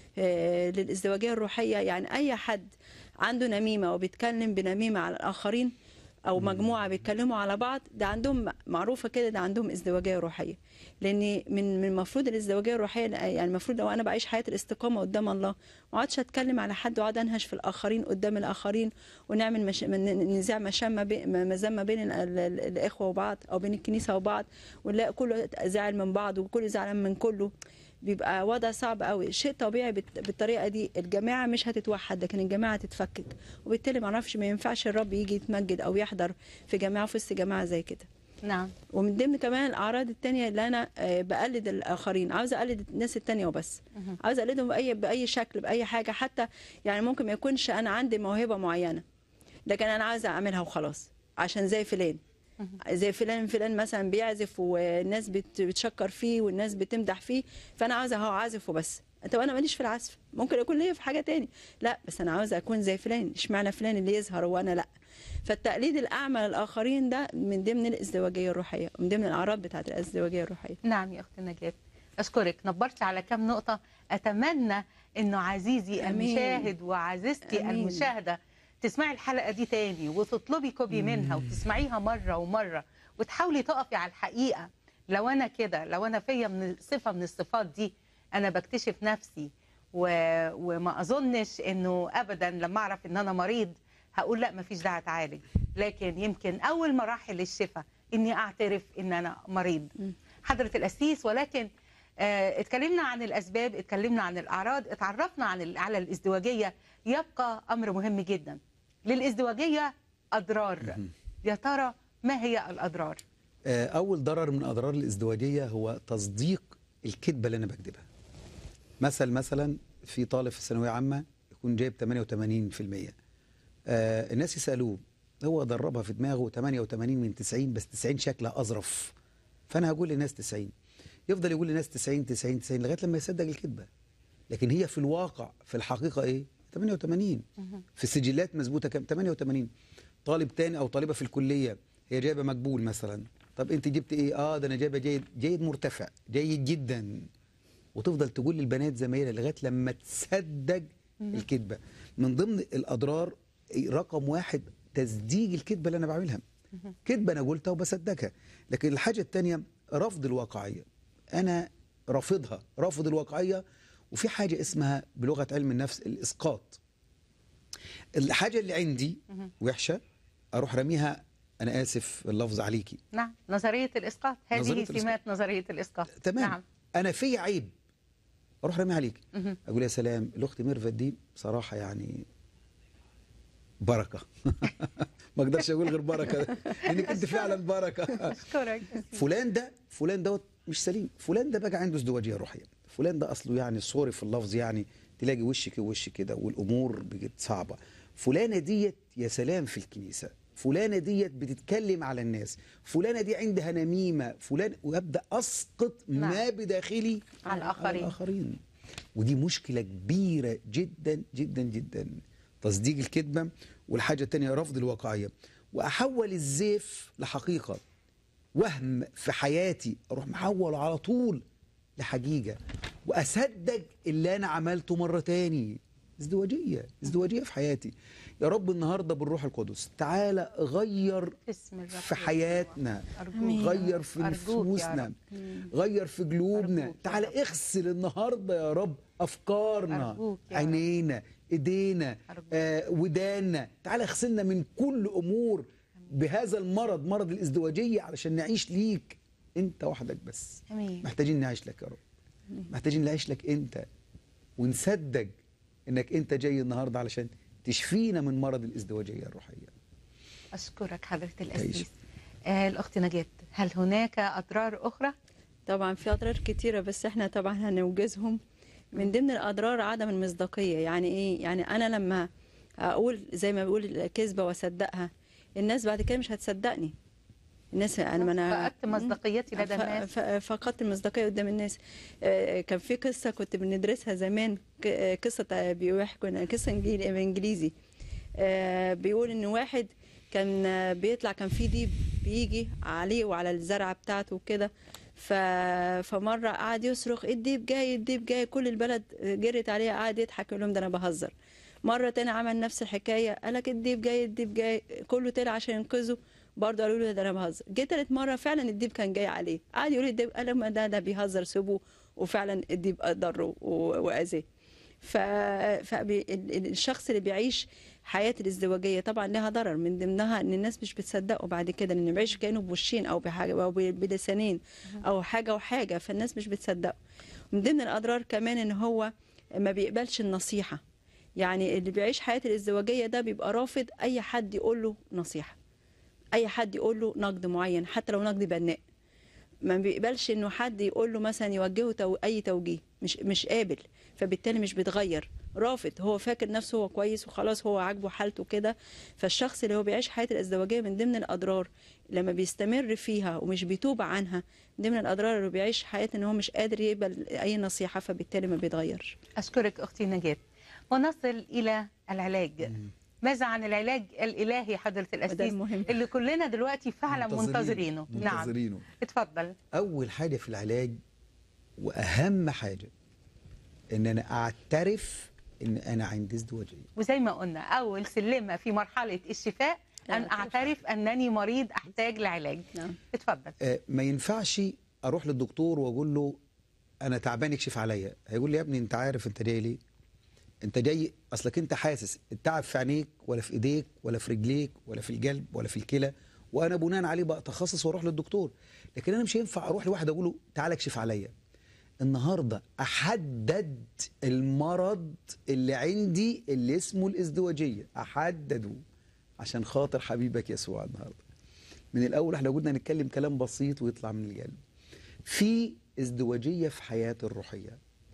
آه، للازدواجيه الروحيه يعني اي حد عنده نميمه وبيتكلم بنميمه على الاخرين او مجموعه بيتكلموا على بعض ده عندهم معروفه كده ده عندهم ازدواجيه روحيه لان من من المفروض الازدواجيه الروحيه يعني المفروض لو انا بعيش حياه الاستقامه قدام الله ما اقعدش اتكلم على حد واقعد انهش في الاخرين قدام الاخرين ونعمل مش... من- نزاع مشمه بي... مذمه بين ال... ال... ال- الاخوه وبعض او بين الكنيسه وبعض ونلاقي كله زعل من بعض وكله زعلان من كله بيبقى وضع صعب قوي شيء طبيعي بت- بالطريقه دي الجماعه مش هتتوحد لكن الجماعه هتتفكك وبالتالي ما اعرفش ما ينفعش الرب يجي يتمجد او يحضر في جماعه في وسط جماعه زي كده نعم ومن ضمن كمان الاعراض التانية اللي انا آه، بقلد الاخرين عاوزه اقلد الناس التانية وبس مهم. عاوزه اقلدهم باي باي شكل باي حاجه حتى يعني ممكن ما يكونش انا عندي موهبه معينه لكن انا عاوزه اعملها وخلاص عشان زي فلان زي فلان فلان مثلا بيعزف والناس بت- بتشكر فيه والناس بتمدح فيه فانا عاوزه هو عازف وبس طب انا ماليش في العزف ممكن اكون ليا في حاجه تاني لا بس انا عاوزه اكون زي فلان اشمعنى فلان اللي يظهر وانا لا فالتقليد الاعمى للاخرين ده من ضمن الازدواجيه الروحيه من ضمن الاعراض بتاعت الازدواجيه الروحيه نعم يا اخت نجاة اشكرك نبرتي على كم نقطه اتمنى انه عزيزي أمين. المشاهد وعزيزتي أمين. المشاهده تسمعي الحلقه دي تاني وتطلبي كوبي منها وتسمعيها مره ومره وتحاولي تقفي على الحقيقه لو انا كده لو انا فيا من صفه من الصفات دي انا بكتشف نفسي و... وما اظنش انه ابدا لما اعرف ان انا مريض هقول لا مفيش داعي اتعالج لكن يمكن اول مراحل الشفاء اني اعترف ان انا مريض حضره القسيس ولكن آه، اتكلمنا عن الاسباب اتكلمنا عن الاعراض اتعرفنا عن ال- على الازدواجيه يبقى امر مهم جدا للازدواجيه اضرار يا ترى ما هي الاضرار آه، اول ضرر من اضرار الازدواجيه هو تصديق الكذبه اللي انا بكذبها مثل مثلا في طالب في الثانويه عامه يكون جايب 88% آه الناس يسالوه هو دربها في دماغه 88 من 90 بس 90 شكلها اظرف فانا هقول للناس 90 يفضل يقول للناس 90 90 90 لغايه لما يصدق الكذبه لكن هي في الواقع في الحقيقه ايه 88 في السجلات مظبوطه كام 88 طالب تاني او طالبه في الكليه هي جايبه مقبول مثلا طب انت جبت ايه اه ده انا جايبه جيد جيد مرتفع جيد جدا وتفضل تقول للبنات زمايلها لغايه لما تصدق الكذبه من ضمن الاضرار رقم واحد تصديق الكذبه اللي انا بعملها كذبه انا قلتها وبصدقها لكن الحاجه الثانيه رفض الواقعيه انا رافضها رافض الواقعيه وفي حاجه اسمها بلغه علم النفس الاسقاط الحاجه اللي عندي وحشه اروح رميها انا اسف اللفظ عليكي نعم نظريه الاسقاط هذه نظرية الإسقاط. سمات نظريه الاسقاط تمام نعم انا في عيب اروح رميها عليك مهم. اقول يا سلام الاخت ميرفت دي بصراحه يعني بركه ما اقدرش اقول غير بركه لانك انت فعلا بركه اشكرك فلان ده فلان دوت مش سليم فلان ده بقى عنده ازدواجيه روحيه فلان ده اصله يعني سوري في اللفظ يعني تلاقي وش كده وش كده والامور بقت صعبه فلانه ديت يا سلام في الكنيسه فلانه ديت بتتكلم على الناس فلانه دي عندها نميمه فلان وابدا اسقط ما نعم. بداخلي على الآخرين. على الاخرين ودي مشكله كبيره جدا جدا جدا تصديق الكذبه والحاجه الثانيه رفض الواقعيه واحول الزيف لحقيقه وهم في حياتي اروح محوله على طول لحقيقه واصدق اللي انا عملته مره تاني ازدواجيه ازدواجيه في حياتي يا رب النهارده بالروح القدس تعالى غير باسم الرب في حياتنا أرجوك. غير في أرجوك يا نفوسنا رب. غير في قلوبنا أرجوك يا تعالى رب. اغسل النهارده يا رب افكارنا أرجوك يا رب. عينينا ايدينا أرجوك. آه وداننا تعالى اغسلنا من كل امور بهذا المرض مرض الازدواجيه علشان نعيش ليك انت وحدك بس امين محتاجين نعيش لك يا رب محتاجين نعيش لك انت ونصدق انك انت جاي النهارده علشان تشفينا من مرض الازدواجيه الروحيه اشكرك حضره تعيش. الاسيس آه الاخت نجاة هل هناك اضرار اخرى طبعا في اضرار كتيره بس احنا طبعا هنوجزهم من ضمن الاضرار عدم المصداقيه يعني ايه يعني انا لما اقول زي ما بقول كذبه واصدقها الناس بعد كده مش هتصدقني الناس انا ما انا فقدت مصداقيتي لدى ف- الناس ف- فقدت المصداقيه قدام الناس آه، كان في قصه كنت بندرسها زمان ك- آه، قصه آه، بيحكوا قصه إنجيل- انجليزي آه، بيقول ان واحد كان آه، بيطلع كان في ديب بيجي عليه وعلى الزرعه بتاعته وكده ف... فمره قعد يصرخ الديب جاي الديب جاي كل البلد جرت عليه قعد يضحك يقول لهم ده انا بهزر مره تاني عمل نفس الحكايه قالك الديب جاي الديب جاي كله طلع عشان ينقذه برضه قالوا له ده انا بهزر جه تالت مره فعلا الديب كان جاي عليه قعد يقول الديب قال لهم ده ده بيهزر سيبوه وفعلا الديب ضره و- واذاه ف... فالشخص اللي بيعيش حياة الازدواجية طبعا لها ضرر من ضمنها ان الناس مش بتصدقه بعد كده لان بيعيش كانه بوشين او بحاجة او ب- بلسانين او حاجة وحاجة فالناس مش بتصدقه من ضمن الاضرار كمان ان هو ما بيقبلش النصيحة يعني اللي بيعيش حياة الازدواجية ده بيبقى رافض اي حد يقول له نصيحة اي حد يقول له نقد معين حتى لو نقد بناء ما بيقبلش انه حد يقول له مثلا يوجهه تو... اي توجيه مش مش قابل فبالتالي مش بيتغير رافض هو فاكر نفسه هو كويس وخلاص هو عاجبه حالته كده فالشخص اللي هو بيعيش حياه الازدواجيه من ضمن الاضرار لما بيستمر فيها ومش بيتوب عنها من ضمن الاضرار اللي بيعيش حياه ان هو مش قادر يقبل اي نصيحه فبالتالي ما بيتغيرش اشكرك اختي نجاة ونصل الى العلاج ماذا عن العلاج الالهي حضره وده الاسيس المهم اللي كلنا دلوقتي فعلا منتظرينه نعم منتظرينه اتفضل اول حاجه في العلاج واهم حاجه ان انا اعترف ان انا عندي ازدواجيه وزي ما قلنا اول سلمه في مرحله الشفاء ان اعترف. اعترف انني مريض احتاج لعلاج نعم. اتفضل آه، ما ينفعش اروح للدكتور واقول له انا تعبان اكشف عليا هيقول لي يا ابني انت عارف انت جاي ليه انت جاي اصلك انت حاسس التعب في عينيك ولا في ايديك ولا في رجليك ولا في القلب ولا في الكلى وانا بناء عليه بقى اتخصص واروح للدكتور لكن انا مش ينفع اروح لواحد اقول له تعالى اكشف عليا النهارده احدد المرض اللي عندي اللي اسمه الازدواجيه احدده عشان خاطر حبيبك يسوع النهارده من الاول احنا قلنا نتكلم كلام بسيط ويطلع من القلب في ازدواجيه في حياتي الروحيه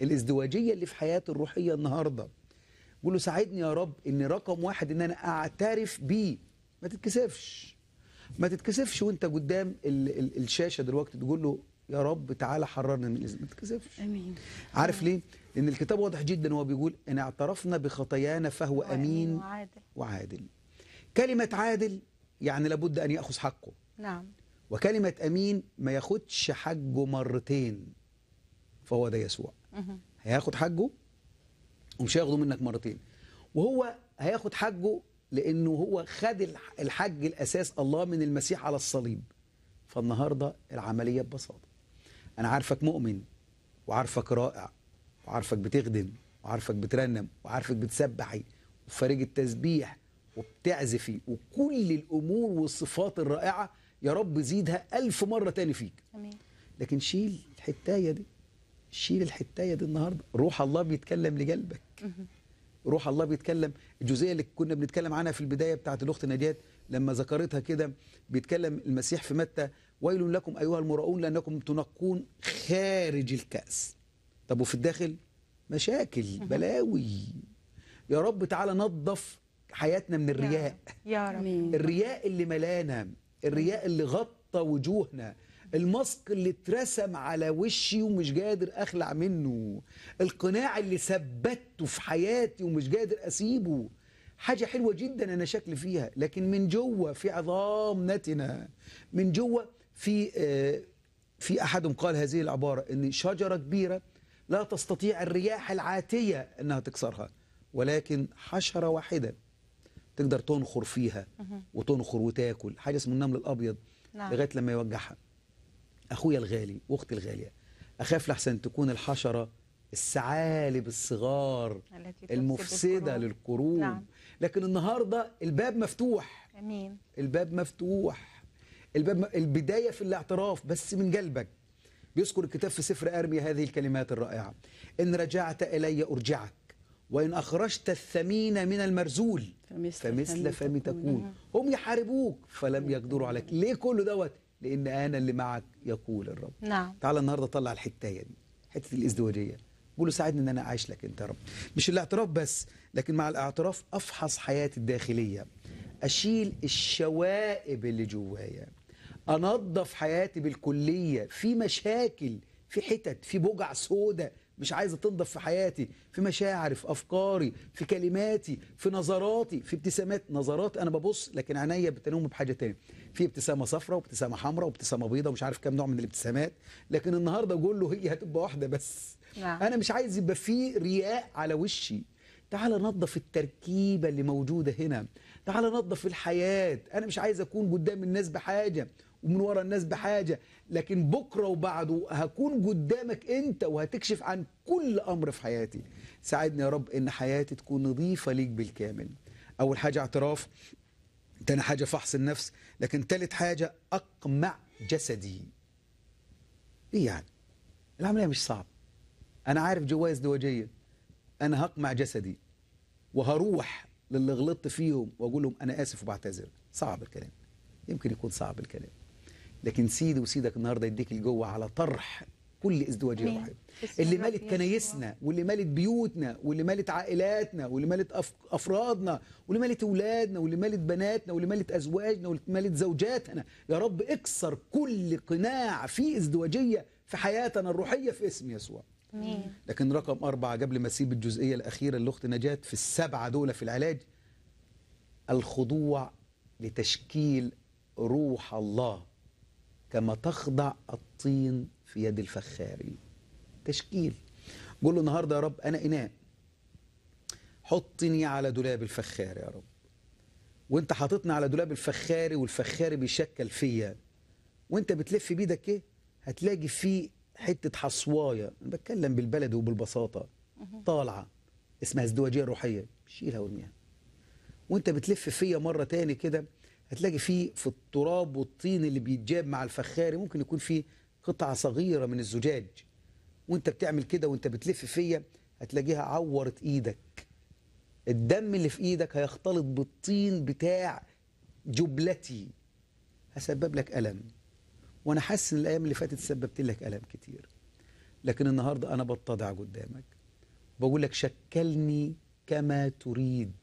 الازدواجيه اللي في حياتي الروحيه النهارده قول له ساعدني يا رب ان رقم واحد ان انا اعترف بيه ما تتكسفش ما تتكسفش وانت قدام ال ال الشاشه دلوقتي تقول له يا رب تعالى حررني من الإذن ما تتكسفش امين عارف ليه؟ لان الكتاب واضح جدا هو بيقول ان اعترفنا بخطايانا فهو امين وعادل وعادل كلمه عادل يعني لابد ان ياخذ حقه نعم وكلمه امين ما ياخدش حقه مرتين فهو ده يسوع مهم. هياخد حقه ومش هياخده منك مرتين وهو هياخد حقه لانه هو خد الح- الحج الاساس الله من المسيح على الصليب فالنهارده العمليه ببساطه انا عارفك مؤمن وعارفك رائع وعارفك بتخدم وعارفك بترنم وعارفك بتسبحي وفريق التسبيح وبتعزفي وكل الامور والصفات الرائعه يا رب زيدها ألف مرة تاني فيك امين لكن شيل الحتاية دي شيل الحتاية دي النهاردة روح الله بيتكلم لقلبك مهم. روح الله بيتكلم الجزئية اللي كنا بنتكلم عنها في البداية بتاعت الأخت نجاة لما ذكرتها كده بيتكلم المسيح في متى ويل لكم أيها المراؤون لأنكم تنقون خارج الكأس طب وفي الداخل مشاكل بلاوي يا رب تعالى نظف حياتنا من الرياء يا رب امين الرياء اللي ملانا الرياء اللي غطى وجوهنا الماسك اللي اترسم على وشي ومش قادر اخلع منه القناع اللي ثبته في حياتي ومش قادر اسيبه حاجة حلوة جدا انا شكلي فيها لكن من جوه في عظام نتنة من جوه في آه، في احدهم قال هذه العبارة ان شجرة كبيرة لا تستطيع الرياح العاتية انها تكسرها ولكن حشرة واحدة تقدر تنخر فيها وتنخر وتاكل حاجه اسمه النمل الابيض نعم. لغايه لما يوجعها اخويا الغالي واختي الغاليه اخاف لحسن تكون الحشره الثعالب الصغار التي تفسد المفسده القلوب. للقلوب نعم. لكن النهارده الباب مفتوح امين الباب مفتوح الباب م... البدايه في الاعتراف بس من قلبك بيذكر الكتاب في سفر ارميا هذه الكلمات الرائعه ان رجعت الي ارجعك وان اخرجت الثمين من المرزول فمثل فمثل فم فم تكون هم يحاربوك فلم يقدروا عليك ليه كل دوت لان انا اللي معك يقول الرب نعم تعالى النهارده طلع الحتايه دي حته الازدواجيه قول له ساعدني ان انا اعيش لك انت يا رب مش الاعتراف بس لكن مع الاعتراف افحص حياتي الداخليه اشيل الشوائب اللي جوايا انظف حياتي بالكليه في مشاكل في حتت في بقع سودة مش عايزه تنضف في حياتي في مشاعري في افكاري في كلماتي في نظراتي في ابتسامات نظرات انا ببص لكن عينيا بتنوم بحاجه تانية في ابتسامه صفراء وابتسامه حمراء وابتسامه بيضاء ومش عارف كام نوع من الابتسامات لكن النهارده اقول له هي هتبقى واحده بس نعم. انا مش عايز يبقى في رياء على وشي تعال نظف التركيبه اللي موجوده هنا تعال نظف الحياه انا مش عايز اكون قدام الناس بحاجه ومن ورا الناس بحاجه لكن بكره وبعده هكون قدامك انت وهتكشف عن كل امر في حياتي ساعدني يا رب ان حياتي تكون نظيفه ليك بالكامل اول حاجه اعتراف تاني حاجه فحص النفس لكن تالت حاجه اقمع جسدي ايه يعني العمليه مش صعب انا عارف جوايا ازدواجيه انا هقمع جسدي وهروح للي غلطت فيهم واقول لهم انا اسف وبعتذر صعب الكلام يمكن يكون صعب الكلام لكن سيدي وسيدك النهارده يديك الجوه على طرح كل ازدواجيه آمين. روحيه باسم اللي الرب مالت يسوع. كنايسنا واللي مالت بيوتنا واللي مالت عائلاتنا واللي مالت أف... افرادنا واللي مالت اولادنا واللي مالت بناتنا واللي مالت ازواجنا واللي مالت زوجاتنا يا رب اكسر كل قناع فيه ازدواجيه في حياتنا الروحيه في اسم يسوع امين لكن رقم أربعة قبل ما أسيب الجزئية الأخيرة اللي أخت نجاة في السبعة دول في العلاج الخضوع لتشكيل روح الله كما تخضع الطين في يد الفخاري تشكيل قول له النهارده يا رب أنا إناء حطني على دولاب الفخار يا رب وانت حاططني على دولاب الفخاري والفخاري بيشكل فيا وانت بتلف بيدك ايه هتلاقي فيه حته حصوايه انا بتكلم بالبلد وبالبساطه طالعه اسمها ازدواجيه روحيه شيلها وارميها وانت بتلف فيا مره تاني كده هتلاقي فيه في التراب والطين اللي بيتجاب مع الفخاري ممكن يكون فيه قطعه صغيره من الزجاج وانت بتعمل كده وانت بتلف فيا هتلاقيها عورت ايدك الدم اللي في ايدك هيختلط بالطين بتاع جبلتي هسبب لك الم وانا حاسس ان الايام اللي فاتت سببت لك الم كتير لكن النهارده انا بتضع قدامك بقول لك شكلني كما تريد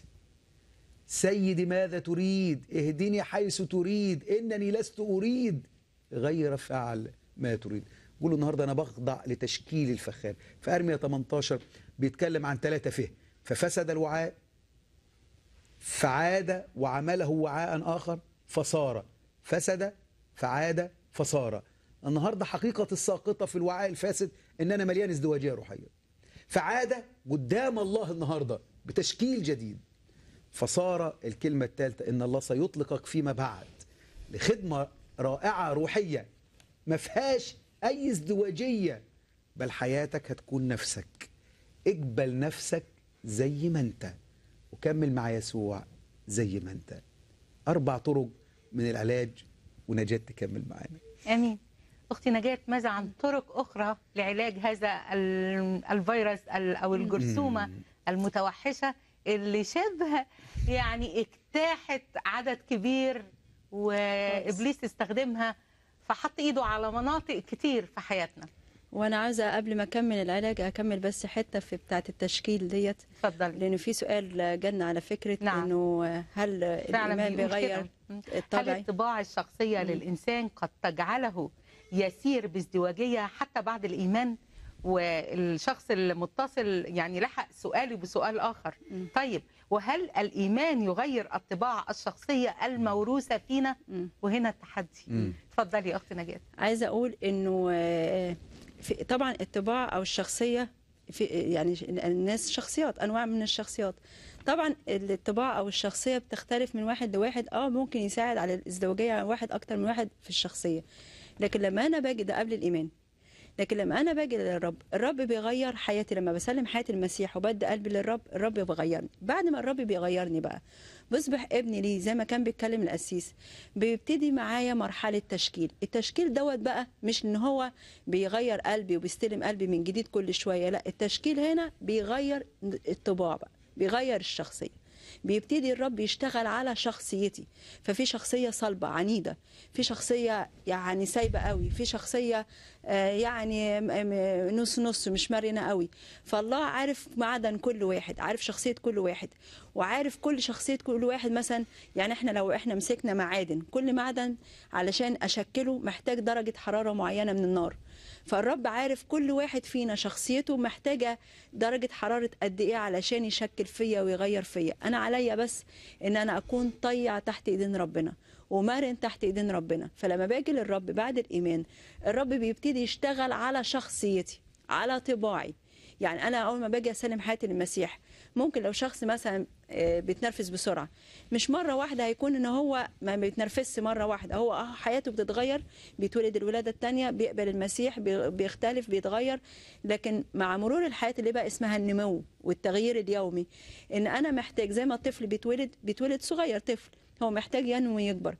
سيدي ماذا تريد اهدني حيث تريد انني لست اريد غير فعل ما تريد قول له النهارده انا بخضع لتشكيل الفخار في ارميا 18 بيتكلم عن ثلاثه فه ففسد الوعاء فعاد وعمله وعاء اخر فصار فسد فعاد فصار النهارده حقيقه الساقطه في الوعاء الفاسد ان انا مليان ازدواجيه روحيه فعاد قدام الله النهارده بتشكيل جديد فصار الكلمه الثالثه ان الله سيطلقك فيما بعد لخدمه رائعه روحيه ما فيهاش اي ازدواجيه بل حياتك هتكون نفسك اقبل نفسك زي ما انت وكمل مع يسوع زي ما انت اربع طرق من العلاج ونجاة تكمل معانا امين اختي نجاة ماذا عن طرق اخرى لعلاج هذا ال- الفيروس ال- او الجرثومه المتوحشه اللي شبه يعني اجتاحت عدد كبير وابليس استخدمها فحط ايده على مناطق كتير في حياتنا وانا عايزه قبل ما اكمل العلاج اكمل بس حته في بتاعه التشكيل ديت اتفضل لان في سؤال جالنا على فكره نعم. انه هل فعلا الايمان بيقول بيغير كده. هل الطبع الطباع الشخصية للإنسان قد تجعله يسير بازدواجية حتى بعد الإيمان والشخص المتصل يعني لحق سؤالي بسؤال آخر مم. طيب وهل الإيمان يغير الطباع الشخصية الموروثة فينا مم. وهنا التحدي مم. اتفضلي يا أخت نجاة عايزه اقول انه آه، في طبعا الطباع او الشخصيه في يعني الناس شخصيات انواع من الشخصيات طبعا الطباع او الشخصيه بتختلف من واحد لواحد اه ممكن يساعد على الازدواجيه على واحد اكتر من واحد في الشخصيه لكن لما انا باجي ده قبل الايمان لكن لما انا باجي للرب الرب بيغير حياتي لما بسلم حياتي المسيح وبدي قلبي للرب الرب بيغيرني بعد ما الرب بيغيرني بقى بصبح ابني ليه زي ما كان بيتكلم القسيس بيبتدي معايا مرحله تشكيل التشكيل دوت بقى مش ان هو بيغير قلبي وبيستلم قلبي من جديد كل شويه لا التشكيل هنا بيغير الطباع بقى بيغير الشخصيه بيبتدي الرب يشتغل على شخصيتي ففي شخصيه صلبه عنيده في شخصيه يعني سايبه قوي في شخصيه آه، يعني م- م- نص نص مش مرنه قوي فالله عارف معدن كل واحد عارف شخصيه كل واحد وعارف كل شخصيه كل واحد مثلا يعني احنا لو احنا مسكنا معادن كل معدن علشان اشكله محتاج درجه حراره معينه من النار فالرب عارف كل واحد فينا شخصيته محتاجه درجه حراره قد ايه علشان يشكل فيا ويغير فيا انا عليا بس ان انا اكون طيع تحت ايدين ربنا ومرن تحت ايدين ربنا فلما باجي للرب بعد الايمان الرب بيبتدي يشتغل على شخصيتي على طباعي يعني انا اول ما باجي اسلم حياتي للمسيح ممكن لو شخص مثلا آه، بيتنرفز بسرعه مش مره واحده هيكون ان هو ما بيتنرفزش مره واحده هو اه حياته بتتغير بيتولد الولاده الثانيه بيقبل المسيح بي- بيختلف بيتغير لكن مع مرور الحياه اللي بقى اسمها النمو والتغيير اليومي ان انا محتاج زي ما الطفل بيتولد بيتولد صغير طفل هو محتاج ينمو ويكبر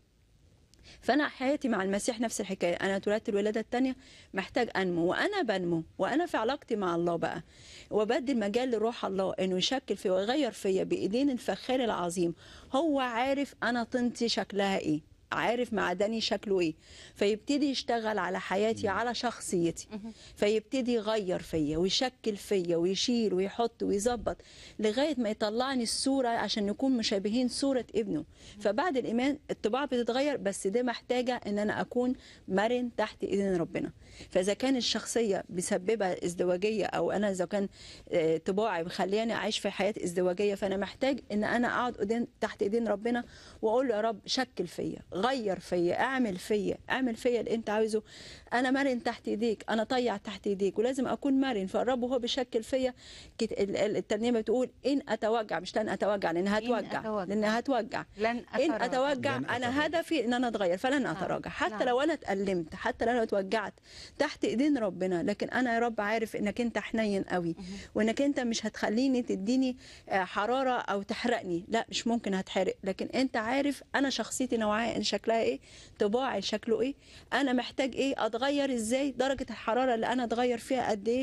فانا حياتي مع المسيح نفس الحكايه انا اتولدت الولاده الثانيه محتاج انمو وانا بنمو وانا في علاقتي مع الله بقى وبدي المجال لروح الله انه يشكل فيا ويغير فيا بايدين الفخار العظيم هو عارف انا طينتي شكلها ايه عارف معدني شكله ايه فيبتدي يشتغل على حياتي على شخصيتي فيبتدي يغير فيا ويشكل فيا ويشيل ويحط ويظبط لغايه ما يطلعني الصوره عشان نكون مشابهين صوره ابنه فبعد الايمان الطباع بتتغير بس ده محتاجه ان انا اكون مرن تحت ايدين ربنا فاذا كان الشخصيه مسببه ازدواجيه او انا اذا كان آه، طباعي مخلياني اعيش في حياه ازدواجيه فانا محتاج ان انا اقعد قدام تحت ايدين ربنا واقول له يا رب شكل فيا غير فيا اعمل فيا اعمل فيا اللي انت عاوزه انا مرن تحت ايديك انا طيع تحت ايديك ولازم اكون مرن فالرب وهو بيشكل فيا كت- ال- ال- الترنيمه بتقول ان اتوجع مش لن اتوجع لانها إن هتوجع أتوجع. لانها هتوجع لن ان أتراجع. اتوجع لن انا أتراجع. هدفي ان انا اتغير فلن اتراجع حتى نعم. لو انا اتألمت حتى لو انا اتوجعت تحت ايدين ربنا لكن انا يا رب عارف انك انت حنين قوي وانك انت مش هتخليني تديني آه، حراره او تحرقني لا مش ممكن هتحرق لكن انت عارف انا شخصيتي نوعها شكلها ايه طباعي شكله ايه انا محتاج ايه اتغير ازاي درجه الحراره اللي انا اتغير فيها قد ايه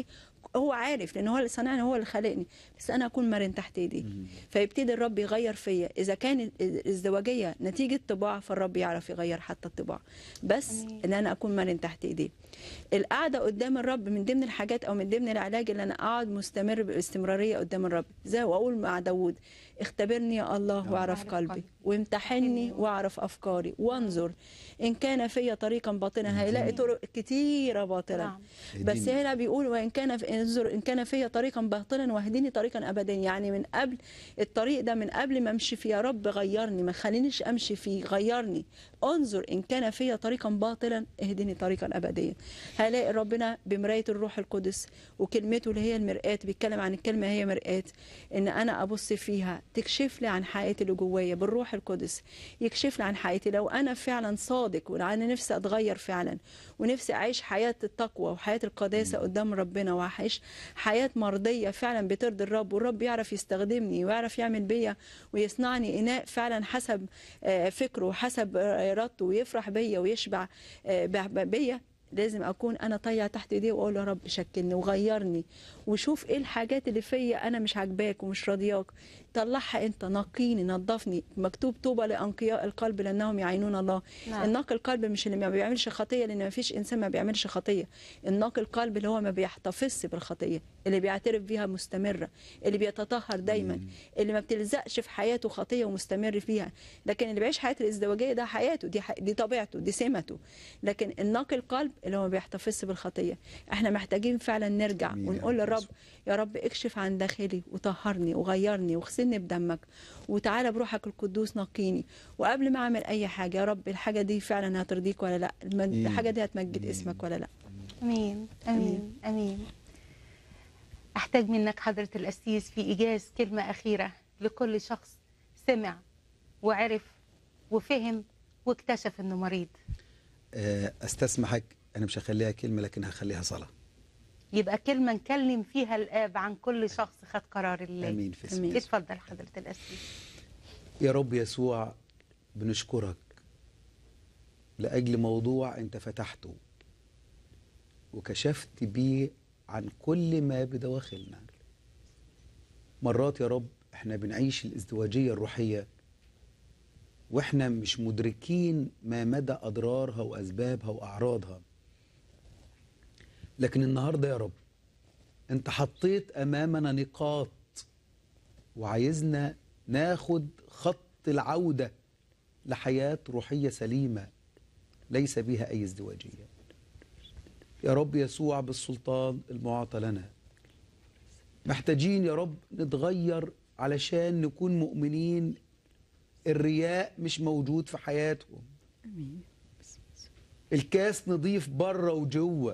هو عارف لان هو اللي صنعني هو اللي خلقني بس انا اكون مرن تحت ايديه فيبتدي الرب يغير فيا اذا كان ال- الازدواجيه نتيجه طباع فالرب يعرف يغير حتى الطباع بس ان انا اكون مرن تحت ايديه القعده قدام الرب من ضمن الحاجات او من ضمن العلاج اللي انا اقعد مستمر باستمراريه قدام الرب زي واقول مع داوود اختبرني يا الله واعرف أعرف قلبي قلبي. وامتحني واعرف افكاري وانظر ان كان في طريقا باطلا هيلاقي طرق كتيره باطلا نعم. بس اهديني. هنا بيقول وان كان في انظر ان كان في طريقا باطلا واهدني طريقا ابدا يعني من قبل الطريق ده من قبل ما امشي فيه يا رب غيرني ما خلينيش امشي فيه غيرني انظر ان كان في طريقا باطلا اهدني طريقا ابديا هلاقي ربنا بمرايه الروح القدس وكلمته اللي هي المرآة بيتكلم عن الكلمه هي مرآة ان انا ابص فيها تكشف لي عن حقيقتي اللي جوايا بالروح القدس يكشف لي عن حقيقتي لو انا فعلا صادق وانا نفسي اتغير فعلا ونفسي اعيش حياه التقوى وحياه القداسه قدام ربنا واعيش حياه مرضيه فعلا بترضي الرب والرب يعرف يستخدمني ويعرف يعمل بيا ويصنعني اناء فعلا حسب آه، فكره وحسب آه، ارادته ويفرح بيا ويشبع آه، ب- بيا لازم اكون انا طيع تحت ايديه واقول يا رب شكلني وغيرني وشوف ايه الحاجات اللي فيا انا مش عاجباك ومش راضياك طلعها انت نقيني نظفني مكتوب طوبى لانقياء القلب لانهم يعينون الله نعم. النقي القلب مش اللي ما بيعملش خطيه لان ما فيش انسان ما بيعملش خطيه النقي القلب اللي هو ما بيحتفظش بالخطيه اللي بيعترف بيها مستمره اللي بيتطهر دايما اللي ما بتلزقش في حياته خطيه ومستمر فيها لكن اللي بيعيش حياه الازدواجيه ده حياته دي ح... دي طبيعته دي سمته لكن النقي القلب اللي هو ما بيحتفظش بالخطيه احنا محتاجين فعلا نرجع آمين يا ونقول رب للرب يسوع. يا رب اكشف عن داخلي وطهرني وغيرني واغسلني بدمك وتعالى بروحك القدوس نقيني وقبل ما اعمل اي حاجه يا رب الحاجه دي فعلا هترضيك ولا لا الم- آمين. الحاجه دي هتمجد اسمك ولا لا امين امين امين احتاج منك حضره القسيس في ايجاز كلمه اخيره لكل شخص سمع وعرف وفهم واكتشف انه مريض آه، استسمحك انا مش هخليها كلمه لكن هخليها صلاه يبقى كلمه نكلم فيها الاب عن كل شخص خد قرار الله امين في اسم آمين. يسوع. اتفضل حضره القسيس يا رب يسوع بنشكرك لاجل موضوع انت فتحته وكشفت بيه عن كل ما بدواخلنا مرات يا رب احنا بنعيش الازدواجيه الروحيه واحنا مش مدركين ما مدى اضرارها واسبابها واعراضها لكن النهارده يا رب انت حطيت امامنا نقاط وعايزنا ناخد خط العودة لحياة روحية سليمة ليس بها أي ازدواجية يا رب يسوع بالسلطان المعطى لنا محتاجين يا رب نتغير علشان نكون مؤمنين الرياء مش موجود في حياتهم الكاس نضيف بره وجوه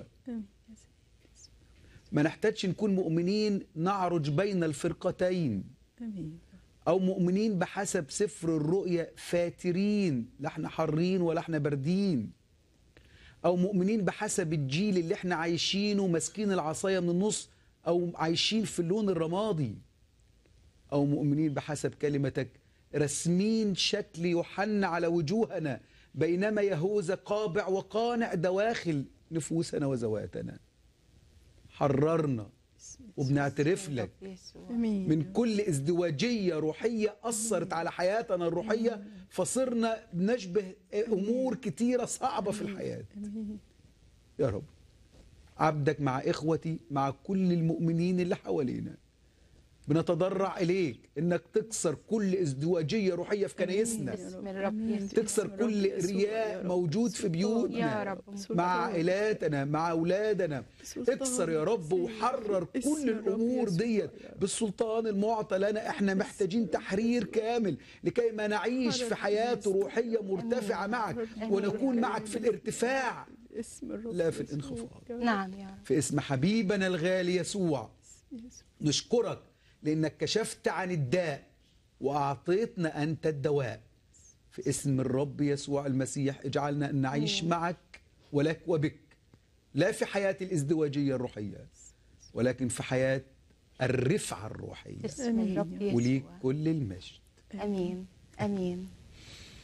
ما نحتاجش نكون مؤمنين نعرج بين الفرقتين امين او مؤمنين بحسب سفر الرؤيا فاترين لا احنا حارين ولا احنا باردين او مؤمنين بحسب الجيل اللي احنا عايشينه ماسكين العصايه من النص او عايشين في اللون الرمادي او مؤمنين بحسب كلمتك رسمين شكل يوحنا على وجوهنا بينما يهوذا قابع وقانع دواخل نفوسنا وذواتنا حررنا وبنعترف لك امين من كل ازدواجية روحية أثرت على حياتنا الروحية فصرنا بنشبه أمور كتيرة صعبة في الحياة يا رب عبدك مع إخوتي مع كل المؤمنين اللي حوالينا بنتضرع إليك إنك تكسر كل ازدواجية روحية في كنايسنا باسم الرب يسوع تكسر كل رياء موجود في بيوتنا يا رب مع عائلاتنا مع أولادنا سلطان اكسر يا رب وحرر اسم كل الرب الامور يسوع ديت بالسلطان المعطى لنا احنا محتاجين تحرير كامل لكي ما نعيش في حياه روحيه مرتفعه معك ونكون معك في الارتفاع اسم الرب لا في يسوع. الانخفاض نعم يا رب في اسم حبيبنا الغالي يسوع نشكرك لانك كشفت عن الداء واعطيتنا انت الدواء في اسم الرب يسوع المسيح اجعلنا ان نعيش معك ولك وبك لا في حياه الازدواجيه الروحيه ولكن في حياه الرفعه الروحيه باسم الرب وليك يسوع كل المجد امين امين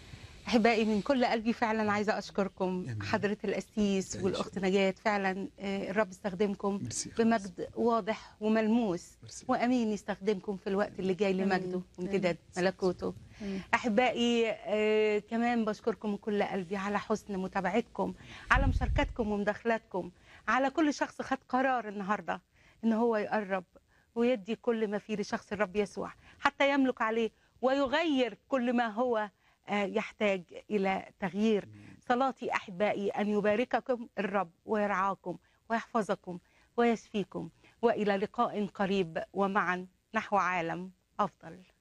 احبائي من كل قلبي فعلا عايزه اشكركم آمين. حضره القسيس تعيش. والاخت نجاة فعلا آه، الرب استخدمكم ميرسي يا بمجد واضح وملموس ميرسي. وامين يستخدمكم في الوقت اللي جاي لمجده آمين. وامتداد ملكوته آمين. احبائي آه، كمان بشكركم من كل قلبي على حسن متابعتكم على مشاركتكم ومداخلاتكم على كل شخص خد قرار النهارده ان هو يقرب ويدي كل ما فيه لشخص الرب يسوع حتى يملك عليه ويغير كل ما هو آه، يحتاج الى تغيير صلاتي احبائي ان يبارككم الرب ويرعاكم ويحفظكم ويشفيكم والى لقاء قريب ومعا نحو عالم افضل